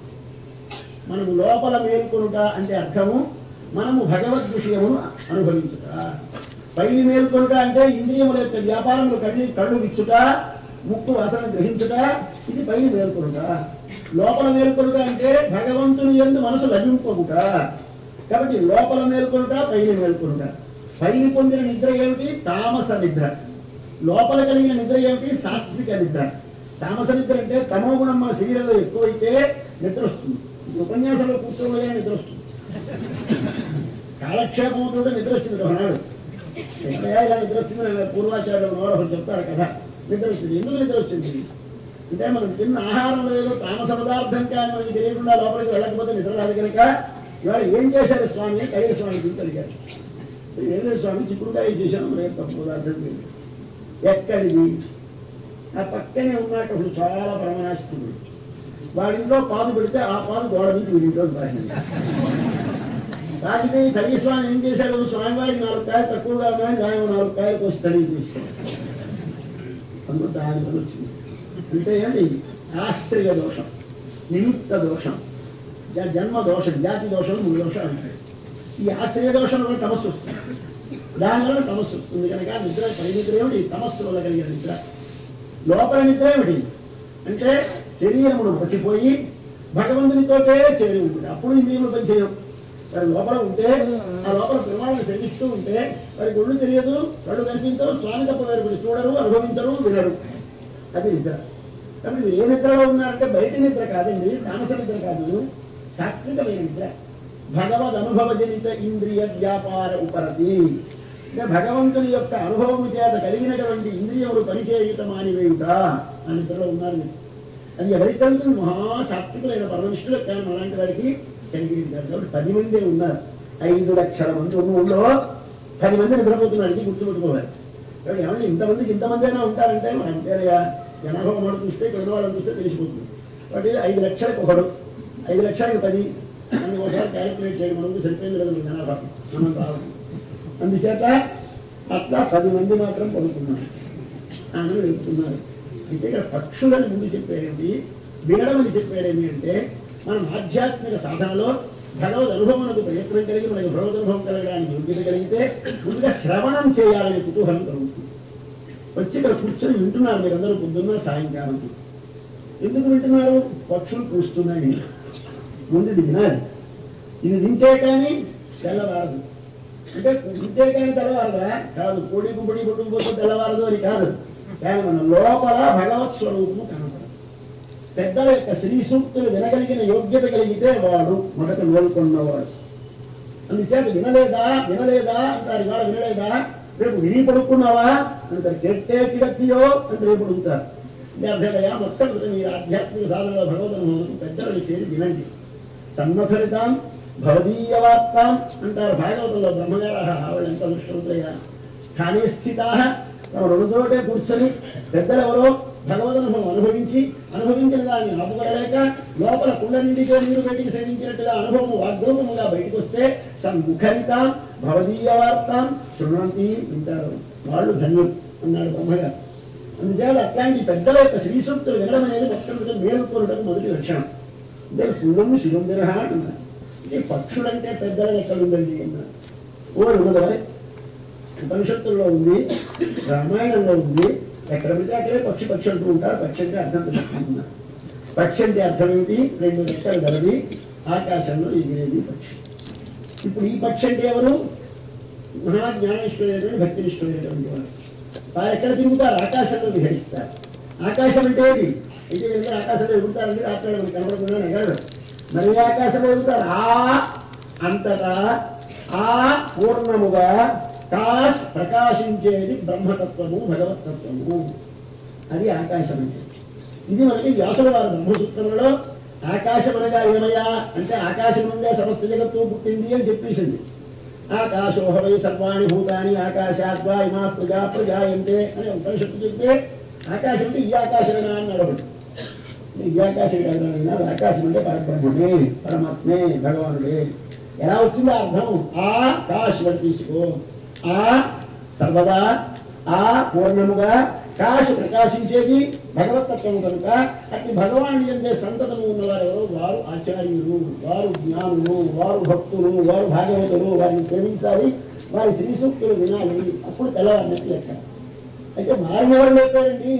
[SPEAKER 1] మనము లోపల మేల్కొనుట అంటే అర్థము మనము భగవద్ విషయమును అనుభవించుట పైని మేల్కొనుట అంటే ఇంద్రియముల యొక్క వ్యాపారములు కళ్ళు కళ్ళు విచ్చుట ముక్కు వాసన గ్రహించుట ఇది పైన మేల్కొనుట లోపల మేల్కొనుట అంటే భగవంతుని ఎందు మనసు లభింపకుట కాబట్టి లోపల మేల్కొనుట పైన మేల్కొనుట పైన పొందిన నిద్ర ఏమిటి తామస నిద్ర లోపల కలిగిన నిద్ర ఏమిటి సాత్విక నిద్ర తామస నిద్ర అంటే తమో గుణం మన శరీరంలో ఎక్కువైతే నిద్ర వస్తుంది ఈ ఉపన్యాసంలో కూర్చోవలే నిద్ర వస్తుంది కాలక్షేపం అవుతుంటే నిద్ర వచ్చింది ఒకనాడు ఎక్కడయా ఇలా నిద్ర వచ్చింది నేను పూర్వాచార్యులు నోరు ఒకరు చెప్తారు కదా నిద్ర వచ్చింది ఎందుకు నిద్ర వచ్చింది అంటే మనం తిన్న ఆహారంలో ఏదో తామస పదార్థం కానీ మనకి తెలియకుండా లోపలికి వెళ్ళకపోతే నిద్ర రాదు కనుక ఇవాళ ఏం చేశారు స్వామి కయ్య స్వామి గురించి అడిగారు ఏం లేదు స్వామి చిక్కుడుకాయ చేశాను రేపు తప్పు పదార్థం లేదు ఎక్కడిది ఆ పక్కనే ఉన్నట్టు ఒకడు చాలా పరమనాశిస్తుంది వాడింట్లో పాలు పెడితే ఆ పాలు గోడ నుంచి వీడింట్లో తాగింది తాగితే ఈ కడిగి స్వామి ఏం చేశాడు స్వామివారికి నాలుగు కాయలు తక్కువగా ఉన్నాయి ఆయన నాలుగు కాయలు కోసి తడిగి తీసుకో అందులో దాని పని వచ్చింది అంటే ఏంటి ఆశ్చర్య దోషం నిమిత్త దోషం జ- జన్మ దోషం జాతి దోషం మూడు దోషాలు ఉంటాయి ఈ ఆశ్చర్య దోషం వల్ల తమస్సు వస్తుంది దానివల్ల తమస్సు వస్తుంది కనుక నిద్ర పరిమితులు ఏమిటి తమస్సు వల్ల కలిగిన నిద్ర లోపల నిద్ర ఏమిటి అంటే శరీరమును మర్చిపోయి భగవంతునితోటే చేరి ఉంటుంది అప్పుడు ఇంద్రియములు పనిచేయవు మరి లోపల ఉంటే ఆ లోపల పెరుమాళను సేవిస్తూ ఉంటే వారికి ఒళ్ళు తెలియదు కళ్ళు కనిపించరు స్వామి తప్ప వేరు వీళ్ళు చూడరు అనుభవించరు వినరు అది నిద్ర కాబట్టి మీరు ఏ నిద్రలో ఉన్నారంటే బయట నిద్ర కాదండి తామస నిద్ర కాదు సాత్వికమైన నిద్ర భగవద్ అనుభవ జనిత ఇంద్రియ వ్యాపార ఉపరతి అంటే భగవంతుని యొక్క అనుభవము చేత కలిగినటువంటి ఇంద్రియములు పనిచేయుట మానివేయుట ఆ నిద్రలో ఉన్నారు మీరు. అది ఎవరికి కలుగుతుంది మహాసాత్వికులైన పరమనిష్ఠులకు కానీ అలాంటి వారికి కలిగించారు కాబట్టి పది మంది ఉన్నారు ఐదు లక్షల మంది ఉన్న ఊళ్ళో పది మంది నిద్రపోతున్నారు ఇది గుర్తుపెట్టుకోవాలి కాబట్టి ఏమంటే ఇంతమందికి ఇంతమంది అయినా ఉంటారంటే మనం అంతేనయ్యా జనాభా మాట చూస్తే ఇక్కడ వాళ్ళని చూస్తే తెలిసిపోతుంది కాబట్టి ఐదు లక్షలకు ఒకడు ఐదు లక్షలకి పది అని ఒకసారి క్యాలిక్యులేట్ చేయడం మనకు సరిపోయింది కదా మీ జనాభా మనం రావాలి అందుచేత అట్లా పది మంది మాత్రం పడుతున్నారు ఆమె వెళ్తున్నారు అంటే ఇక్కడ పక్షులని ముందు చెప్పేది వినడం అని చెప్పేదేమి అంటే మనం ఆధ్యాత్మిక సాధనలో భగవద్ అనుభవమునకు ప్రయత్నం కలిగి మనకు భగవద్ అనుభవం కలగడానికి యోగ్యత కలిగితే ముందుగా శ్రవణం చేయాలనే కుతూహలం కలుగుతుంది వచ్చి ఇక్కడ కూర్చొని వింటున్నారు మీరందరూ పొద్దున్న సాయంకాలం ఎందుకు వింటున్నారు పక్షులు కూస్తున్నాయి ముందు ఇది వినాలి ఇది వింటే కానీ తెల్లవారదు అంటే వింటే కానీ తెల్లవారదా కాదు కోడి గుబడి కొట్టుకుపోతే తెల్లవారదు అని కాదు కానీ మన లోపల భగవత్ స్వరూపము కనపడదు పెద్దల యొక్క శ్రీ సూక్తులు వినగలిగిన యోగ్యత కలిగితే వాడు మొదట మేల్కొన్నవాడు అందుచేత వినలేదా వినలేదా అంటారు ఇవాళ వినలేదా రేపు విని పడుకున్నావా అంటారు కెట్టే కిడత్తియో అని రేపు అడుగుతారు అంటే అర్థమయ్యా మొత్తం మీరు ఆధ్యాత్మిక సాధనలో భగవద్ పెద్దలను చేరి వినండి సన్నఫలితాం భవదీయ వార్తాం అంటారు భాగవతంలో బ్రహ్మగారు ఆవిడ ఎంత దృష్టవుతాయా స్థానే స్థితా తమ రెండు చోటే కూర్చొని పెద్దలు ఎవరో భగవదనుభవం అనుభవించి అనుభవించిన దాన్ని ఆపుకోలేక లోపల కుండ నిండితో నీరు బయటికి సేవించినట్టుగా అనుభవం వాగ్దోపముగా బయటకు వస్తే సన్ముఖరితాం భవదీయ వార్తాం శృణంతి వింటారు వాళ్ళు ధన్యులు అన్నాడు బ్రహ్మగారు అందుచేత అట్లాంటి పెద్దల యొక్క శ్రీ సూక్తులు వినడం అనేది మొత్తం మేలుకోవడం మొదటి లక్షణం అంటే పుణ్యం శివందిర అన్నారు ఇది పక్షులంటే పెద్దలు ఎక్కడ ఉందండి అన్నారు ఓ ఉన్నదా ఉపనిషత్తుల్లో ఉంది రామాయణంలో ఉంది ఎక్కడ పడితే అక్కడే పక్షి పక్షి అంటూ ఉంటారు పక్షి అంటే అర్థం తెలుసుకుంటున్నారు పక్షి అంటే అర్థం ఏంటి రెండు రెక్కలు గలది ఆకాశంలో ఎగిరేది పక్షి ఇప్పుడు ఈ పక్షి అంటే ఎవరు మహాజ్ఞానేశ్వరుడు భక్తినిష్ఠుడైనటువంటి వారు వారు ఎక్కడ తిరుగుతారు ఆకాశంలో విహరిస్తారు ఆకాశం అంటే ఏంటి అయితే వీళ్ళు ఆకాశంలో ఎగురుతారంటే రాత్రి మనకి కనబడకుండా ఎగరడు మరి ఏ ఆకాశంలో ఎగురుతారు ఆ అంతటా ఆ పూర్ణముగా కాష్ ప్రకాశించేది బ్రహ్మతత్వము భగవతత్వము అది ఆకాశం అంటే ఇది మనకి వ్యాసుల వారి బ్రహ్మసూత్రంలో ఆకాశం అనగా ఏమయ్యా అంటే ఆకాశం నుండే సమస్త జగత్తు పుట్టింది అని చెప్పేసింది ఆకాశోహవై సర్వాణి భూతాని ఆకాశాద్వా ఇమా ప్రజా ప్రజాయంతే అని ఉపనిషత్తు చెప్తే ఆకాశం అంటే ఈ ఆకాశమేనా అన్నాడు ఒకడు. ఈ ఆకాశం కాదు ఆకాశం అంటే పరబ్రహ్మమే పరమాత్మే భగవానుడే ఎలా వచ్చిందో అర్థం ఆ కాశ్ అని తీసుకో ఆ సర్వదా ఆ పూర్ణముగా కాశ్ ప్రకాశించేది భగవతత్వం కనుక అట్టి భగవాను ఎందే సంతతము ఉన్నవారు ఎవరో వారు ఆచార్యులు వారు జ్ఞానులు వారు భక్తులు వారు భాగవతులు వారిని ప్రేమించాలి వారి శ్రీ సూక్తులు వినాలి అప్పుడు తెల్లవారినట్టు లెక్క అయితే వారిని ఎవరు లేపారండి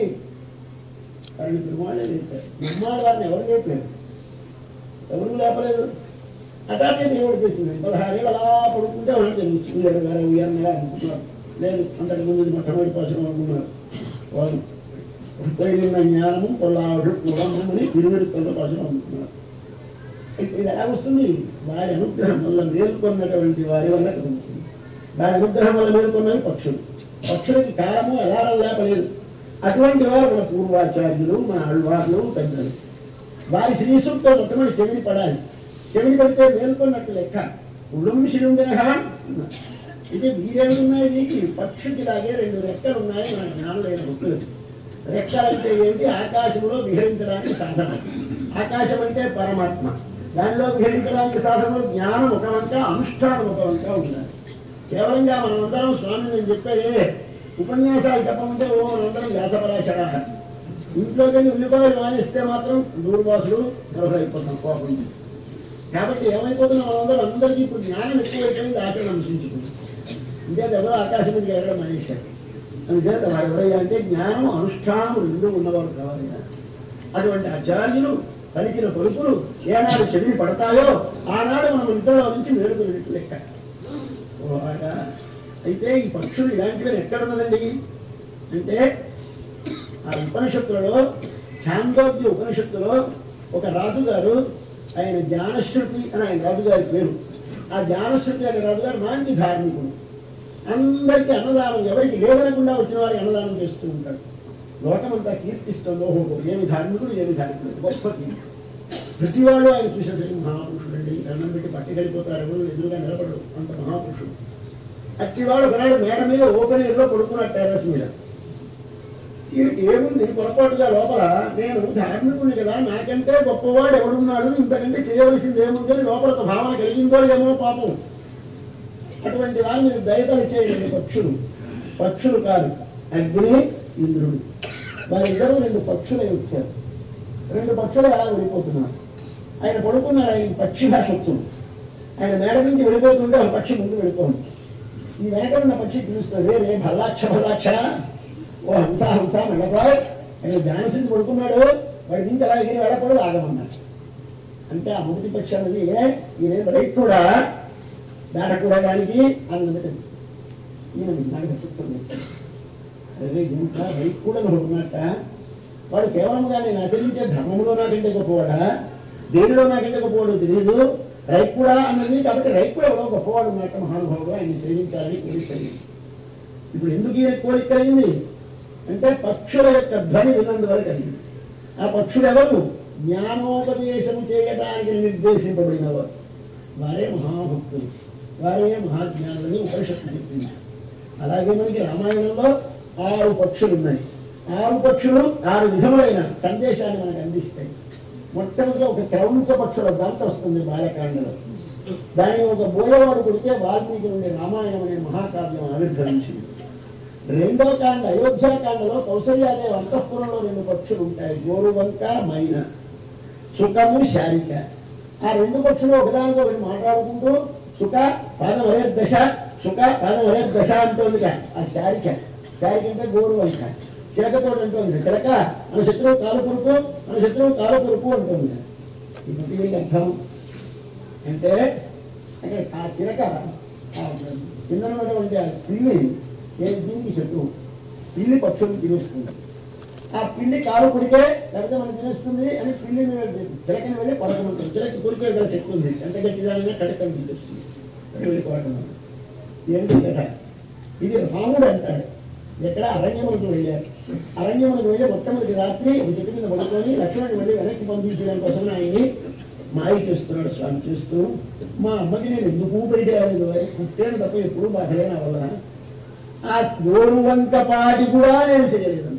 [SPEAKER 1] వారిని పెరుమాళ్ళే లేపారు పెరుమాళ్ళు వారిని ఎవరు లేపారు ఎవరు లేపలేదు అటాకే దేవుడు పెట్టింది పదహారేళ్ళు అలా పడుకుంటే వాళ్ళు తెలుసు ఉయ్యారు గారు ఉయ్యారనగా అనుకున్నారు లేదు అంతకు ముందు మొట్టమొదటి పశువు అనుకున్నారు వాళ్ళు ఉపయోగిన జ్ఞానము పొల్లాడు కులంబుని తిరువెడుకల్లో పశువు అనుకున్నారు అయితే ఇది ఎలా వస్తుంది వారి అనుగ్రహం వల్ల మేల్కొన్నటువంటి వారి వల్ల కలుగుతుంది వారి అనుగ్రహం వల్ల మేల్కొన్నవి పక్షులు పక్షులకి కాలము ఎలా లేపలేదు అటువంటి వారు మన పూర్వాచార్యులు మన అల్వార్లు పెద్దలు వారి శ్రీ సూక్తం మొట్టమొదటి చెవిని పడాలి చెవిని పడితే మేల్కొన్నట్టు లెక్క ఉడుం శిరుంగినహ ఇది వీరేమున్నాయి వీటి పక్షికి లాగే రెండు రెక్కలు ఉన్నాయి మన జ్ఞానులైన భక్తులు రెక్కలంటే ఏంటి ఆకాశంలో విహరించడానికి సాధన ఆకాశం అంటే పరమాత్మ దానిలో విహరించడానికి సాధనలో జ్ఞానం ఒక వంక అనుష్ఠానం ఒక వంక ఉండాలి కేవలంగా మనమందరం స్వామి నేను చెప్పేదే ఉపన్యాసాలు చెప్పమంటే ఓ మనందరం వ్యాసపరాశరా ఇంట్లో కానీ ఉల్లిపాయలు మానేస్తే మాత్రం దూర్వాసులు అయిపోతాం కోపం కాబట్టి ఏమైపోతున్నాం మనందరం అందరికీ ఇప్పుడు జ్ఞానం ఎక్కువైపోయింది ఆచరణ అనుసరించుకుంది ఇంకే ఎవరు ఆకాశం మీద ఎగరడం మానేశారు అందుచేత వారు ఎవరయ్యా అంటే జ్ఞానం అనుష్ఠానం రెండు ఉన్నవారు కావాలి అటువంటి ఆచార్యులు పలికిన పలుకులు ఏనాడు చెవిని పడతాయో ఆనాడు మనం ఇంట్లో నుంచి మేలుకున్నట్టు లెక్క ఓ అలాగా. అయితే ఈ పక్షులు ఇలాంటివి ఎక్కడ ఉన్నదండి అంటే ఆ ఉపనిషత్తులలో ఛాందోగ్య ఉపనిషత్తులో ఒక రాజుగారు ఆయన జ్ఞానశ్రుతి అని ఆయన రాజుగారి పేరు ఆ జ్ఞానశ్రుతి అనే రాజుగారు మంచి ధార్మికుడు అందరికీ అన్నదానం ఎవరికి లేదనకుండా వచ్చిన వారికి అన్నదానం చేస్తూ ఉంటాడు లోకమంతా కీర్తిస్తుంది ఓహో ఏమి ధార్మికుడు ఏమి ధార్మికుడు గొప్ప కీర్తి ప్రతి వాళ్ళు ఆయన చూసేసరికి మహాపురుషుడు అండి దండం పెట్టి పట్టుకెళ్ళిపోతారు ఎవరు ఎదురుగా నిలబడరు అంత మహాపురుషుడు అట్టి వాడు ఒకనాడు మేడ మీద ఓపెన్ ఎయిర్లో పడుకున్నాడు టెర్రస్ మీద ఈయనకి ఏముంది పొరపాటుగా లోపల నేను ధార్మికుని కదా నాకంటే గొప్పవాడు ఎవడున్నాడు ఇంతకంటే చేయవలసింది ఏముందని లోపల ఒక భావన కలిగిందో ఏమో పాపం అటువంటి వారిని మీరు దయతలిచేయండి పక్షులు పక్షులు కాదు అగ్ని ఇంద్రుడు వారిద్దరూ రెండు పక్షులై వచ్చారు రెండు పక్షులు అలా వెళ్ళిపోతున్నారు ఆయన పడుకున్నాడు ఆయన పక్షి భాష వస్తుంది ఆయన మేడ నుంచి వెళ్ళిపోతుంటే ఒక పక్షి ముందు వెళ్ళిపోతుంది ఈ వెనక ఉన్న పక్షి పిలుస్తుంది రే భల్లాక్ష భల్లాక్ష ఓ హంస హంస మెల్లబాయ్ ఆయన జ్ఞానసింది పడుకున్నాడు వాడి నుంచి అలా ఎగిరి వెళ్ళకూడదు ఆగమన్నాడు అంటే ఆ మొదటి పక్షి అన్నది ఈయన రైట్ కూడా దాటకూడడానికి అన్నది ఈయన విన్నాడు చెప్తుంది అదే ఇంకా రైట్ కూడా నువ్వు ఉన్నట్ట వాడు కేవలంగా నేను ఆచరించే ధర్మంలో నాకంటే గొప్పవాడా దేనిలో నాకంటే గొప్పవాడు తెలియదు రైట్ కూడా అన్నది కాబట్టి రైట్ కూడా ఎవరో గొప్పవాడు ఉన్నట్టు మహానుభావుడు ఆయన సేవించాలని కోరిక కలిగింది ఇప్పుడు ఎందుకు ఈయన కోరిక కలిగింది అంటే పక్షుల యొక్క ధ్వని విన్నందువల్ల కలిగింది ఆ పక్షులు ఎవరు జ్ఞానోపదేశం చేయడానికి నిర్దేశింపబడిన వారు వారే మహాభక్తులు వారే మహాజ్ఞానులని ఉపనిషత్తు చెప్పింది అలాగే మనకి రామాయణంలో ఆరు పక్షులు ఉన్నాయి ఆరు పక్షులు ఆరు విధములైన సందేశాన్ని మనకు అందిస్తాయి మొట్టమొదటి ఒక క్రౌంచ పక్షుల దంత వస్తుంది బాలకాండలో దాని ఒక బోయవాడు కొడితే వాల్మీకి నుండి రామాయణం అనే మహాకావ్యం ఆవిర్భవించింది రెండో కాండ అయోధ్యాకాండలో కౌసల్యాదేవి అంతఃపురంలో రెండు పక్షులు ఉంటాయి గోరువంక మైన సుఖము శారిక ఆ రెండు పక్షులు ఒకదానితో ఒకటి మాట్లాడుకుంటూ సుఖ పాదవయ దశ సుఖ పాదవయ దశ అంటోంది ఆ శారిక శారిక అంటే గోరు వంక చిలకతో అంటోంది చిలక మన శత్రువు కాలు పురుకు మన శత్రువు కాలు పురుకు అంటుంది ఇప్పుడు దీనికి అర్థం అంటే అంటే ఆ చిలక ఆ కింద ఉన్నటువంటి ఆ పిల్లి ఏ దీనికి శత్రువు పిల్లి పక్షులను తినేస్తుంది ఆ పిల్లి కాలు కుడికే లేకపోతే మనం తినేస్తుంది అని పిల్లిని వెళ్ళి చిలకని వెళ్ళి కొడకమంటుంది చిలక కురికే గల శక్తి ఉంది ఎంత గట్టిదానైనా కడకని చూపిస్తుంది వెళ్ళి కొడకమంటుంది ఏంటి కథ ఇది రాముడు అంటాడు ఎక్కడ అరణ్యములకు వెళ్ళారు అరణ్యములకు వెళ్ళి మొట్టమొదటి రాత్రి ఒక చెట్టు మీద పడుకొని లక్ష్మణుడు వెళ్ళి వెనక్కి పంపించడం కోసం ఆయన్ని మాయ చేస్తున్నాడు స్వామి చూస్తూ మా అమ్మకి నేను ఎందుకు బయట రాలేదు పుట్టాను తప్ప ఎప్పుడు బాధలే నా వల్ల ఆ గోరువంక పాటి కూడా నేను చేయలేదన్న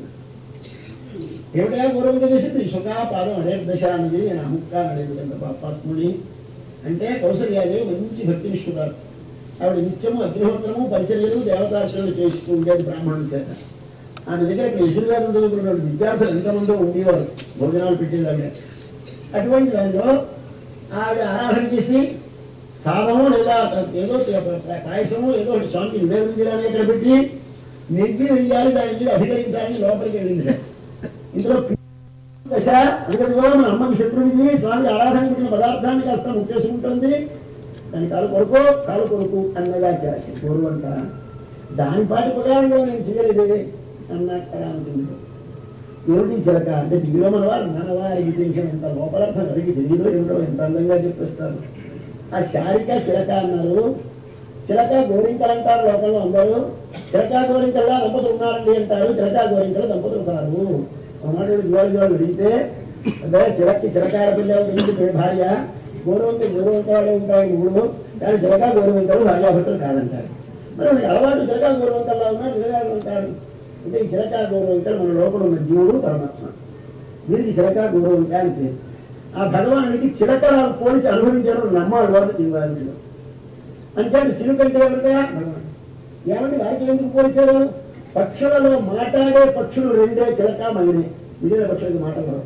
[SPEAKER 1] ఏమిటా గౌరవంగా చేసింది సుఖా పాదం అడే దశ అన్నది నేను అముక్క అనలేదు కదా పాపాత్ముడి అంటే కౌసల్యాదేవి మంచి భక్తినిష్ఠురాలు ఆవిడ నిత్యము అగ్నిహోత్రము పరిచర్యలు దేవతార్చనలు చేస్తూ ఉండేది బ్రాహ్మణుల చేత ఆమె దగ్గర యజుర్వేదం చదువుకున్న విద్యార్థులు ఎంతమందో ఉండేవారు భోజనాలు పెట్టేది ఆవిడ అటువంటి దానిలో ఆవిడ ఆరాధన చేసి సాధము లేదా ఏదో పాయసము ఏదో ఒకటి స్వామికి నివేదన చేయడానికి ఇక్కడ పెట్టి నెగ్గి వెయ్యాలి దాని మీద అభికరించాలని లోపలికి వెళ్ళింది ఇందులో దశ అందుకని కూడా మన అమ్మకి శత్రువుకి స్వామి ఆరాధన పెట్టిన పదార్థాన్ని కాస్త ముట్టేసుకుంటుంది దాని కాలు కొరకు కాలు కొరకు అన్నగా చేసి గోరు అంట దాని పాటి ప్రకారంగా నేను చేయలేదే అన్నట్టు రామచంద్రుడు ఏమిటి చిలక అంటే దిగులో మన వారు మనవారికి తెలిసినంత లోపలర్థం కలిగి తెలియదు ఏమిటో ఎంత అందంగా చెప్పేస్తారు ఆ శారిక చిలక అన్నారు చిలక గోరింకలు అంటారు లోకంలో అందరూ చిలక గోరింకల్లా దంపతులు ఉన్నారండి అంటారు చిలక గోరింకలు దంపతులు కాదు అన్నటువంటి జోడు జోడు అడిగితే అదే చిలక్కి చిలకాయ పిల్ల ఉంటుంది భార్య గౌరవంతో గౌరవంతాడే ఉంటాయి మూడు కానీ చిలక గౌరవంతాడు భార్యాభర్తలు కాదంటారు మరి మనకి అలవాటు చిలక గౌరవంతల్లా ఉన్నారు చిలక ఉంటారు అంటే ఈ చిలక గౌరవంతాడు మన లోపల ఉన్న జీవుడు పరమాత్మ వీరికి చిలక గౌరవంతాడు అని పేరు ఆ భగవానుడికి చిలకలను పోలిచి అనుభవించడం నమ్మాడు వాళ్ళు జీవాలు అంటే చిలుకంటే ఎవరిగా భగవాన్ ఏమంటే వారికి ఎందుకు పోల్చారు పక్షులలో మాట్లాడే పక్షులు రెండే చిలక మగినే మిగిలిన పక్షులకి మాట్లాడరు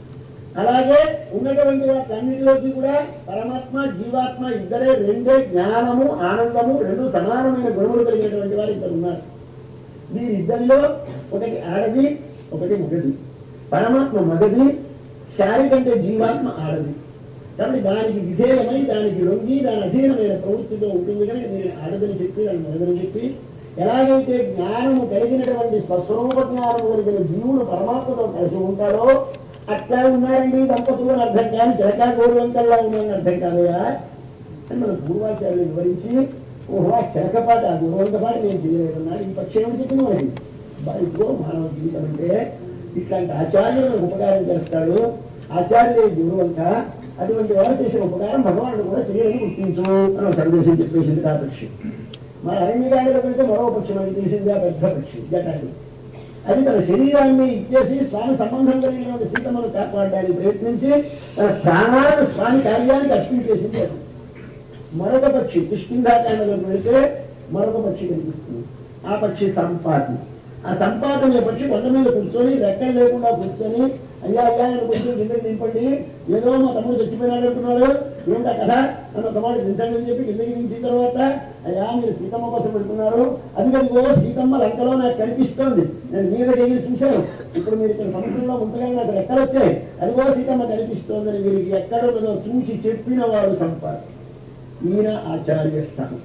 [SPEAKER 1] అలాగే ఉన్నటువంటి వాటన్నిటిలోకి కూడా పరమాత్మ జీవాత్మ ఇద్దరే రెండే జ్ఞానము ఆనందము రెండు సమానమైన గుణములు కలిగినటువంటి వారు ఇద్దరు ఉన్నారు వీరిద్దరిలో ఒకటి ఆడది ఒకటి మగది పరమాత్మ మగది శారీరకంటే జీవాత్మ ఆడది కాబట్టి దానికి విధేయమై దానికి లొంగి దాని అధీనమైన ప్రవృత్తితో ఉంటుంది కానీ నేను ఆడదని చెప్పి దాన్ని మొదలని చెప్పి ఎలాగైతే జ్ఞానము కలిగినటువంటి స్వస్వరూప జ్ఞానము కలిగిన జీవులు పరమాత్మతో కలిసి ఉంటారో అట్లా ఉన్నారండి దంపతులు అని అర్థం కానీ చిలకా గౌరవంకల్లా ఉన్నాయని అర్థం కాదయా అని మన పూర్వాచార్యులు వివరించి ఓహో ఆ చిలకపాటి ఆ గురువంతపాటి నేను చేయలేదన్నాడు ఈ పక్షి ఏమి చెప్పిన వాడి ఇదిగో మానవ జీవితం అంటే ఇట్లాంటి ఆచార్యులను ఉపకారం చేస్తాడు ఆచార్యులే గురువంక అటువంటి వారు చేసిన ఉపకారం భగవానుడు కూడా చేయాలని గుర్తించు అని ఒక సందేశం చెప్పేసింది ఆ పక్షి మన అరణ్యగాడిలో పెడితే మరో పక్షి మనకి తెలిసింది ఆ పెద్ద పక్షి జటాన్ని అది తన శరీరాన్ని ఇచ్చేసి స్వామి సంబంధం కలిగిన సీతమ్మను కాపాడడానికి ప్రయత్నించి తన ప్రాణాలను స్వామి కార్యానికి అర్పించేసింది అది మరొక పక్షి కిష్కింధాకాండలోకి వెళితే మరొక పక్షి కనిపిస్తుంది ఆ పక్షి సంపాతి ఆ సంపాత అనే పక్షి కొండ మీద కూర్చొని రెక్కలు లేకుండా కూర్చొని అయ్యా అయ్యా నేను కొంచెం కిందకి దింపండి ఏదో మా తమ్ముడు చచ్చిపోయినాడు అంటున్నాడు ఏమిటా కదా నన్ను ఒక మాట దించండి అని చెప్పి కిందకి దించిన తర్వాత అయ్యా మీరు సీతమ్మ కోసం పెడుతున్నారు అది కదిగో సీతమ్మ లంకలో నాకు కనిపిస్తోంది నేను మీ దగ్గర వెళ్ళి చూశాను ఇప్పుడు మీరు ఇక్కడ సముద్రంలో ఉంటగా నాకు రెక్కలు వచ్చాయి అదిగో సీతమ్మ కనిపిస్తోందని వీరికి ఎక్కడో చూసి చెప్పిన వాడు సంపాతి ఈయన ఆచార్య స్థానం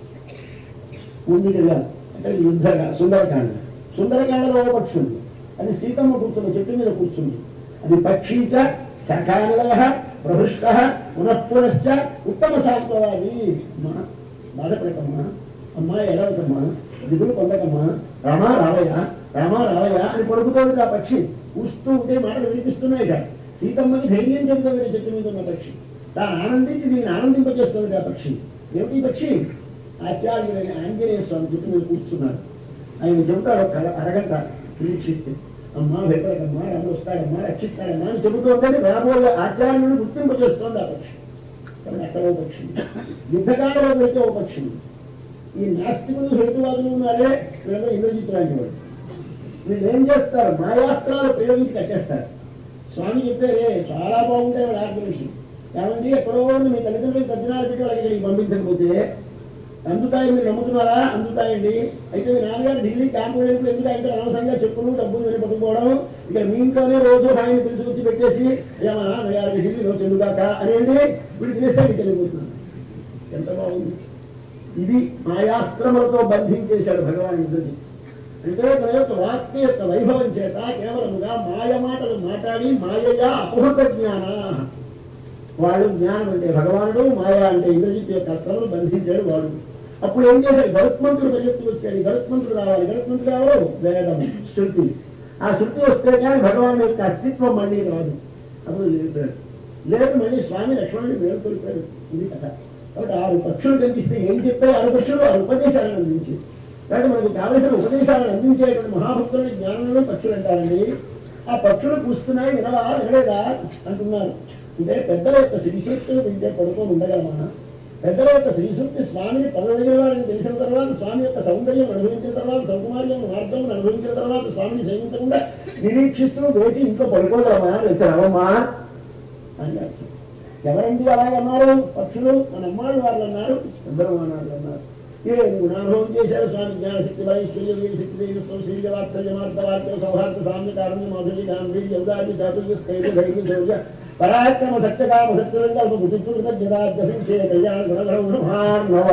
[SPEAKER 1] ఉంది కదా అంటే యుద్ధగా సుందరకాండ సుందరకాండలో ఒక పక్షి ఉంది అది సీతమ్మ కూర్చున్న చెట్టు మీద కూర్చుంది అది పక్షీచ శాఖానలయ ప్రహృష్ట పునఃపునశ్చ ఉత్తమ శాస్త్రవాది అమ్మా బాధపడకమ్మా అమ్మా ఎడవకమ్మా దిగులు పొందకమ్మా రామా రావయ్య రామా రావయ్య అని పడుకుతోంది ఆ పక్షి కూస్తూ ఉంటే మాటలు వినిపిస్తున్నాయి కదా సీతమ్మకి ధైర్యం చెబుతుంది చెట్టు మీద ఉన్న పక్షి తాను ఆనందించి దీన్ని ఆనందింపజేస్తుంది ఆ పక్షి ఏమిటి ఈ పక్షి ఆచార్యులైన ఆంజనేయ స్వామి చెట్టు మీద కూర్చున్నాడు ఆయన చెబుతాడు ఒక అరగంట నిరీక్షిస్తే అమ్మా భయపడకమ్మా రాముడు వస్తాడమ్మా రక్షిస్తాడమ్మా అని చెబుతూ ఉంటే రాబోయే ఆచార్యులను గుర్తింపజేస్తోంది ఆ పక్షి కాబట్టి అక్కడ ఓ పక్షి యుద్ధకాలంలో పెడితే ఓ పక్షి ఈ నాస్తికులు హేతువాదులు ఉన్నారే వీళ్ళలో ఇంద్రజిత్ లాంటి వాడు వీళ్ళు ఏం చేస్తారు మాయాస్త్రాలు ప్రయోగించి కట్టేస్తారు స్వామి చెప్పారే చాలా బాగుంటాయి వాళ్ళ ఆర్గనైజేషన్ ఏమండి ఎక్కడో ఉన్న మీ తల్లిదండ్రులు తద్దినాలు పెట్టి వాళ్ళకి ఇక్కడికి పంపించకపోతే అందుతాయి మీరు నమ్ముతున్నారా అందుతాయండి అయితే మీ నాన్నగారు ఢిల్లీ క్యాంపు వెళ్ళినప్పుడు ఎందుకు అయితే అనవసరంగా చెప్పులు డబ్బులు వెళ్ళి పట్టుకోవడం ఇక మీ ఇంట్లోనే రోజు ఆయన పిలుచుకొచ్చి పెట్టేసి ఏమా నాన్నగారు ఢిల్లీలో చెందుగాక అనేది వీడు తినేస్తే తెలియబోతున్నాను ఎంత బాగుంది ఇది మాయాస్త్రములతో బంధించేశాడు భగవాన్ ఇద్దరిని అంటే తన యొక్క వాక్య యొక్క వైభవం చేత కేవలముగా మాయ మాటలు మాట్లాడి మాయయా అపహృత జ్ఞాన వాడు జ్ఞానం అంటే భగవానుడు మాయ అంటే ఇంద్రజిత్ యొక్క అస్త్రములు బంధించాడు వాడు అప్పుడు ఏం చేశాడు గరుత్మంతుడు పరిగెత్తుకు వచ్చాడు ఈ గరుత్మంతుడు రావాలి గరుత్మంతుడు ఎవరు వేదం శృతి ఆ శృతి వస్తే కానీ భగవాన్ యొక్క అస్తిత్వం మళ్ళీ రాదు అప్పుడు లేపాడు లేదు మళ్ళీ స్వామి లక్ష్మణుడిని మేల్కొల్పాడు ఇది కథ కాబట్టి ఆరు పక్షులు కనిపిస్తే ఏం చెప్పాయి ఆరు పక్షులు ఆ ఉపదేశాలను అందించి కాబట్టి మనకు కావలసిన ఉపదేశాలను అందించేటువంటి మహాభక్తులని జ్ఞానంలో పక్షులు అంటారండి ఆ పక్షులు కూస్తున్నాయి వినవా వినలేదా అంటున్నారు అంటే పెద్దల యొక్క శ్రీశక్తులు వింటే పడుకొని ఉండగలమా పెద్దల యొక్క శ్రీశక్తి స్వామిని పదవగిన వారిని తెలిసిన తర్వాత స్వామి యొక్క సౌందర్యం అనుభవించిన తర్వాత సౌకుమార్యం మార్గం అనుభవించిన తర్వాత స్వామిని సేవించకుండా నిరీక్షిస్తూ వేచి ఇంట్లో పడుకోగలమా లేకపోతే రవమా అని అర్థం ఎవరండి అలాగే అన్నారు పక్షులు మన అమ్మాళ్ళు వాళ్ళు అన్నారు సుబ్రహ్మణ్యాలు అన్నారు ఏ గుణానుభవం చేశారు స్వామి జ్ఞానశక్తి వైశ్వర్య వీరశక్తి దేవస్వం శ్రీయ వాత్సల్య మార్గ వాక్య సౌహార్ద సామ్య కారుణ్య మాధుర్య గాంభీర్య ఔదార్య చాతుర్య స్థైర్య ధైర్య శౌర్య పరాక్రమ సత్యకామ సత్యరంగల్ప బుద్ధిపూర్వక జనాద్య సంశయ కళ్యాణ గుణగణ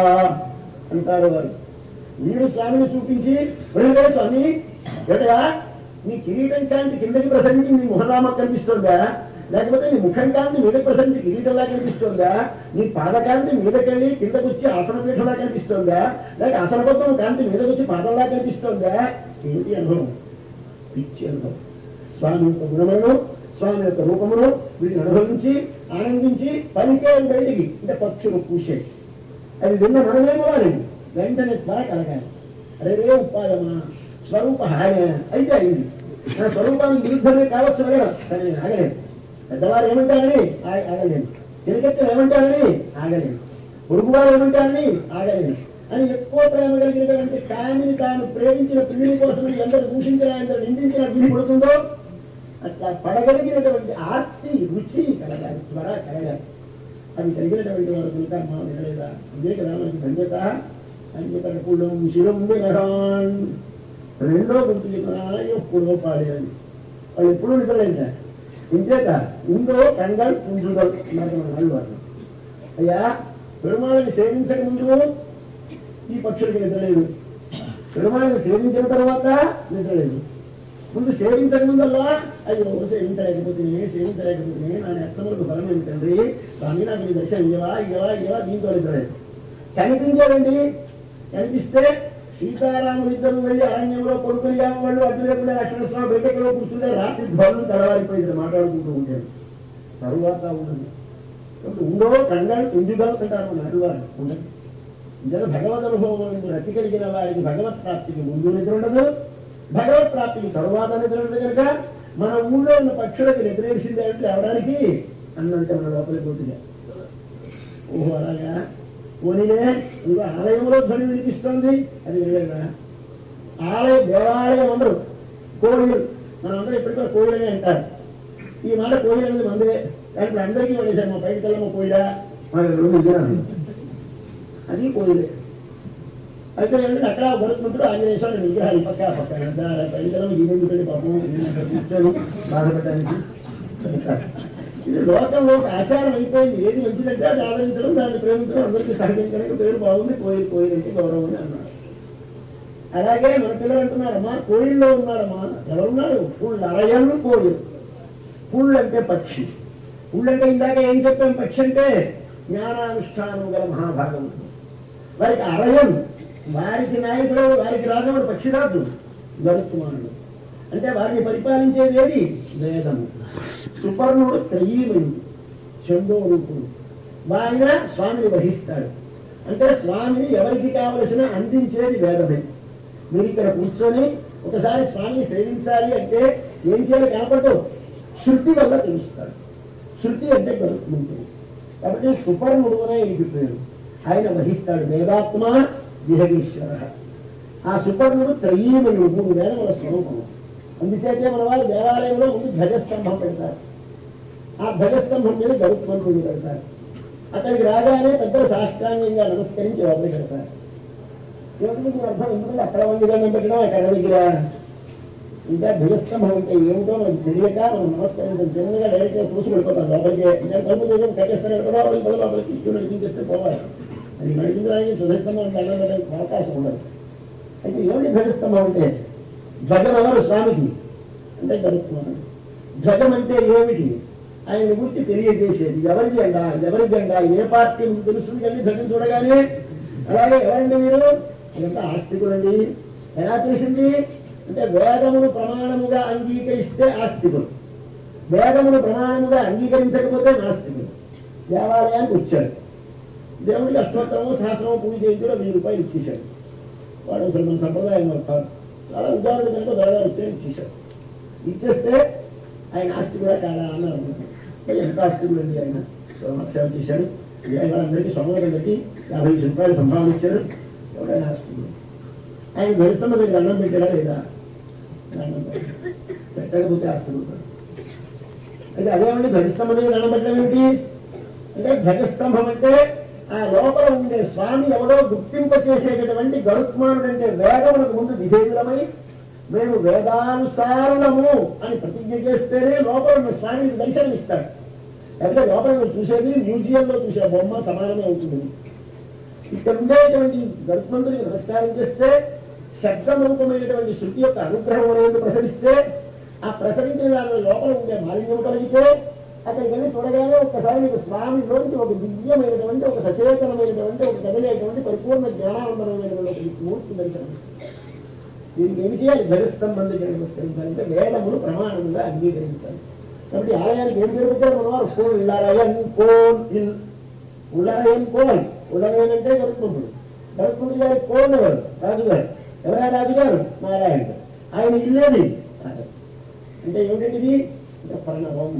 [SPEAKER 1] అంటారు వారు వీడు స్వామిని చూపించి వెళ్ళే స్వామి ఎడయా నీ కిరీటం కాంతి కిందకి ప్రసరించి నీ ముఖరామ కనిపిస్తుందా లేకపోతే నీ ముఖం కాంతి మీదకి ప్రసరించి కిరీటంలా కనిపిస్తుందా నీ పాదకాంతి మీదకెళ్ళి కిందకు వచ్చి ఆసన పీఠంలా కనిపిస్తుందా లేక ఆసనపద్మం కాంతి మీదకి వచ్చి పాదంలా కనిపిస్తుందా ఏంటి అనుభవం పిచ్చి అనుభవం స్వామి యొక్క గుణములను స్వామి యొక్క రూపమును వీటిని అనుభవించి ఆనందించి పలికే బయటికి అంటే పక్షులు పూసే అది విన్న మనమేమో వారి వెంటనే త్వర కలగాలి అరే రే ఉపాయమా స్వరూప హాయ అయితే అయింది నా స్వరూపానికి విరుద్ధమే కావచ్చు అడగడం కానీ నేను ఆగలేను పెద్దవారు ఏమంటారని ఆ- ఆగలేను చిన్నకెత్తలు ఏమంటారని ఆగలేను పొరుగువారు ఏమంటారని ఆగలేను అని ఎక్కువ ప్రేమ కలిగినటువంటి కామిని తాను ప్రేమించిన పిల్లి కోసం ఎందరు దూషించిన ఎందరు నిందించిన విధి పడుతుందో అట్లా పడగలిగినటువంటి ఆర్తి రుచి కలగాలి త్వర కలగాలి అది కలిగినటువంటి వారు కనుక మా వినలేదా ఇదే కదా మనకి ధన్యత అంజకటకులం శివం వినరాన్ రెండో గుర్తు చెప్పినా ఎప్పుడో పాడేయాలి వాళ్ళు ఎప్పుడూ నిద్రలేంట ఇంతేక ఇందో కంగల్ పుంజుగల్ అన్నారు మన వాళ్ళు వాళ్ళు అయ్యా పెరుమాళని సేవించక ముందు ఈ పక్షులకి నిద్రలేదు పెరుమాళని సేవించిన తర్వాత నిద్రలేదు ముందు సేవించక ముందల్లా అయ్యో సేవించలేకపోతే సేవించలేకపోతే నా అర్థములకు ఫలం ఏమిటండి స్వామి నాకు నీ దర్శనం ఇవ్వవా ఇవ్వవా ఇవ్వవా దీంతో నిద్రలేదు కనిపించారండి కనిపిస్తే సీతారాములు ఇద్దరు వెళ్ళి అరణ్యంలో కొడుకులు వాళ్ళు అడ్డు లేకుండా లక్ష్మణ బయటలో కూర్చుంటే రాత్రి ధ్వనులు తెల్లవారిపోయింది మాట్లాడుకుంటూ ఉంటారు తరువాత ఉండదు కాబట్టి ఉండో కంగారు తుంజిగలు అంటారు నడువారు ఉండదు ఇద్దరు భగవద్ అనుభవం రతి కలిగిన వారికి భగవత్ ప్రాప్తికి ముందు నిద్ర ఉండదు భగవత్ ప్రాప్తికి తరువాత నిద్ర ఉండదు కనుక మన ఊళ్ళో ఉన్న పక్షులకు నిద్రేసింది అంటే అవడానికి అన్నంటే మన లోపలికి పోతుంది ఓహో అలాగా పోనీలే ఇంకా ఆలయంలో ధ్వని వినిపిస్తుంది అది వేరేగా ఆలయ దేవాలయం అందరూ కోయిలు మనం అందరూ ఎప్పటికో కోయిలనే అంటారు ఈ మాట కోయిల అనేది మందే కానీ ఇప్పుడు అందరికీ పడేశారు మా పైకి తెల్లమ్మ కోయిల మన రెండు విజయాలు అది కోయిలే అయితే ఏంటంటే అక్కడ భరత్మంతుడు ఆంజనేయ స్వామి విగ్రహాలు పక్క పక్క పైకి తెల్లమ్మ ఈ ముందు పెళ్లి పాపం ఈయన అక్కడ కూర్చొని బాధపడటానికి ఇది లోకంలో ఒక ఆచారం అయిపోయింది ఏది మంచిదంటే అది ఆదరించడం దాన్ని ప్రేమించడం అందరికీ సహకరించడానికి పేరు బాగుంది కోయిల్ కోయిల్ అంటే గౌరవం అని అన్నారు అలాగే మన పిల్లలు అంటున్నారమ్మా కోయిల్లో ఉన్నారమ్మా ఎవరున్నారు పుళ్ళు అరయన్ను కోయిల్ పుళ్ళు అంటే పక్షి పుళ్ళు అంటే ఇందాక ఏం చెప్పాం పక్షి అంటే జ్ఞానానుష్ఠానం గల మహాభాగం వారికి అరయం వారికి నాయకుడు వారికి రాజుడు పక్షిరాజు గరుత్మానుడు అంటే వారిని పరిపాలించేది ఏది వేదము సుపర్ణుడు త్రయీమయుడు చండో రూపుడు ఆయన స్వామిని వహిస్తాడు అంటే స్వామిని ఎవరికి కావలసిన అందించేది వేదమే మీరు ఇక్కడ కూర్చొని ఒకసారి స్వామిని సేవించాలి అంటే ఏం చేయాలి కనపడదు శృతి వల్ల తెలుస్తాడు శృతి అంటే గరుత్మంతుడు కాబట్టి సుపర్ణుడు అనే ఇంటి పేరు ఆయన వహిస్తాడు వేదాత్మ విహగీశ్వర ఆ సుపర్ణుడు త్రయీమయుడు మూడు వేదముల స్వరూపము అందుచేతే మన వాళ్ళు దేవాలయంలో ముందు ధ్వజస్తంభం పెడతారు ఆ ధ్వజస్తంభం మీద గరుత్మంతుడిని పెడతారు అక్కడికి రాగానే పెద్ద సాష్టాంగంగా నమస్కరించి లోపలికి పెడతారు ఏమిటి దీని అర్థం ఎందుకంటే అక్కడ వంగి దండం పెట్టడం అక్కడ దగ్గర ఇంకా ధ్వజస్తంభం అంటే ఏమిటో మనకు తెలియక మనం నమస్కరించడం చిన్నగా డైరెక్ట్గా చూసి వెళ్ళిపోతాం లోపలికి నేను కలుపు దగ్గర కట్టేస్తాను కదా వాళ్ళకి పది లోపలికి తీసుకుని నడిపించేస్తే పోవాలి అది నడిపించడానికి ధ్వజస్తంభం అంటే అన్నం పెట్టడానికి అవకాశం ఉండదు అయితే ఏమిటి ధ్వజస్తంభం అంటే ధ్వజం ఎవరు స్వామికి అంటే గరుత్మంతుడు ధ్వజం అంటే ఏమిటి ఆయన గురించి తెలియజేసేది ఎవరి జెండా ఎవరి జెండా ఏ పార్టీ మీకు తెలుస్తుంది కానీ ధ్వజం చూడగానే అలాగే ఎవరండి మీరు అదంతా ఆస్తికులండి ఎలా తెలిసింది అంటే వేదమును ప్రమాణముగా అంగీకరిస్తే ఆస్తికులు వేదమును ప్రమాణముగా అంగీకరించకపోతే నాస్తికులు దేవాలయానికి వచ్చాడు దేవుడికి అష్టోత్తరము సహస్రము పూజ చేయించడం వెయ్యి రూపాయలు ఇచ్చేశాడు వాడు అసలు మన సంప్రదాయం కాదు చాలా ఉదాహరణ కనుక దొరగా వచ్చాడు ఇచ్చేశాడు ఇచ్చేస్తే ఆయన ఆస్తికుడా కాదా అన్నారు మరి ఎంత ఆస్తికుడు అండి ఆయన సేవ చేశాడు ఆయన వాళ్ళందరికీ సొమ్మగా పెట్టి యాభై ఐదు రూపాయలు సంభావన ఇచ్చాడు ఎవరైనా ఆస్తికుడు ఆయన గరిస్తమ్మ దగ్గర అన్నం పెట్టాడా లేదా అన్నం పెట్టాడు. పెట్టకపోతే ఆస్తికుడు అయితే అదేమండి ధ్వజస్తంభం దగ్గర అన్నం పెట్టడం ఏమిటి అంటే ధ్వజస్తంభం అంటే ఆ లోపల ఉండే స్వామి ఎవడో గుర్తింప చేసేటటువంటి గరుత్మానుడు అంటే వేదములకు ముందు విధేయులమై మేము వేదానుసారులము అని ప్రతిజ్ఞ చేస్తేనే లోపల ఉన్న స్వామికి దర్శనం ఇస్తాడు అయితే లోపల నువ్వు చూసేది మ్యూజియంలో చూసే బొమ్మ సమానమే అవుతుంది ఇక్కడ ఉండేటువంటి గరుత్మంతుడికి నమస్కారం చేస్తే శబ్దరూపమైనటువంటి శృతి యొక్క అనుగ్రహం అనేది ప్రసరిస్తే ఆ ప్రసరించిన దాని లోపల ఉండే మాలిన్యం కలిగితే అక్కడికి వెళ్ళి చూడగానే ఒక్కసారి మీకు స్వామిలోంచి ఒక దివ్యమైనటువంటి ఒక సచేతనమైనటువంటి ఒక కదలేటువంటి పరిపూర్ణ జ్ఞానానందమైనటువంటి ఒక మూర్తి దర్శనం దీనికి ఏమి చేయాలి ధరిస్తంభం దగ్గర నమస్కరించాలంటే వేదములు ప్రమాణంగా అంగీకరించాలి కాబట్టి ఆలయానికి ఏం జరుగుతారు మనవారు కోన్ ఉల్లరయన్ కోన్ ఇల్ ఉల్లరయన్ కోన్ ఉల్లరయన్ అంటే గరుత్మంతుడు గరుత్మంతుడు గారి కోన్ ఎవరు రాజుగారు ఎవరా రాజుగారు నారాయణుడు ఆయన ఇల్లేది అంటే ఏమిటండి ఇది అంటే ప్రణవం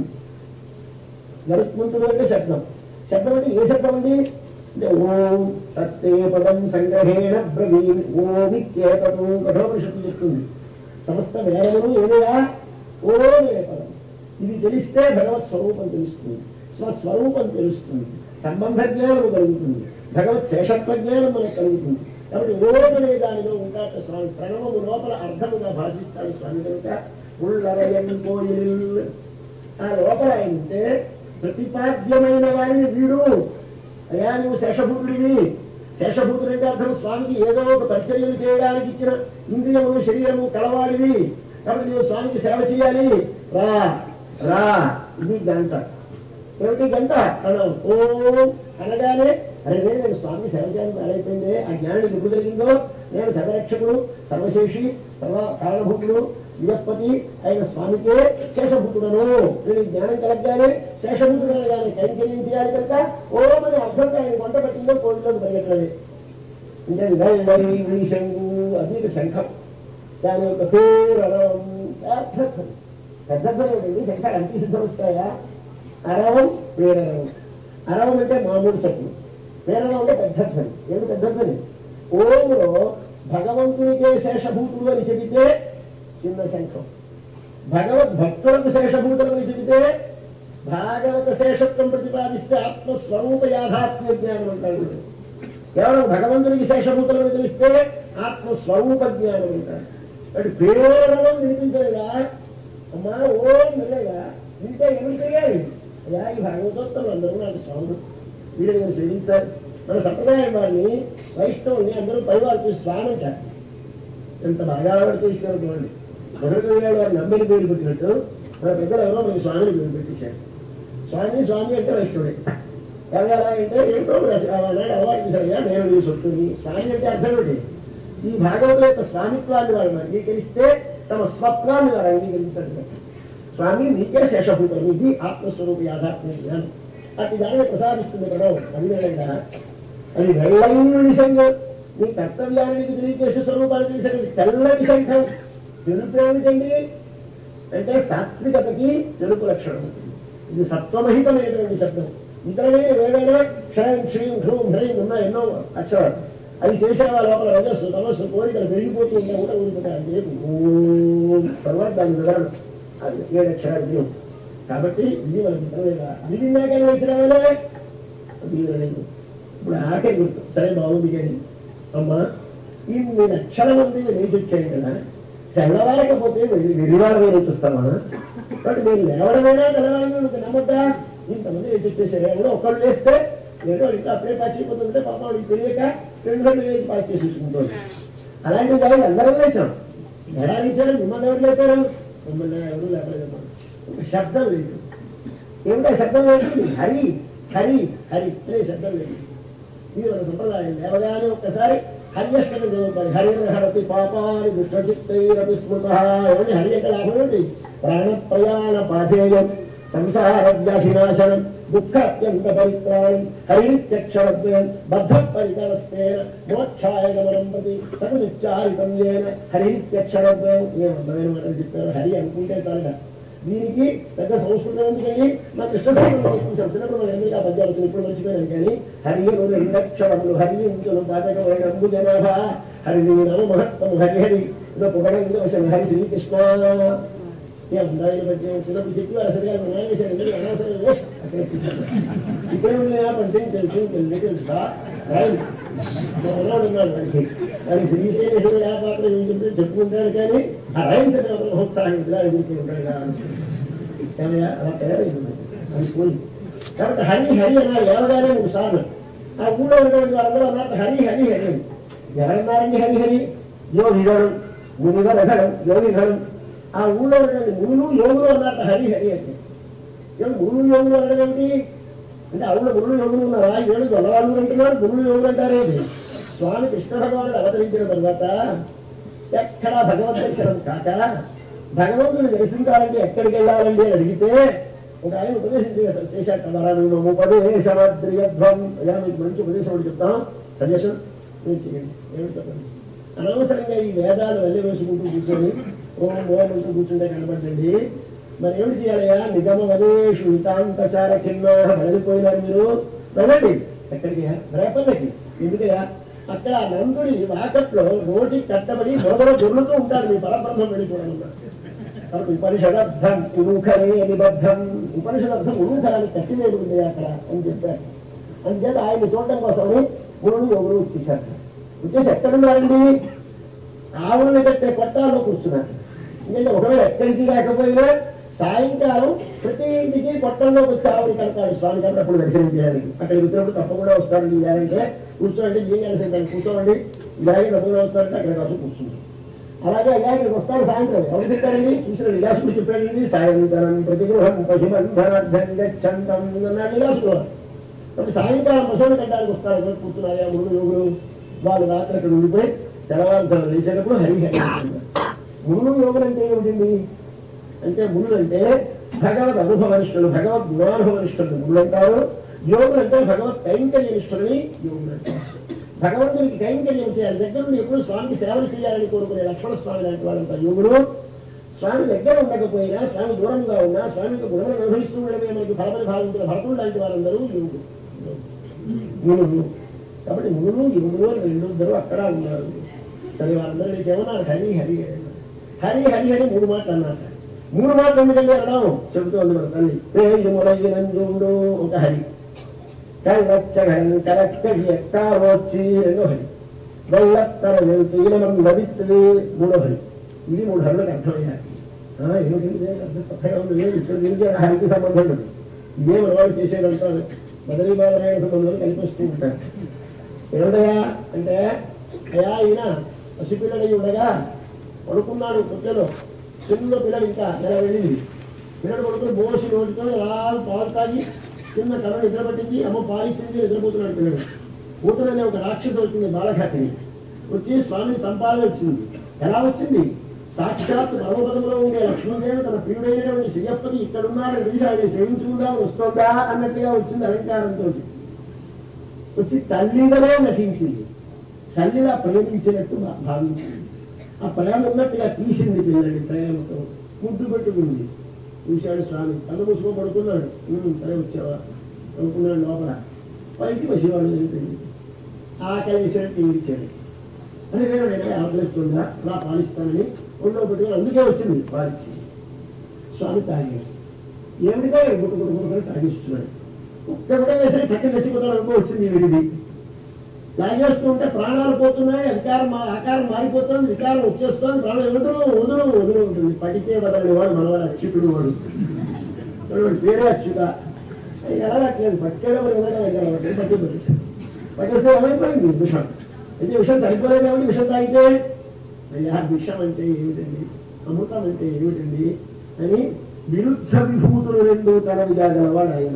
[SPEAKER 1] గరుత్మంతుడు అంటే శబ్దం శబ్దం అంటే ఏ శబ్దం అండి అంటే ఓం సత్తే పదం సంగ్రహేణ బ్రవీమి ఓమిత్యేతము కఠోపనిషత్తు చెప్తుంది సమస్త వేదములు ఏదయా ఓమే పదం ఇది తెలిస్తే భగవత్ స్వరూపం తెలుస్తుంది స్వస్వరూపం తెలుస్తుంది సంబంధ జ్ఞానం కలుగుతుంది భగవత్ శేషత్వ జ్ఞానం మనకు కలుగుతుంది కాబట్టి ఓం అనే దానిలో ఉంటాట స్వామి ప్రణవము లోపల అర్థముగా భాషిస్తాడు స్వామి కనుక ఉల్లరయన్ కోయిల్ ఆ లోపల అయితే ప్రతిపాద్యమైన వారిని వీడు అయ్యా నువ్వు శేషభూతుడివి శేషభూతుడు అంటే అర్థం స్వామికి ఏదో ఒక పరిచర్యలు చేయడానికి ఇచ్చిన ఇంద్రియము శరీరము కలవాడివి కాబట్టి నువ్వు స్వామికి సేవ చేయాలి రా రా ఇది గంట ఏమిటి గంట అనం ఓం అనగానే అరే నేను స్వామికి సేవ చేయడానికి అలైపోయింది ఆ జ్ఞానం ఎప్పుడు కలిగిందో నేను సర్వరక్షకుడు సర్వశేషి సర్వ కారణభూతుడు విజపతి అయిన స్వామికే శేషభూతుడను నేను జ్ఞానం కలగగానే శేషభూతుడు అనగానే కైంకర్యం చేయాలి కనుక ఓం అనే అర్థంతో ఆయన వంట పట్టిందో కోడిలోకి పరిగెట్టలేదు అంటే వెల్లరి విషంగు అది ఒక శంఖం దాని యొక్క పేరవం పెద్ద పెద్దది శంఖాలు అంతి సిద్ధం వస్తాయా అరవం పేరవం అరవం అంటే మామూలు చెట్లు పేరవం అంటే పెద్దధ్వని ఏమి పెద్దధ్వని ఓములో భగవంతునికే శేషభూతుడు అని చెబితే చిన్న శంఖం భగవద్ భక్తులకు శేషభూతులు అని చెబితే భాగవత శేషత్వం ప్రతిపాదిస్తే ఆత్మస్వరూప యాథాత్మ్య జ్ఞానం అంటాడు కేవలం భగవంతునికి శేషభూతులను తెలిస్తే ఆత్మస్వరూప జ్ఞానం అంటాడు అంటే పేరవం వినిపించలేదా అమ్మా ఓం వినలేదా వింటే ఏమి చేయాలి అయ్యా ఈ భాగవతోత్తరం అందరూ నాకు స్వామి వీళ్ళు నేను సేవించారు మన సంప్రదాయం వారిని వైష్ణవుని అందరూ పైవారికి స్వామి అంటారు ఎంత బాగా ఆవిడ చేసినారు చూడండి మొదటి గారు వారు నమ్మిని పేరు పెట్టినట్టు మన పెద్దలు ఎవరో మనకి స్వామిని పేరు పెట్టేశారు స్వామి స్వామి అంటే వైష్ణవుడే ఎలా అంటే ఏంటో నాడు అలవాటు చేశారయ్యా నేను నీ సొత్తుని స్వామి అంటే అర్థం ఏంటి ఈ భాగవతుల యొక్క స్వామిత్వాన్ని వారు అంగీకరిస్తే తమ స్వత్వాన్ని వారు అంగీకరించారు స్వామి నీకే శేషభూతం ఇది ఆత్మస్వరూప యాథాత్మ్య జ్ఞానం అటు దాన్ని ప్రసాదిస్తుంది ప్రణవం అది వేళంగా అది వెల్లైన సంఘం నీ కర్తవ్యానికి తెలియజేసే స్వరూపాన్ని తెలిసిన తెల్లటి సంఘం తెలుపు ఏమిటండి అంటే సాత్వికతకి తెలుపు లక్షణం ఇది సత్వమహితమైనటువంటి శబ్దం ఇతరమైన ఏదైనా క్షయం క్షీం హ్రూం హ్రీం ఉన్న ఎన్నో అక్షరాలు అది చేసే వాళ్ళ లోపల రజస్సు తమస్సు కోరికలు పెరిగిపోతూ ఉంటే కూడా ఊరిపోతాయి అంటే ఓం తర్వాత దాన్ని వివరణ అది ఏడు అక్షరాలు విను కాబట్టి ఇది మనకి మిత్రమేగా అది విన్నాక వచ్చినామనే లేదు ఇప్పుడు ఆకే గుర్తు సరే బాగుంది కానీ అమ్మా ఈ నేను అక్షరం ఉంది లేచి వచ్చాను కదా తెల్లవారకపోతే వెరివారం చూస్తామా కాబట్టి నేను లేవడమైనా తెల్లవారమే నువ్వు నమ్మద్దా ఇంతమంది లేచి వచ్చేసారు ఎవడో ఒకళ్ళు లేస్తే ఏదో ఇంకా అప్పుడే పాచిపోతుంటే పాప వాడికి తెలియక రెండు రెండు వేసి పాచి చేసేసుకుంటుంది అలాంటి కాదు అందరం లేచాం ఎడాలి ఇచ్చారు మిమ్మల్ని ఎవరు లేపారు మిమ్మల్ని ఎవరు లేపలేదమ్మా ఒక శబ్దం లేదు ఏమిటా శబ్దం లేదు హరి హరి హరి అనే శబ్దం లేదు ఇది మన సంప్రదాయం లేవగానే ఒక్కసారి హరియష్టం చదువుతారు హరి హరతి పాపాని దుష్టచిత్తైరపి స్మృత ఏమంటే హరి అంటే లాభం ఏంటి ప్రాణ ప్రయాణ పాధేయం సంసార వ్యాసినాశనం దుఃఖ అత్యంత పరిత్రాణం హరిత్యక్షరద్వయం బద్ధ పరికరస్తేన మోక్షాయ గమనం ప్రతి సగు నిత్యారితం లేన హరిత్యక్షరద్వయం ఏం అందమైన మాటలు చెప్పారు హరి అనుకుంటే చాలుగా దీనికి పెద్ద సంస్కృతం ఎందుకని మా కృష్ణదేవుడు చిన్నప్పుడు మన ఎందుకు ఆ పద్యాలు వచ్చినాయి, ఇప్పుడు మర్చిపోయాను కానీ హరి రోజు ఇందక్షరములు హరి ఇంచులు పాతకమైన అంబు జనాభ హరి నమ మహత్వము హరి హరి ఇదో పొగడం వచ్చాను హరి శ్రీకృష్ణ ఏ ఉండాలి పద్యం చిన్నప్పుడు చెప్పి వారు సరిగా న్యాయం చేశారు ఎందుకు అనవసరం వేస్ట్ అక్కడ ఇచ్చేసారు. ఇక్కడే ఉన్నాయా పంటే తెలుసు తెలుసు తెలుసా రాయి. మా మనవాడు ఉన్నాడు వాడికి వాడికి శ్రీశైలేశ్వర ఆ పాత్ర ఏం చెప్తే చెప్పుకుంటాడు కానీ ఆ రైన్స్ అనే ఒక మహోత్సాహం ఇలా ఎదుర్కొంటాడు కదా ఏమయ్యా? అలా తయారైంది అది పోయి కాబట్టి హరి హరి అన్నారు ఎవరిగానే నువ్వు సాగు ఆ ఊళ్ళో ఉన్నటువంటి వాళ్ళందరూ అన్నారు హరి హరి హరి అని. ఎవరన్నారండి హరి హరి యోగిగడు మునిగడగడం యోగిగడు ఆ ఊళ్ళో ఉన్నటువంటి మునులు యోగులు అన్నారు హరి హరి అంటే ఏమిటి మునులు యోగులు అనడం ఏమిటి అంటే ఆ ఊళ్ళో మునులు యోగులు ఉన్నారా ఏడు గొల్లవాళ్ళు అంటున్నారు మునులు యోగులు అంటారేది స్వామి కృష్ణ భగవానుడు అవతరించిన తర్వాత ఎక్కడా భగవద్ దర్శనం కాక భగవంతుని దర్శించాలంటే ఎక్కడికి వెళ్ళాలండి అని అడిగితే ఒక ఆయన ఉపదేశం చేశారు చేశాక వరణం ఉపదేశమద్రియధ్వం అయ్యా మీకు మంచి ఉపదేశం ఒకటి చెప్తాం సజెషన్ మీరు చేయండి ఏమిటి చెప్పండి అనవసరంగా ఈ వేదాలు వెళ్ళి వేసుకుంటూ కూర్చొని ఓం ఓం అంటూ కూర్చుంటే కనపడండి మరి ఏమిటి చేయాలయ్యా నిగమ వదేషు హితాంతచార కింద వెళ్ళిపోయినారు మీరు వెళ్ళండి ఎక్కడికి రేపల్లకి ఎందుకయ్యా అక్కడ ఆ నందుడి వాకట్లో నోటి కట్టబడి మొదలు దొర్లుతూ ఉంటాడు మీ పరబ్రహ్మం వెళ్ళిపోవడం కాబట్టి ఉపనిషదర్థం ఉరూఖలే నిబద్ధం ఉపనిషదర్థం ఉరూఖలాన్ని కట్టివేది ఉంది అక్కడ అని చెప్పారు అంచేత ఆయన చూడడం కోసమని గురువు ఎవరు వచ్చేసారు వచ్చేసి ఎక్కడున్నారండి ఆవులను కట్టే కొట్టాల్లో కూర్చున్నారు ఎందుకంటే ఒకవేళ ఎక్కడికి రాకపోయినా సాయంకాలం ప్రతి ఇంటికి కొట్టంలోకి వచ్చి ఆవుని కడతాడు స్వామి కాబట్టి అప్పుడు దర్శనం చేయడానికి అక్కడికి వచ్చినప్పుడు తప్పకుండా వస్తారండి లేదంటే కూర్చోండి ఏం కలిసి కూర్చోండి ఇలాగే డబ్బులు వస్తారంటే అక్కడ కోసం కూర్చుంటారు అలాగే అయ్యా ఇక్కడికి వస్తాడు సాయంత్రం ఎవరు చెప్పారండి చూసిన విలాసుడు చెప్పాడండి సాయంత్రం ప్రతిగృహం పశుబంధనార్థం గచ్చంతం అన్నాడు విలాసుడు కాబట్టి సాయంకాలం పశువులు కట్టడానికి వస్తారు ఇక్కడ కూర్చున్నాయా మునులు యోగులు వాళ్ళు రాత్రి అక్కడ ఉండిపోయి తెల్లవారుజాము లేచేటప్పుడు హరి హరి అంటున్నారు. మునులు యోగులు అంటే ఏమిటండి అంటే మునులు అంటే భగవద్ అనుభవనిష్ఠులు భగవద్ గుణానుభవనిష్ఠులు మునులు అంటారు యోగులు అంటే భగవత్ కైంకర్యనిష్ఠులని యోగులు అంటారు భగవంతునికి కైంకర్యం చేయాలి దగ్గర నుండి ఎప్పుడు స్వామికి సేవలు చేయాలని కోరుకునే లక్ష్మణ స్వామి లాంటి వాళ్ళంతా యోగులు స్వామి దగ్గర ఉండకపోయినా స్వామి దూరంగా ఉన్నా స్వామికి గుణములు నిర్వహిస్తూ ఉండడమే మనకి ఫలమని భావించిన భరతులు లాంటి వారందరూ యోగులు మునులు కాబట్టి మునులు యోగులు అని రెండు ఇద్దరు అక్కడ ఉన్నారు సరే వారందరూ మీకు ఏమన్నారు హరి హరి అన్నారు. హరి హరి హరి మూడు మాటలు అన్నారు మూడు మాటలు ఎందుకంటే అనడం చెబుతోంది మన తల్లి పేజములైనందుడు ఒక హరి కళ్ళచ్చగన్ కరక్కడి ఎక్కావచ్చి రెండో హరి వెళ్ళత్తర తీలనం లభిస్తుంది మూడో హరి ఇది మూడు హరులకు అర్థమయ్యారు ఆ, ఏమిటి ఇది? అర్థం కొత్తగా ఉంది లేదు ఇక్కడ దీనికి ఆ హరికి సంబంధం ఉంది ఇదే మన వాళ్ళు చేసేదంతా బదరీ బాలరాయణ సంబంధం కనిపిస్తూ ఉంటారు ఏమిటయా అంటే అయ్యా ఈయన పసిపిల్లడై ఉండగా పడుకున్నాడు కుక్కలో చిన్న పిల్లడు ఇంకా నెల వెళ్ళింది పిల్లడు పడుకుని బోసి నోటితో ఎలా పాలు తాగి చిన్న కళ నిద్ర పట్టింది అమ్మ పాలిచ్చింది నిద్రపోతున్నాడు పిల్లడు కూతురనే ఒక రాక్షసు వచ్చింది బాలఘాతిని వచ్చి స్వామిని చంపాలని వచ్చింది ఎలా వచ్చింది సాక్షాత్ పర్వపదంలో ఉండే లక్ష్మీదేవి తన ప్రియుడైనటువంటి శ్రీయప్పని ఇక్కడ ఉన్నాడని తెలిసి ఆయన సేవించుకుందాం వస్తుందా అన్నట్టుగా వచ్చింది అలంకారంతో వచ్చి తల్లిగానే నటించింది తల్లిలా ప్రేమించినట్టు భా- భావించింది ఆ ప్రేమ ఉన్నట్టుగా తీసింది పిల్లల్ని ప్రేమతో ముద్దు పెట్టుకుంది చూశాడు స్వామి కళ్ళు మూసుకో పడుకున్నాడు "ఉమ్, సరే వచ్చావా అనుకున్నాడు లోపల పైకి పసివాడు వెళ్ళిపోయింది ఆకలి వేసాడు తీర్చాడు అని నేను వెంటనే ఆకలిస్తుందా అలా పాలిస్తానని ఒళ్ళో పెట్టుకుని అందుకే వచ్చింది పాలిచ్చి స్వామి తాగాడు ఏమిటిగా గుట్టు గుట్టు గుట్టుకొని తాగిస్తున్నాడు ఒక్క కూడా వేసరి కట్టి నచ్చిపోతాడు అనుకో వచ్చింది వీడిది తాగేస్తూ ఉంటే ప్రాణాలు పోతున్నాయి అధికారం మా ఆకారం మారిపోతుంది వికారం వచ్చేస్తుంది ప్రాణాలు వదులు వదులు వదులు ఉంటుంది పడితే వదలని వాడు మనవాడు అక్షితుడు వాడు వాడు పేరే అచ్యుత ఎలాగట్లేదు పట్టుకెళ్ళి పట్టి పట్టేసి పట్టేస్తే ఏమైపోయింది విషం అయితే విషం సరిపోలేదు ఏమిటి విషం తాగితే అయ్యా విషం అంటే ఏమిటండి అమృతం అంటే ఏమిటండి అని విరుద్ధ విభూతులు రెండు తనవి కాగలవాడు ఆయన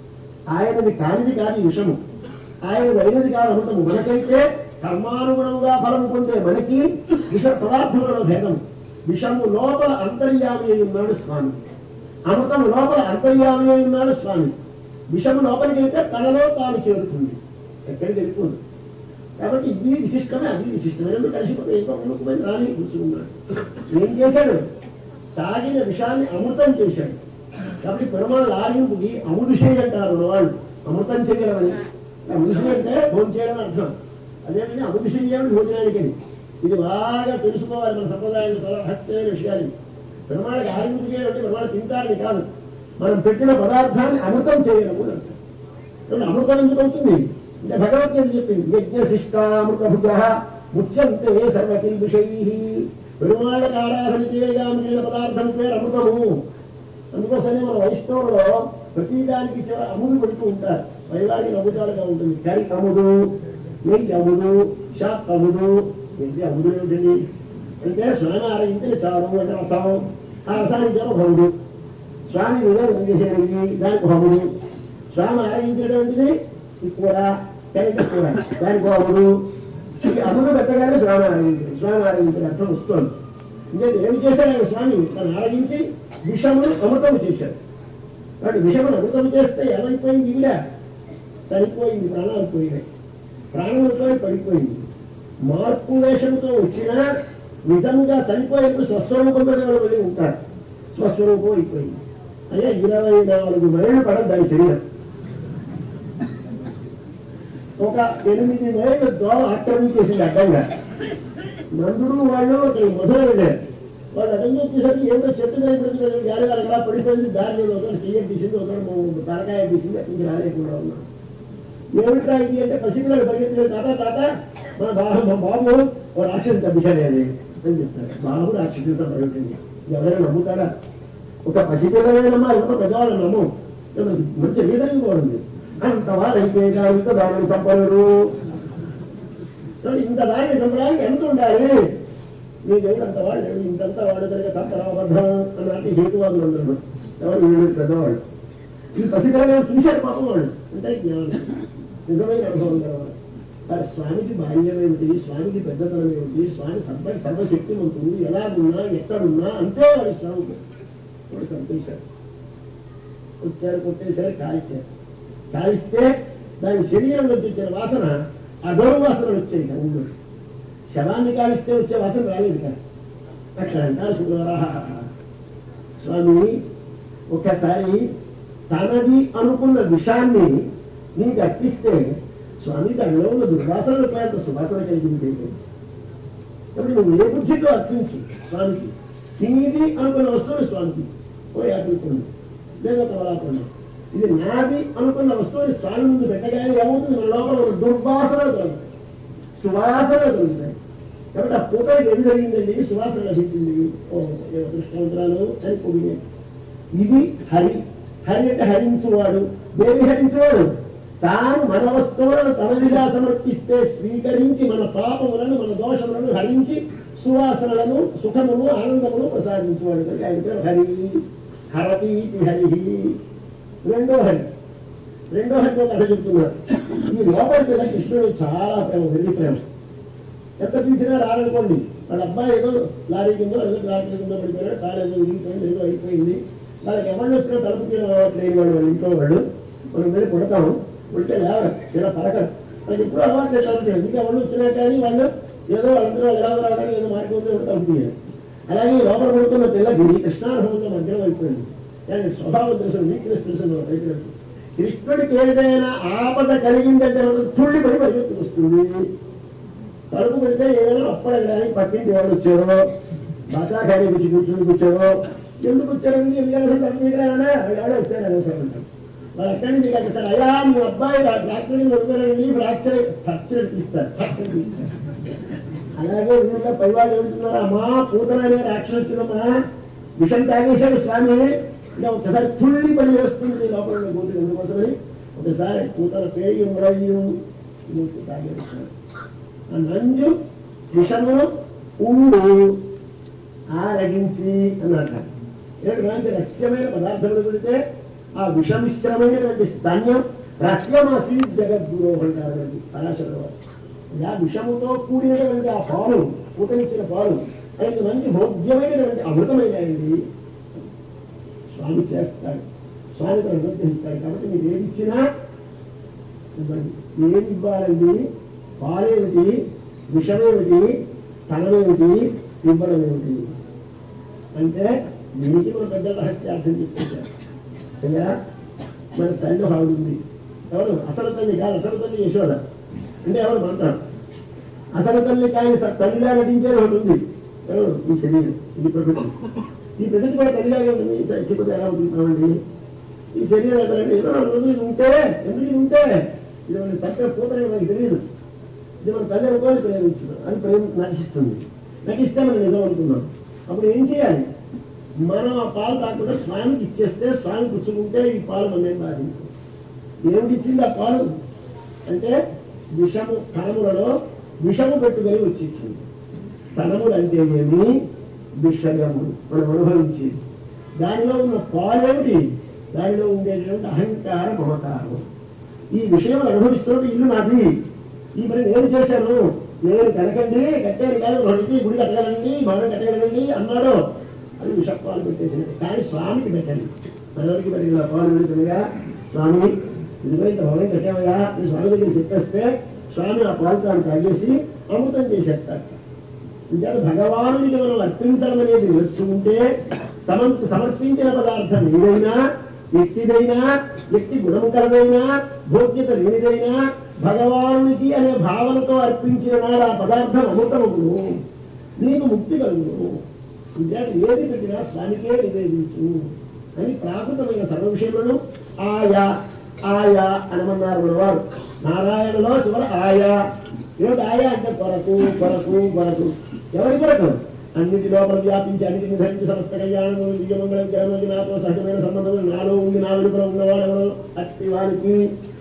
[SPEAKER 1] ఆయనది కానిది కాదు ఈ విషము ఆయన అయినది కాదు అమృతము మనకైతే కర్మానుగుణంగా ఫలము పొందే మనకి విష పదార్థములలో భేదం విషము లోపల అంతర్యామి అయి ఉన్నాడు స్వామి అమృతం లోపల అంతర్యామి అయి ఉన్నాడు స్వామి విషము లోపలికి వెళ్తే తనలో తాను చేరుతుంది ఎక్కడికి వెళ్ళిపోదు కాబట్టి ఇది విశిష్టమే అది విశిష్టమే రెండు కలిసిపోతే ఇంకా ఉన్నతమైన రాని కూర్చున్నాడు ఏం చేశాడు తాగిన విషాన్ని అమృతం చేశాడు కాబట్టి పెరుమాళ్ళు ఆరింపుకి అమృషేయ అంటారు వాళ్ళు అమృతం చేయడం అని అమృషి అంటే భోజనం చేయడం అని అర్థం అదేవిధంగా అమృషేయం భోజనానికి అని. ఇది బాగా తెలుసుకోవాలి మన సంప్రదాయంలో చాలా రహస్యమైన విషయాలు పెరుమాళ్ళకి ఆరింపు చేయడం అంటే పెరుమాళ్ళు తింటారని కాదు మనం పెట్టిన పదార్థాన్ని అమృతం చేయడం అని అర్థం కాబట్టి అమృతం ఎందుకు అవుతుంది అంటే భగవద్గీత చెప్పింది యజ్ఞశిష్టామృతభుజ ముచ్యంతే సర్వకిల్ విషై పెరుమాళ్ళకి ఆరాధన చేయడానికి పదార్థం పేరు అమృతము అందుకోసమే మన వైష్ణవులో ప్రతి దానికి చివర అముడు పెడుతూ ఉంటారు వైరాగి అమృతాలుగా ఉంటుంది కరి అముడు నెయ్యి అముడు షాక్ అముడు ఏంటి అముడు ఏమిటండి అంటే స్వామి ఆరగించిన చారు అంటే రసం ఆ రసానికి ఏమో భవుడు స్వామి నివేదన చేసేది దానికి హముడు స్వామి ఆరగించేటువంటిది ఈ కూర కలిపి కూర దానికి హముడు ఈ అమ్ముడు పెట్టగానే స్వామి ఆరగించాడు స్వామి ఆరగించిన అర్థం వస్తుంది అంటే ఏం చేశాడు ఆయన స్వామి తను ఆరగించి విషమును అమృతం చేశాడు కాబట్టి విషమును అమృతం చేస్తే ఏమైపోయింది ఈవిడ చనిపోయింది ప్రాణాలు పోయినాయి ప్రాణాలతో పడిపోయింది మార్పు వేషంతో వచ్చినా నిజంగా చనిపోయినప్పుడు స్వస్వరూపంతో ఎవరు వెళ్ళి ఉంటారు స్వస్వరూపం అయిపోయింది అదే ఇరవై నాలుగు మైళ్ళు పడదు దాని శరీరం ఒక ఎనిమిది మైళ్ళు దోమ ఆక్రమించేసింది అడ్డంగా నందుడు వాళ్ళు అక్కడ మొదలు వెళ్ళారు వాళ్ళు అడ్డంగా వచ్చేసరికి ఏదో చెట్టు దగ్గర గాలి అలా పడిపోయింది దారిలో ఒకరు చెయ్య తీసింది ఒకరు తలకాయ తీసింది అక్కడి నుంచి రాలేకుండా ఉన్నాం ఏమిట్రా ఇది అంటే పసిపిల్లలు పరిగెత్తిన తాత తాత మన బాబు మా బాబు ఓ రాక్షసు తప్పించాడు అది అని చెప్తారు బాబు రాక్షసులతో పరిగెత్తింది ఎవరైనా నమ్ముతారా ఒక పసిపిల్లలేనమ్మా ఎవరో పెద్దవాళ్ళు నమ్ము మంచి రీజనింగ్ కూడా ఉంది అంత వారైతే ఇంత దాని సంపన్నుడు సో ఇంత దాన్ని చంపడానికి ఎంత ఉండాలి మీ దేవుడు అంత వాళ్ళు ఇంతంతా వాడు కనుక తప్పరాబద్ధం అన్నట్టు హేతువాదులు ఉండరు ఎవరు వీళ్ళు పెద్దవాళ్ళు ఈ పసిపిల్లలు చూశారు పాపం వాళ్ళు అంటే జ్ఞానం నిజమైన అనుభవం కలవాలి మరి స్వామికి బాల్యం ఏమిటి స్వామికి పెద్దతనం ఏమిటి స్వామి సర్వ సర్వశక్తిమంతుడు ఎలాగున్నా ఎక్కడున్నా అంతే వాడి స్వామికి వాడు చంపేశారు వచ్చారు కొట్టేశారు కాల్చారు కాలిస్తే దాని శరీరం నుంచి వచ్చిన వాసన అగౌరవ వాసనలు వచ్చాయి కదా ఊళ్ళో శవాన్ని కాలిస్తే వచ్చే వాసన రాలేదు కదా అక్కడ అంటారు శుక్రవార స్వామి ఒకసారి తనది అనుకున్న విషాన్ని నీకు అర్పిస్తే స్వామి దానిలో ఉన్న దుర్వాసనలు పోయేంత సువాసన కలిగింది కాబట్టి నువ్వు ఏ బుద్ధితో అర్పించు స్వామికి నీది అనుకున్న వస్తువుని స్వామికి పోయి అర్పించండి లేదా కవలాపండి ఇది నాది అనుకున్న వస్తువుని స్వామి ముందు పెట్టగానే ఏమవుతుంది మన లోపల ఒక దుర్వాసన కలుగుతాయి సువాసన కలుగుతాయి కాబట్టి ఆ పూటకి ఏం జరిగిందండి సువాసన లభించింది ఓ కృష్ణవంతరాలు అని పొగిడే ఇది హరి హరి అంటే హరించువాడు దేవి హరించువాడు తాను మన వస్తువులను తనదిగా సమర్పిస్తే స్వీకరించి మన పాపములను మన దోషములను హరించి సువాసనలను సుఖమును ఆనందమును ప్రసాదించువాడు కనుక ఆయన పేరు హరి హరతి హరి రెండో హరి రెండో హరితో కథ చెప్తున్నారు ఈ లోపలి మీద కృష్ణుడు చాలా ప్రేమ వెర్రి ప్రేమ ఎంత తీసినా రారనుకోండి వాళ్ళ అబ్బాయి ఏదో లారీ కింద ఏదో ట్రాక్టర్ కింద పడిపోయాడు కాలు ఏదో విరిగిపోయింది ఏదో అయిపోయింది వాళ్ళకి ఎవరు వచ్చినా తలుపు తీర లేని వాళ్ళు వాళ్ళ ఇంట్లో వాళ్ళు మనం వెళ్ళి పుడతాము పుడితే లేవరు ఇలా పలకరు వాళ్ళకి ఎప్పుడు అలవాటు లేదు తలుపు తీయడం. ఇంకా ఎవరు వచ్చినా కానీ వాళ్ళు ఏదో వాళ్ళందరూ ఎలా రావడానికి ఏదో మార్గంతో ఎవరు తలుపు తీయాలి అలాగే ఈ లోపల పడుతున్న పిల్లకి కృష్ణానుభవంలో మధ్యలో అయిపోయింది దానికి స్వభావం తెలుసు వీక్నెస్ తెలుసు రైతులకు కృష్ణుడికి ఏదైనా ఆపద కలిగిందంటే మనం తుళ్ళి పడి పరిగెత్తుకు వస్తుంది తలుపు పెడితే ఏదైనా అప్పడగడానికి పక్కింటి ఎవరు వచ్చారో బాకాకాయ కూర్చి కూర్చుని కూర్చోరో ఎందుకు వచ్చారండి ఎందుకంటే తలుపు మీదనే ఎవడో వచ్చారు అనేసి అంటారు వాళ్ళు ఎక్కడి నుంచి కట్టిస్తారు అయ్యా మీ అబ్బాయి ఫ్రాక్చర్ కొడుకోరండి ఫ్రాక్చర్ ఫ్రాక్చర్ తీస్తారు ఫ్రాక్చర్ తీస్తారు అలాగే ఊళ్ళో పైవాళ్ళు ఏమంటున్నారు అమ్మా పూతన అనే రాక్షసులమ్మా విషం తాగేశాడు స్వామి ఇంకా ఒకసారి తుళ్ళి పని వేస్తుంది లోపల ఉన్న కూతురు ఎందుకోసమని ఒకసారి పూతల పేరు మురయ్యు తాగేస్తాడు ఆ నంజు విషము ఉండు ఆరగించి అన్నట ఇలాంటి రహస్యమైన పదార్థములు పెడితే ఆ విషమిశ్రమైనటువంటి ధాన్యం రహస్యమాసి జగద్గురు అంటారు పరాశర ఆ విషముతో కూడినటువంటి ఆ పాలు పూతనిచ్చిన పాలు అది మంచి భోగ్యమైనటువంటి అమృతమైనది స్వామి చేస్తాడు స్వామి తను అనుగ్రహిస్తాడు కాబట్టి మీరు ఏది ఇచ్చినా ఇవ్వండి ఏది ఇవ్వాలండి పాలేమిటి విషమేమిటి స్థలమేమిటి ఇవ్వడం ఏమిటి అంటే దీనికి మన పెద్ద రహస్యార్థం చెప్పేశారు కదా మన తల్లి హావుడు ఉంది ఎవరు అసలు తల్లి కాదు అసలు తల్లి యశోద అంటే ఎవరు మంత్రం అసలు తల్లి కాని స- తల్లిగా నటించేది ఒకటి ఉంది ఎవరు ఈ శరీరం ఇది ప్రకృతి ఈ ప్రకృతి కూడా తల్లిలాగే ఉంటుంది చెప్పితే ఎలా ఉంటున్నామండి ఈ శరీరం ఎక్కడండి ఏదో రెండు రోజులు ఇది ఉంటే ఎందుకు ఇది ఉంటే ఇది మన చక్కగా పోతాయి మనకి తెలియదు ఇది మన తల్లి అనుకోని ప్రేమించడం అని ప్రేమ నటిస్తుంది నటిస్తే మనం నిజం అనుకున్నాం అప్పుడు ఏం చేయాలి మనం ఆ పాలు కాకుండా స్వామికి ఇచ్చేస్తే స్వామి పుచ్చుకుంటే ఈ పాలు మనం బాధించు ఏమిటి ఇచ్చింది ఆ పాలు అంటే విషము స్థలములలో విషము పెట్టుకొని వచ్చి ఇచ్చింది స్థలములు అంటే ఏమి విషయములు మనం అనుభవించేది దానిలో ఉన్న పాలేమిటి దానిలో ఉండేటువంటి అహంకార మమకారం ఈ విషయం అనుభవిస్తున్నప్పుడు ఇల్లు నాది ఈ పని నేను చేశాను నేను కనకండి కట్టాను కాదు ఒకటి గుడి కట్టగలండి భవనం కట్టగలండి అన్నాడు అది విషపాలు పెట్టేసింది కానీ స్వామికి పెట్టండి మనవరికి పెట్టిన పాలు పెడుతుందిగా స్వామి ఇదిగో ఇంత భవనం కట్టామయ్యా ఈ స్వామి దగ్గర చెప్పేస్తే స్వామి ఆ పాలు తాను తాగేసి అమృతం చేసేస్తాడు ఇంకా భగవానుడికి మనం అర్పించడం అనేది నేర్చుకుంటే సమం- సమర్పించిన పదార్థం ఏదైనా వ్యక్తిదైనా వ్యక్తి గుణం కలదైనా భోగ్యత లేనిదైనా భగవానునికి అనే భావనతో అర్పించిన నాడు ఆ పదార్థం అమృతమును నీకు ముక్తి కలుగును విద్యార్థి ఏది పెట్టినా స్వామికే నివేదించు అని ప్రాకృతమైన సర్వ విషయములను ఆయా ఆయా అనమన్నారు మనవారు నారాయణలో చివర ఆయా ఏమిటి ఆయా అంటే కొరకు కొరకు కొరకు ఎవరి కొరకు అన్నిటి లోపల వ్యాపించి అన్నిటిని ధరించి సమస్త కళ్యాణము దివ్యమంగళం జగమంది నాతో సహజమైన సంబంధం నాలో ఉండి నా వెలుపల ఉన్నవాడు ఎవరు అట్టి వారికి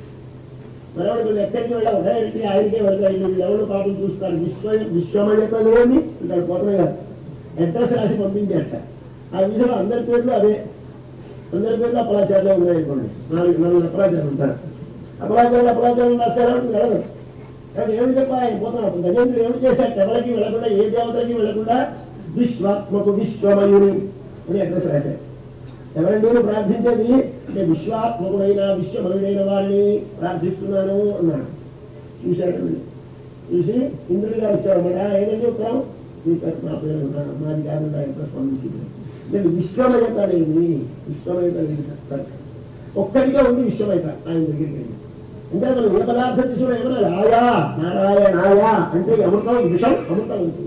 [SPEAKER 1] మరొకటి వీళ్ళు ఎక్కడికి వెళ్ళాలి ఉదయానికి ఆయనకే వెళ్తారు వీళ్ళు ఎవరు పాపం చూస్తారు విశ్వ విశ్వమయత లేని అంటారు పోతమే గారు అడ్రస్ రాసి పంపించేట ఆ విషయంలో అందరి పేర్లు అదే అందరి పేర్లు అపరాచారులు ఉన్నాయనుకోండి నాలుగు నలుగురు అపరాచారులు ఉంటారు అపరాచారులు అపరాచారులు రాస్తారా వెళ్ళదు కాబట్టి ఏమి చెప్పాలి ఆయన పోతున్నాడు గజేంద్రుడు ఏమి చేశాడు ఎవరికి వెళ్ళకుండా ఏ దేవతలకి వెళ్ళకుండా విశ్వాత్మకు విశ్వమయుని అని అడ్రస్ రాశాడు ఎవరండి నేను ప్రార్థించేది నేను విశ్వాత్మకుడైన విశ్వమయుడైన వారిని ప్రార్థిస్తున్నాను అన్నాడు చూశాడు చూసి ఇంద్రుడి గారు వచ్చారన్నమాట ఏదండి ఉత్తరం మీ పేరు నా పేరు నా- మాది కాదు నా యొక్క స్పందించింది నేను విశ్వమయత లేని విశ్వమయత లేని చెప్తాను ఒక్కటిగా ఉంది విశ్వమయత ఆయన దగ్గరికి వెళ్ళి అంటే మనం ఏ పదార్థం తీసుకున్నా ఏమన్నా ఆయా నారాయణాయా అంటే అమృతం విషం అమృతం ఉంటుంది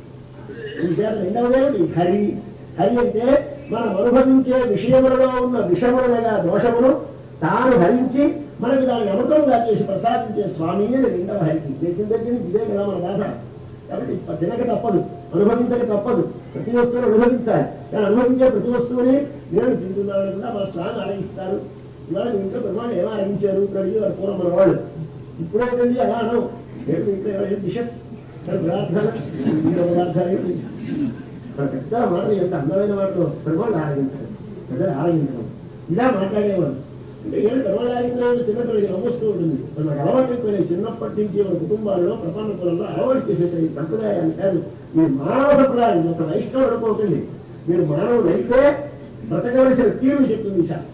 [SPEAKER 1] విషయాలు రెండవదేమిటి హరి హరి అంటే మనం అనుభవించే విషయములలో ఉన్న విషములనగా దోషమును తాను హరించి మనకి దాన్ని అమృతంగా చేసి ప్రసాదించే స్వామి అని రెండవ హరికి చేసిన దగ్గర నుంచి ఇదే కదా మన బాధ కాబట్టి ప- తినక తప్పదు అనుభవించక తప్పదు ప్రతి వస్తువును అనుభవించాలి కానీ అనుభవించే ప్రతి వస్తువుని నేను తింటున్నాను కూడా మన స్వామి ఆరగిస్తారు ఇవాళ మీ ఇంట్లో పెరుమాళ్ళు ఏమో ఆరగించారు ఇప్పుడు అడిగి వారు పూర్వం మన వాళ్ళు ఇప్పుడే వెళ్ళి అలా అనం ఏంటి ఇంట్లో ఏమైనా డిషెస్ పదార్థాలు ఇంట్లో పదార్థాలు ఏంటి? అక్కడ పెద్ద మాటలు ఎంత అందమైన మాటలు పెరుమాళ్ళు ఆరగించారు పెద్దలు ఆరగించడం ఇలా మాట్లాడేవారు అంటే ఏం పెరుమాళ్ళు ఆరగించడానికి చిన్నపిల్లలకి నమస్తూ ఉంటుంది మరి నాకు అలవాటు అయిపోయినాయి చిన్నప్పటి నుంచి మన కుటుంబాల్లో ప్రపంచ కులంలో అలవాటు చేసేసాయి ఈ సంప్రదాయాన్ని కాదు మీరు మానవ సంప్రదాయం ఒక వైష్ణవుడు అనుకోకండి మీరు మానవుడు అయితే బ్రతకవలసిన తీరు చెప్తుంది ఈ శాస్త్రం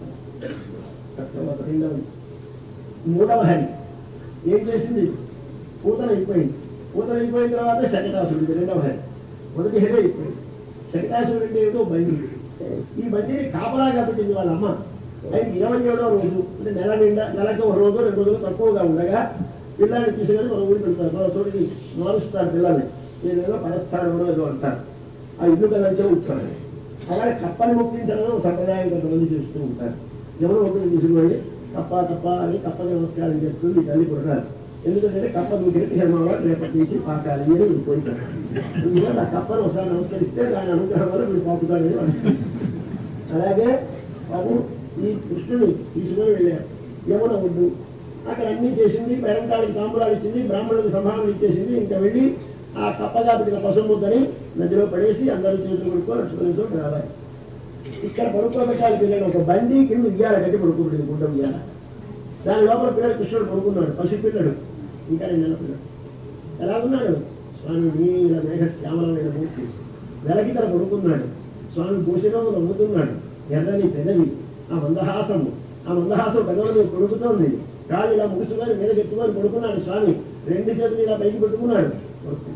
[SPEAKER 1] తర్వాత రెండవది మూడవ హరి ఏం చేసింది పూతన అయిపోయింది పూతన అయిపోయిన తర్వాత శకటాసురుడు రెండవ హరి మొదటి హరి అయిపోయింది శకటాసురుడు అంటే ఏదో బండి ఈ బండిని కాపలాగా పెట్టింది వాళ్ళ అమ్మ అయితే ఇరవై ఏడో రోజు అంటే నెల నిండా నెలకు ఒక రోజు రెండు రోజులు తక్కువగా ఉండగా పిల్లల్ని తీసుకొని మన ఊరికి పెడతారు మన చోటికి మారుస్తారు పిల్లల్ని ఏదేదో పరస్థానంలో ఏదో అంటారు ఆ ఇల్లు కదంచే ఉంటారు అలాగే కప్పని ముక్తించడం ఒక సంప్రదాయం కొంతమంది చేస్తూ ఉంటారు ఎవరో ఒకరు తీసుకుపోయి కప్ప కప్ప అని కప్పకి నమస్కారం చేస్తుంది తల్లి కొడతారు ఎందుకంటే కప్ప దూకినట్టు హేమవా రేపటి నుంచి పాకాలి అని వీళ్ళు పోయింటారు ఎందుకంటే ఆ కప్పను ఒకసారి నమస్కరిస్తే దాని అనుగ్రహం వల్ల వీళ్ళు పాకుతాడని వాళ్ళు అలాగే బాబు ఈ కృష్ణుని తీసుకొని వెళ్ళారు యమున ఒడ్డు అక్కడ అన్ని చేసింది పేరంటానికి తాంబూలాలు ఇచ్చింది బ్రాహ్మణులకు సంభావన ఇచ్చేసింది ఇంకా వెళ్ళి ఆ కప్పగా పెట్టిన పసుముద్దని నదిలో పడేసి అందరూ చేతులు కొడుకొని నడుచుకునే చోటు రావాలి ఇక్కడ పడుకోబెట్టాలి పిల్లలు ఒక బండి కింద ఉయ్యాల కట్టి పడుకోబెట్టింది గుడ్డ ఉయ్యాల దాని లోపల పిల్లడు కృష్ణుడు పడుకున్నాడు పసి పిల్లడు ఇంకా రెండు నెలల పిల్లడు ఎలా ఉన్నాడు స్వామి నీల మేఘ శ్యామలమైన మూర్తి వెలకితల పడుకున్నాడు స్వామి భూషణము నవ్వుతున్నాడు ఎర్రని పెదవి ఆ మందహాసము ఆ మందహాసం పెదవుల మీద కొడుకుతోంది కాళ్ళు ఇలా ముగుసుకొని మీద ఎత్తుకొని పడుకున్నాడు స్వామి రెండు చేతులు ఇలా పైకి పెట్టుకున్నాడు పడుకున్నాడు.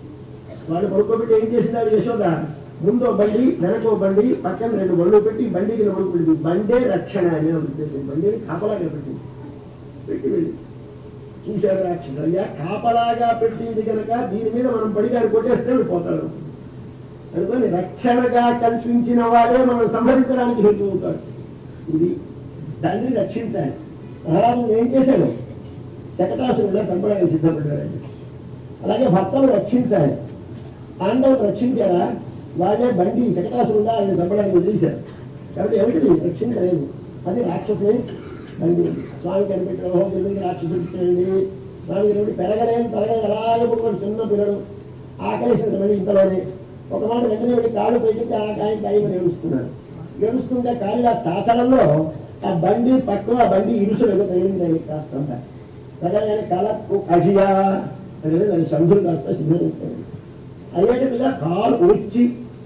[SPEAKER 1] వాడు పడుకోబెట్టి ఏం చేసినాడు యశోద ముందో బండి వెనకో బండి పక్కన రెండు బండ్లు పెట్టి బండికి పడుకుంది బండే రక్షణ అనే ఉద్దేశం బండిని కాపలాగా పెట్టింది పెట్టి వెళ్ళి చూశాడు రాక్షసుడు అయ్యా కాపలాగా పెట్టింది కనుక దీని మీద మనం పడిగాడు కొట్టేస్తే వీడు పోతాడు అనుకోని రక్షణగా కల్పించిన వాడే మనం సంహరించడానికి హేతు అవుతాడు ఇది తండ్రి రక్షించాలి ప్రహ్లాదం ఏం చేశాడు శకటాసురుగా చంపడానికి సిద్ధపడ్డాడు ఆయన. అలాగే భర్తను రక్షించాలి పాండవులు రక్షించారా వాళ్ళే బండి శకటాసురుగా ఆయన చంపడానికి వదిలేశారు కాబట్టి ఏమిటిది రక్షించలేదు అది రాక్షసుని బండి స్వామి కనిపెట్టిన ఓహో పిల్లలకి రాక్షసుడు ఇచ్చేయండి స్వామి రెండు పెరగలేని పెరగలేదు అలాగే పుట్టుకొని చిన్న పిల్లడు ఆకలిసిన మళ్ళీ ఇంతలోనే ఒక మాట వెంటనే వెళ్ళి కాళ్ళు పైకి ఆ కాయ కాయ ఏడుస్తున్నాడు ఏడుస్తుంటే కాళ్ళు ఆ తాతలలో ఆ బండి పక్కన ఆ బండి ఇరుసులు ఏదో తగిలింది ఆయనకి కాస్తంత తగలని కలకు అజియా అనేది దాని సంధులు కాస్త సిద్ధం అయ్యేటట్టుగా కాలు వచ్చి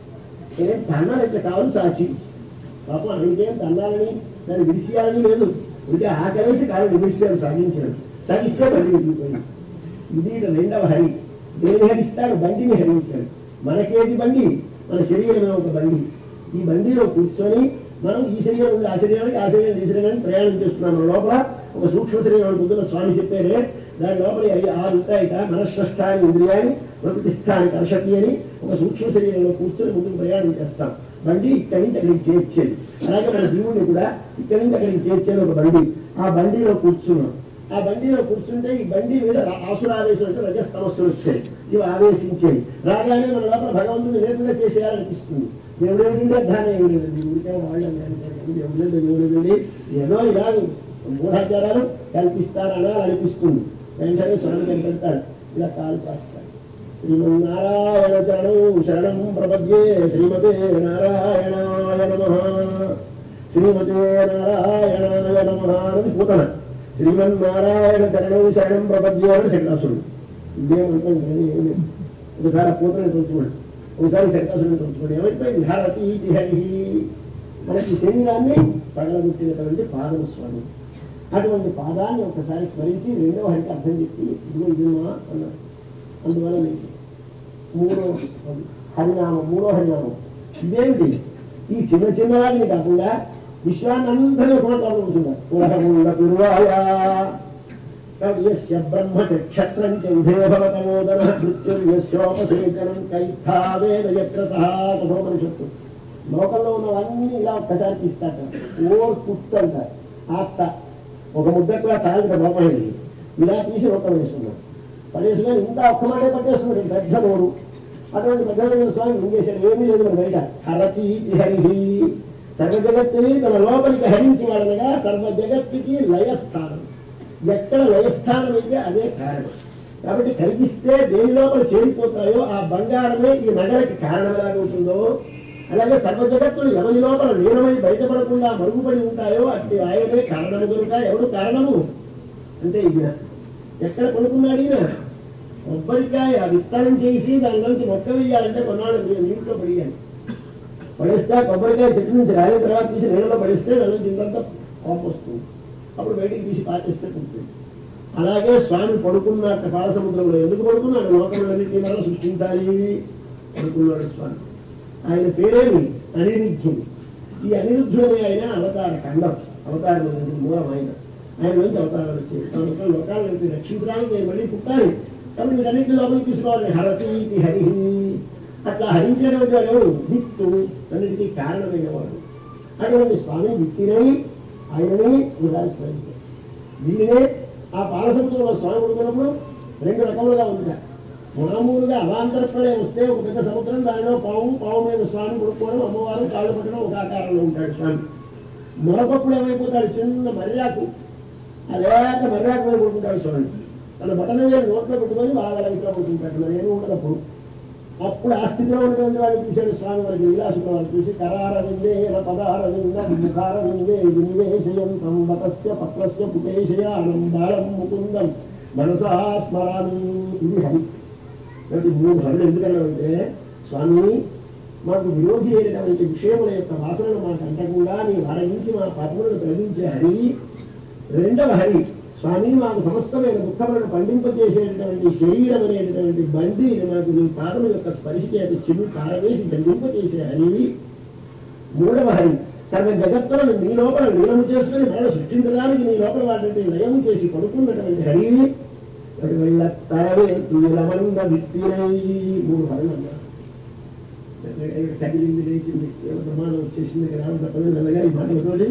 [SPEAKER 1] ఏం తన్నాలు ఇట్లా కావాలి సాచి పాపం ఆయనకేం తన్నాలని దాన్ని విడిచేయాలని లేదు ఉంటే ఆకలేసి కాలు విడిచేయాలి సాగించాడు సాగిస్తే బండి విడిపోయింది ఇది ఇక రెండవ హరి దేని హరిస్తాడు బండిని హరించాడు మనకేది బండి మన శరీరమే ఒక బండి ఈ బండిలో కూర్చొని మనం ఈ శరీరం నుండి ఆ శరీరానికి ఆ శరీరం ఈ శరీరానికి ప్రయాణం చేస్తున్నాం మన లోపల ఒక సూక్ష్మ శరీరం పొద్దున స్వామి చెప్పారే దాని లోపల అవి ఆరు ఉంటాయిట మనశ్రష్టాన్ని ఇంద్రియాన్ని ప్రకృతిస్థానికి అర్షతి అని ఒక సూక్ష్మ శరీరంలో కూర్చొని ముందుకు ప్రయాణం చేస్తాం బండి ఇక్కడి నుంచి అక్కడికి చేర్చేది అలాగే మన జీవుడిని కూడా ఇక్కడి నుంచి అక్కడికి చేర్చేది ఒక బండి ఆ బండిలో కూర్చున్నాం ఆ బండిలో కూర్చుంటే ఈ బండి మీద రా- ఆసురావేశం అంటే రజస్తమస్సులు వచ్చాయి ఇవి ఆవేశించేవి రాగానే మన లోపల భగవంతుని లేకుండా చేసేయాలనిపిస్తుంది దేవుడు ఏమిటంటే ధ్యానం ఏమి లేదండి ఊరికే వాళ్ళు దేవుడు లేదు దేవుడు లేదండి ఏదో ఇలా మూఢాచారాలు కల్పిస్తారని అనిపిస్తుంది వెంటనే స్వామి కనిపెడతాడు ఇలా కాలు కాస్తాడు శ్రీమన్నారాయణ చరణం శరణం ప్రపద్యే శ్రీమతే నారాయణాయ నమ శ్రీమతే నారాయణాయ నమ అని పూతన శ్రీమన్నారాయణ చరణం శరణం ప్రపద్యే అని శంకాసురుడు ఇదేమంటాం కానీ ఏం లేదు. ఒకసారి ఆ పూతని తలుచుకోండి ఒకసారి శంకాసురుని తలుచుకోండి ఏమైపోయింది భారతి హరి మనకి శరీరాన్ని పగలగొట్టినటువంటి పాదము స్వామి అటువంటి పాదాన్ని ఒకసారి స్మరించి రెండవ హరికి అర్థం చెప్పి ఇదిగో ఇదిమా అన్నారు అందువల్ల మీకు మూడో హరినామం మూడో హరినామం ఇదేమిటి ఈ చిన్న చిన్న వాటిని కాకుండా విశ్వాన్ని అందరినీ కూడా ఉంటున్నారు పూర్వాయ యస్య బ్రహ్మ క్షత్రం చ ఉభయ భవతమోదన మృత్యుర్యస్యోపసేచనం కైథావేద యత్ర కఠోపనిషత్తు లోకంలో ఉన్నవన్నీ ఇలా ఒక్కసారి తీస్తాట ఓర్ పుట్టు అంటారు ఆత్త ఒక ముద్ద కూడా తాగిన లోపలికి ఇలా తీసి లోపల వేస్తున్నాడు పడేసుకొని ఇంకా ఒక్క మాటే పట్టేస్తున్నాడు ఈ పెద్ద నోరు అటువంటి పెద్ద స్వామి ఏం చేశాడు ఏమీ లేదు మన బయట హరతి హరి సర్వ జగత్తుని తన లోపలికి హరించి వాడనగా సర్వ జగత్తుకి లయస్థానం ఎక్కడ లయస్థానం అయితే అదే కారణం కాబట్టి కరిగిస్తే దేని లోపల చేరిపోతాయో ఆ బంగారమే ఈ నగరకి కారణం ఎలాగవుతుందో అలాగే సర్వ జగత్తులు ఎవరి లోపల లీనమై బయటపడకుండా మరుగుపడి ఉంటాయో అట్టి ఆయనే కారణము కనుక ఎవడు కారణము అంటే ఈయన ఎక్కడ కొనుక్కున్నాడు ఈయన కొబ్బరికాయ విత్తనం చేసి దానిలోంచి మొక్క వేయాలంటే కొన్నాళ్ళు నీ- నీటిలో పడియాలి పడేస్తే ఆ కొబ్బరికాయ చెట్టు నుంచి రాయిన తర్వాత తీసి నీళ్ళలో పడిస్తే దాని నుంచి ఇంతంతా కోపం వస్తుంది అప్పుడు బయటికి తీసి పాటిస్తే పుడుతుంది అలాగే స్వామి పడుకున్నట్టు పాల సముద్రంలో ఎందుకు పడుకున్నాడు లోకములన్నింటినీ వల్ల సృష్టించాలి పడుకున్నాడు స్వామి ఆయన పేరేమి అనిరుద్ధుడు ఈ అనిరుద్ధుడనే ఆయన అవతార ఖండం అవతారం అనేది మూలం ఆయన ఆయన నుంచి అవతారాలు వచ్చాయి కనుక లోకాలను రక్షించడానికి నేను మళ్ళీ పుట్టాలి కాబట్టి మీరు అన్నింటి లోపలికి తీసుకోవాలి హరతి ఇది హరి అట్లా హరించేటువంటి వాడు దిక్కు అన్నిటికీ కారణమైన వాడు అటువంటి స్వామి దిక్కినై ఆయనని ఉదాహరించారు దీనినే ఆ పాలసముద్రంలో స్వామి పడుకున్నప్పుడు రెండు రకములుగా ఉంటాయి మామూలుగా అవాంతర ప్రళయం వస్తే ఒక పెద్ద సముద్రం దానిలో పాము పాము మీద స్వామి పడుకోవడం అమ్మవారు కాళ్ళు పట్టడం ఒక ఆకారంలో ఉంటాడు స్వామి మరొకప్పుడు ఏమైపోతాడు చిన్న మర్యాకు అలాగ మర్యాద మీద పడుకుంటాడు స్వామి తన బట్టల మీద నోట్లో పెట్టుకొని బాగా లైట్లో పడుకుంటాడు మరి ఏమి ఉండదు అప్పుడు ఆ స్థితిలో ఉన్నటువంటి వాళ్ళు చూశాడు స్వామి వారికి విలాసుల వాళ్ళు చూసి కరార విందే పదార వింద ముఖార విందే వినివేశయం సంబతస్య పత్రస్య పుటేశయానం బాలం ముకుందం మనసా స్మరామి ఇది హరి కాబట్టి మూడు హరులు ఎందుకన్నామంటే స్వామి మాకు విరోధి అయినటువంటి విషయముల యొక్క వాసనలు మాకు అంటకుండా నీ వరించి మా పాపములను తొలగించే హరి రెండవ హరి స్వామి మాకు సమస్తమైన దుఃఖములను పండింపజేసేటటువంటి శరీరం అనేటటువంటి బండి మాకు నీ పాదము యొక్క స్పర్శ చేత చిరు పారవేసి బండింపజేసే హరి మూడవ హరి సర్వ జగత్తులను నీ లోపల లీనము చేసుకుని మరణ సృష్టించడానికి నీ లోపల వాటిని లయము చేసి పడుకున్నటువంటి హరి వాటి వల్ల తరవే తులమంద విత్తినై మూడు హరులు అన్నారు తగిలింది లేచింది ఏదో ప్రమాణం వచ్చేసింది కదా తప్పని మెల్లగా ఈ మాటలతోటి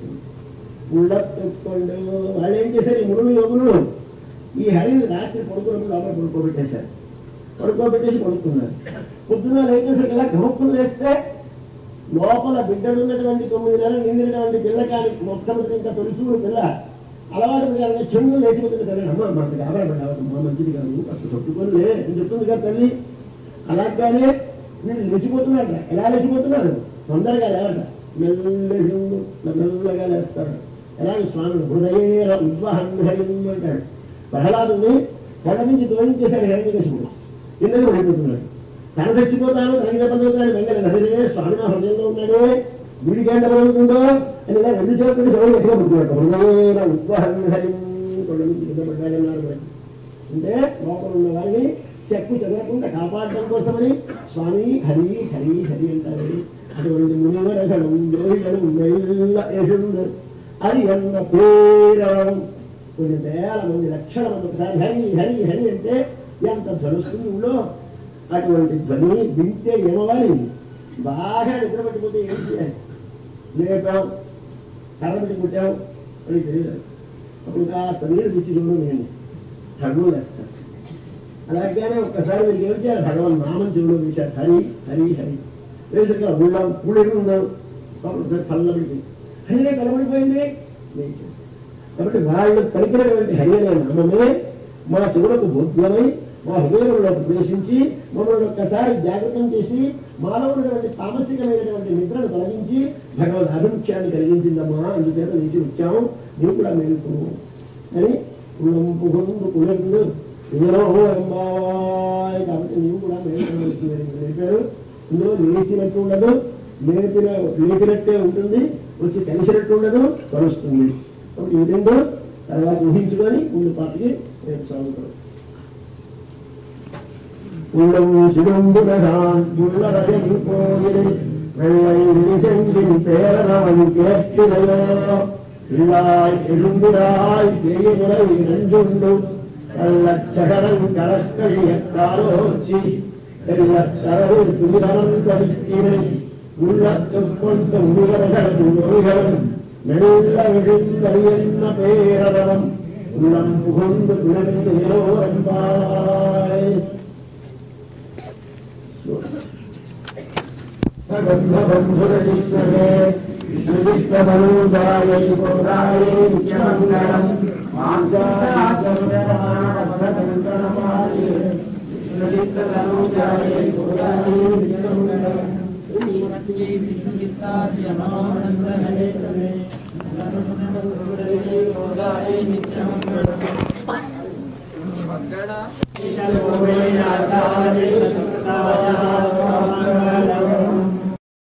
[SPEAKER 1] ఉళ్ళొక్కండు వాళ్ళు ఏం చేశారు ఈ మురుగు యోగులు ఈ హరిని రాత్రి పడుకున్నప్పుడు లోపల పడుకోబెట్టేశారు పడుకోబెట్టేసి పడుకున్నారు పొద్దున లేచేసరికి ఇలా గమక్కులు వేస్తే లోపల బిడ్డలున్నటువంటి తొమ్మిది నెలలు నిండినటువంటి పిల్ల కానీ మొట్టమొదటి ఇంకా తొలిచూడు పిల్ల అలవాటు ప్రకారంగా చెంగు లేచిపోతుంది తల్లి అమ్మ మనకు కావాలి మా మంచిది కాదు అసలు తొట్టుకొని లే అని చెప్తుంది కదా తల్లి అలాగానే వీళ్ళు లేచిపోతున్నారట ఎలా లేచిపోతున్నారు తొందరగా లేవట మెల్లగా మెల్లగా లేస్తాడు ఎలాగే స్వామి హృదయ ఉద్వాహం అంటాడు ప్రహ్లాదుని కొండ నుంచి దోహించేశాడు హిరణ్యకశిపుడు కిందకి పడిపోతున్నాడు తన చచ్చిపోతాను తనకి చెప్పబోతున్నాడు వెంకట హరినే స్వామి నా హృదయంలో ఉన్నాడు వీడికి ఏంట పడుతుందో అని ఇలా రెండు చేతులు చెవులు గట్టిగా పడుతున్నాడు హృదయ ఉద్వాహం హరి కొండ నుంచి కింద పడ్డాడన్నారు మరి. అంటే లోపల ఉన్న వారిని చెక్కు చెదరకుండా కాపాడడం కోసమని స్వామి హరి హరి హరి అంటారు అటువంటి మునివరగడం జోహిగడం మెల్ల యశుండు అది అన్న పేరం కొన్ని వేల మంది లక్షల మంది ఒకసారి హరి హరి హరి అంటే ఎంత ధ్వనిస్తుంది ఊళ్ళో అటువంటి ధ్వని వింటే ఏమవ్వాలి బాగా నిద్రపట్టిపోతే ఏం చేయాలి లేపాం కర్ర పెట్టి కుట్టాం అని తెలియదు అప్పుడు కాస్త నీరు పిచ్చి చూడు నేను తగ్గు వేస్తాను అలాగే ఒక్కసారి మీరు ఏం చేయాలి భగవాన్ నామం చెవులో వేశారు హరి హరి హరి వేసరిగా ఊళ్ళో ఊళ్ళో ఉందాం చల్లబడిపోయింది హరినే కలబడిపోయింది లేచారు. కాబట్టి వాళ్ళు పలికినటువంటి హరి అనే నామమే మా చెవులకు బోధ్యమై మా హృదయంలో ప్రవేశించి మమ్మల్ని ఒక్కసారి జాగ్రత్తం చేసి మాలో ఉన్నటువంటి తామసికమైనటువంటి నిద్రను తొలగించి భగవద్ అభిముఖ్యాన్ని కలిగించిందమ్మా అందుచేత లేచి వచ్చాము నీవు కూడా మేలుకు అని ఉళ్ళంపు గొంతు కులందు ఎంబాయ్ కాబట్టి నీవు కూడా మేలుకోవాల్సింది లేపారు ఇందులో లేచినట్టు ఉండదు లేపిన లేపినట్టే ఉంటుంది వచ్చి కలిసినట్టు ఉండదు కలుస్తుంది కాబట్టి ఈ రెండు తర్వాత ఊహించుకొని ముందు పాటికి రేపు చదువుతాం உள்ளம் சிறம்புடகான் உள்ளறையில் கோயில் வெள்ளை செஞ்சின் பேரவன் கேட்கிறதோ இல்லாய் எழும்புடாய் தேயிலை நெஞ்சுண்டு கள்ளச்சகரன் கலக்கழிய காலோச்சி எல்லச்சரவு துயிரம் கவித்தினை உள்ளத்துக் கொண்ட உயிர்களும் நோய்களும் மெல்ல விழுந்தறியன்ன பேரவனம் உள்ளம் புகுந்து விழுந்தோ என்பாய் बन्धुरजिष्णे विष्णुविष्णमनोदाय गोदाय नित्यमङ्गलम् माञ्चाचन्द्रमाणपथकङ्कणमाय विष्णुविष्णमनोदाय गोदाय नित्यमङ्गलम्
[SPEAKER 2] మంగళ
[SPEAKER 1] ईश्वरो मे नाथाय सत्ताय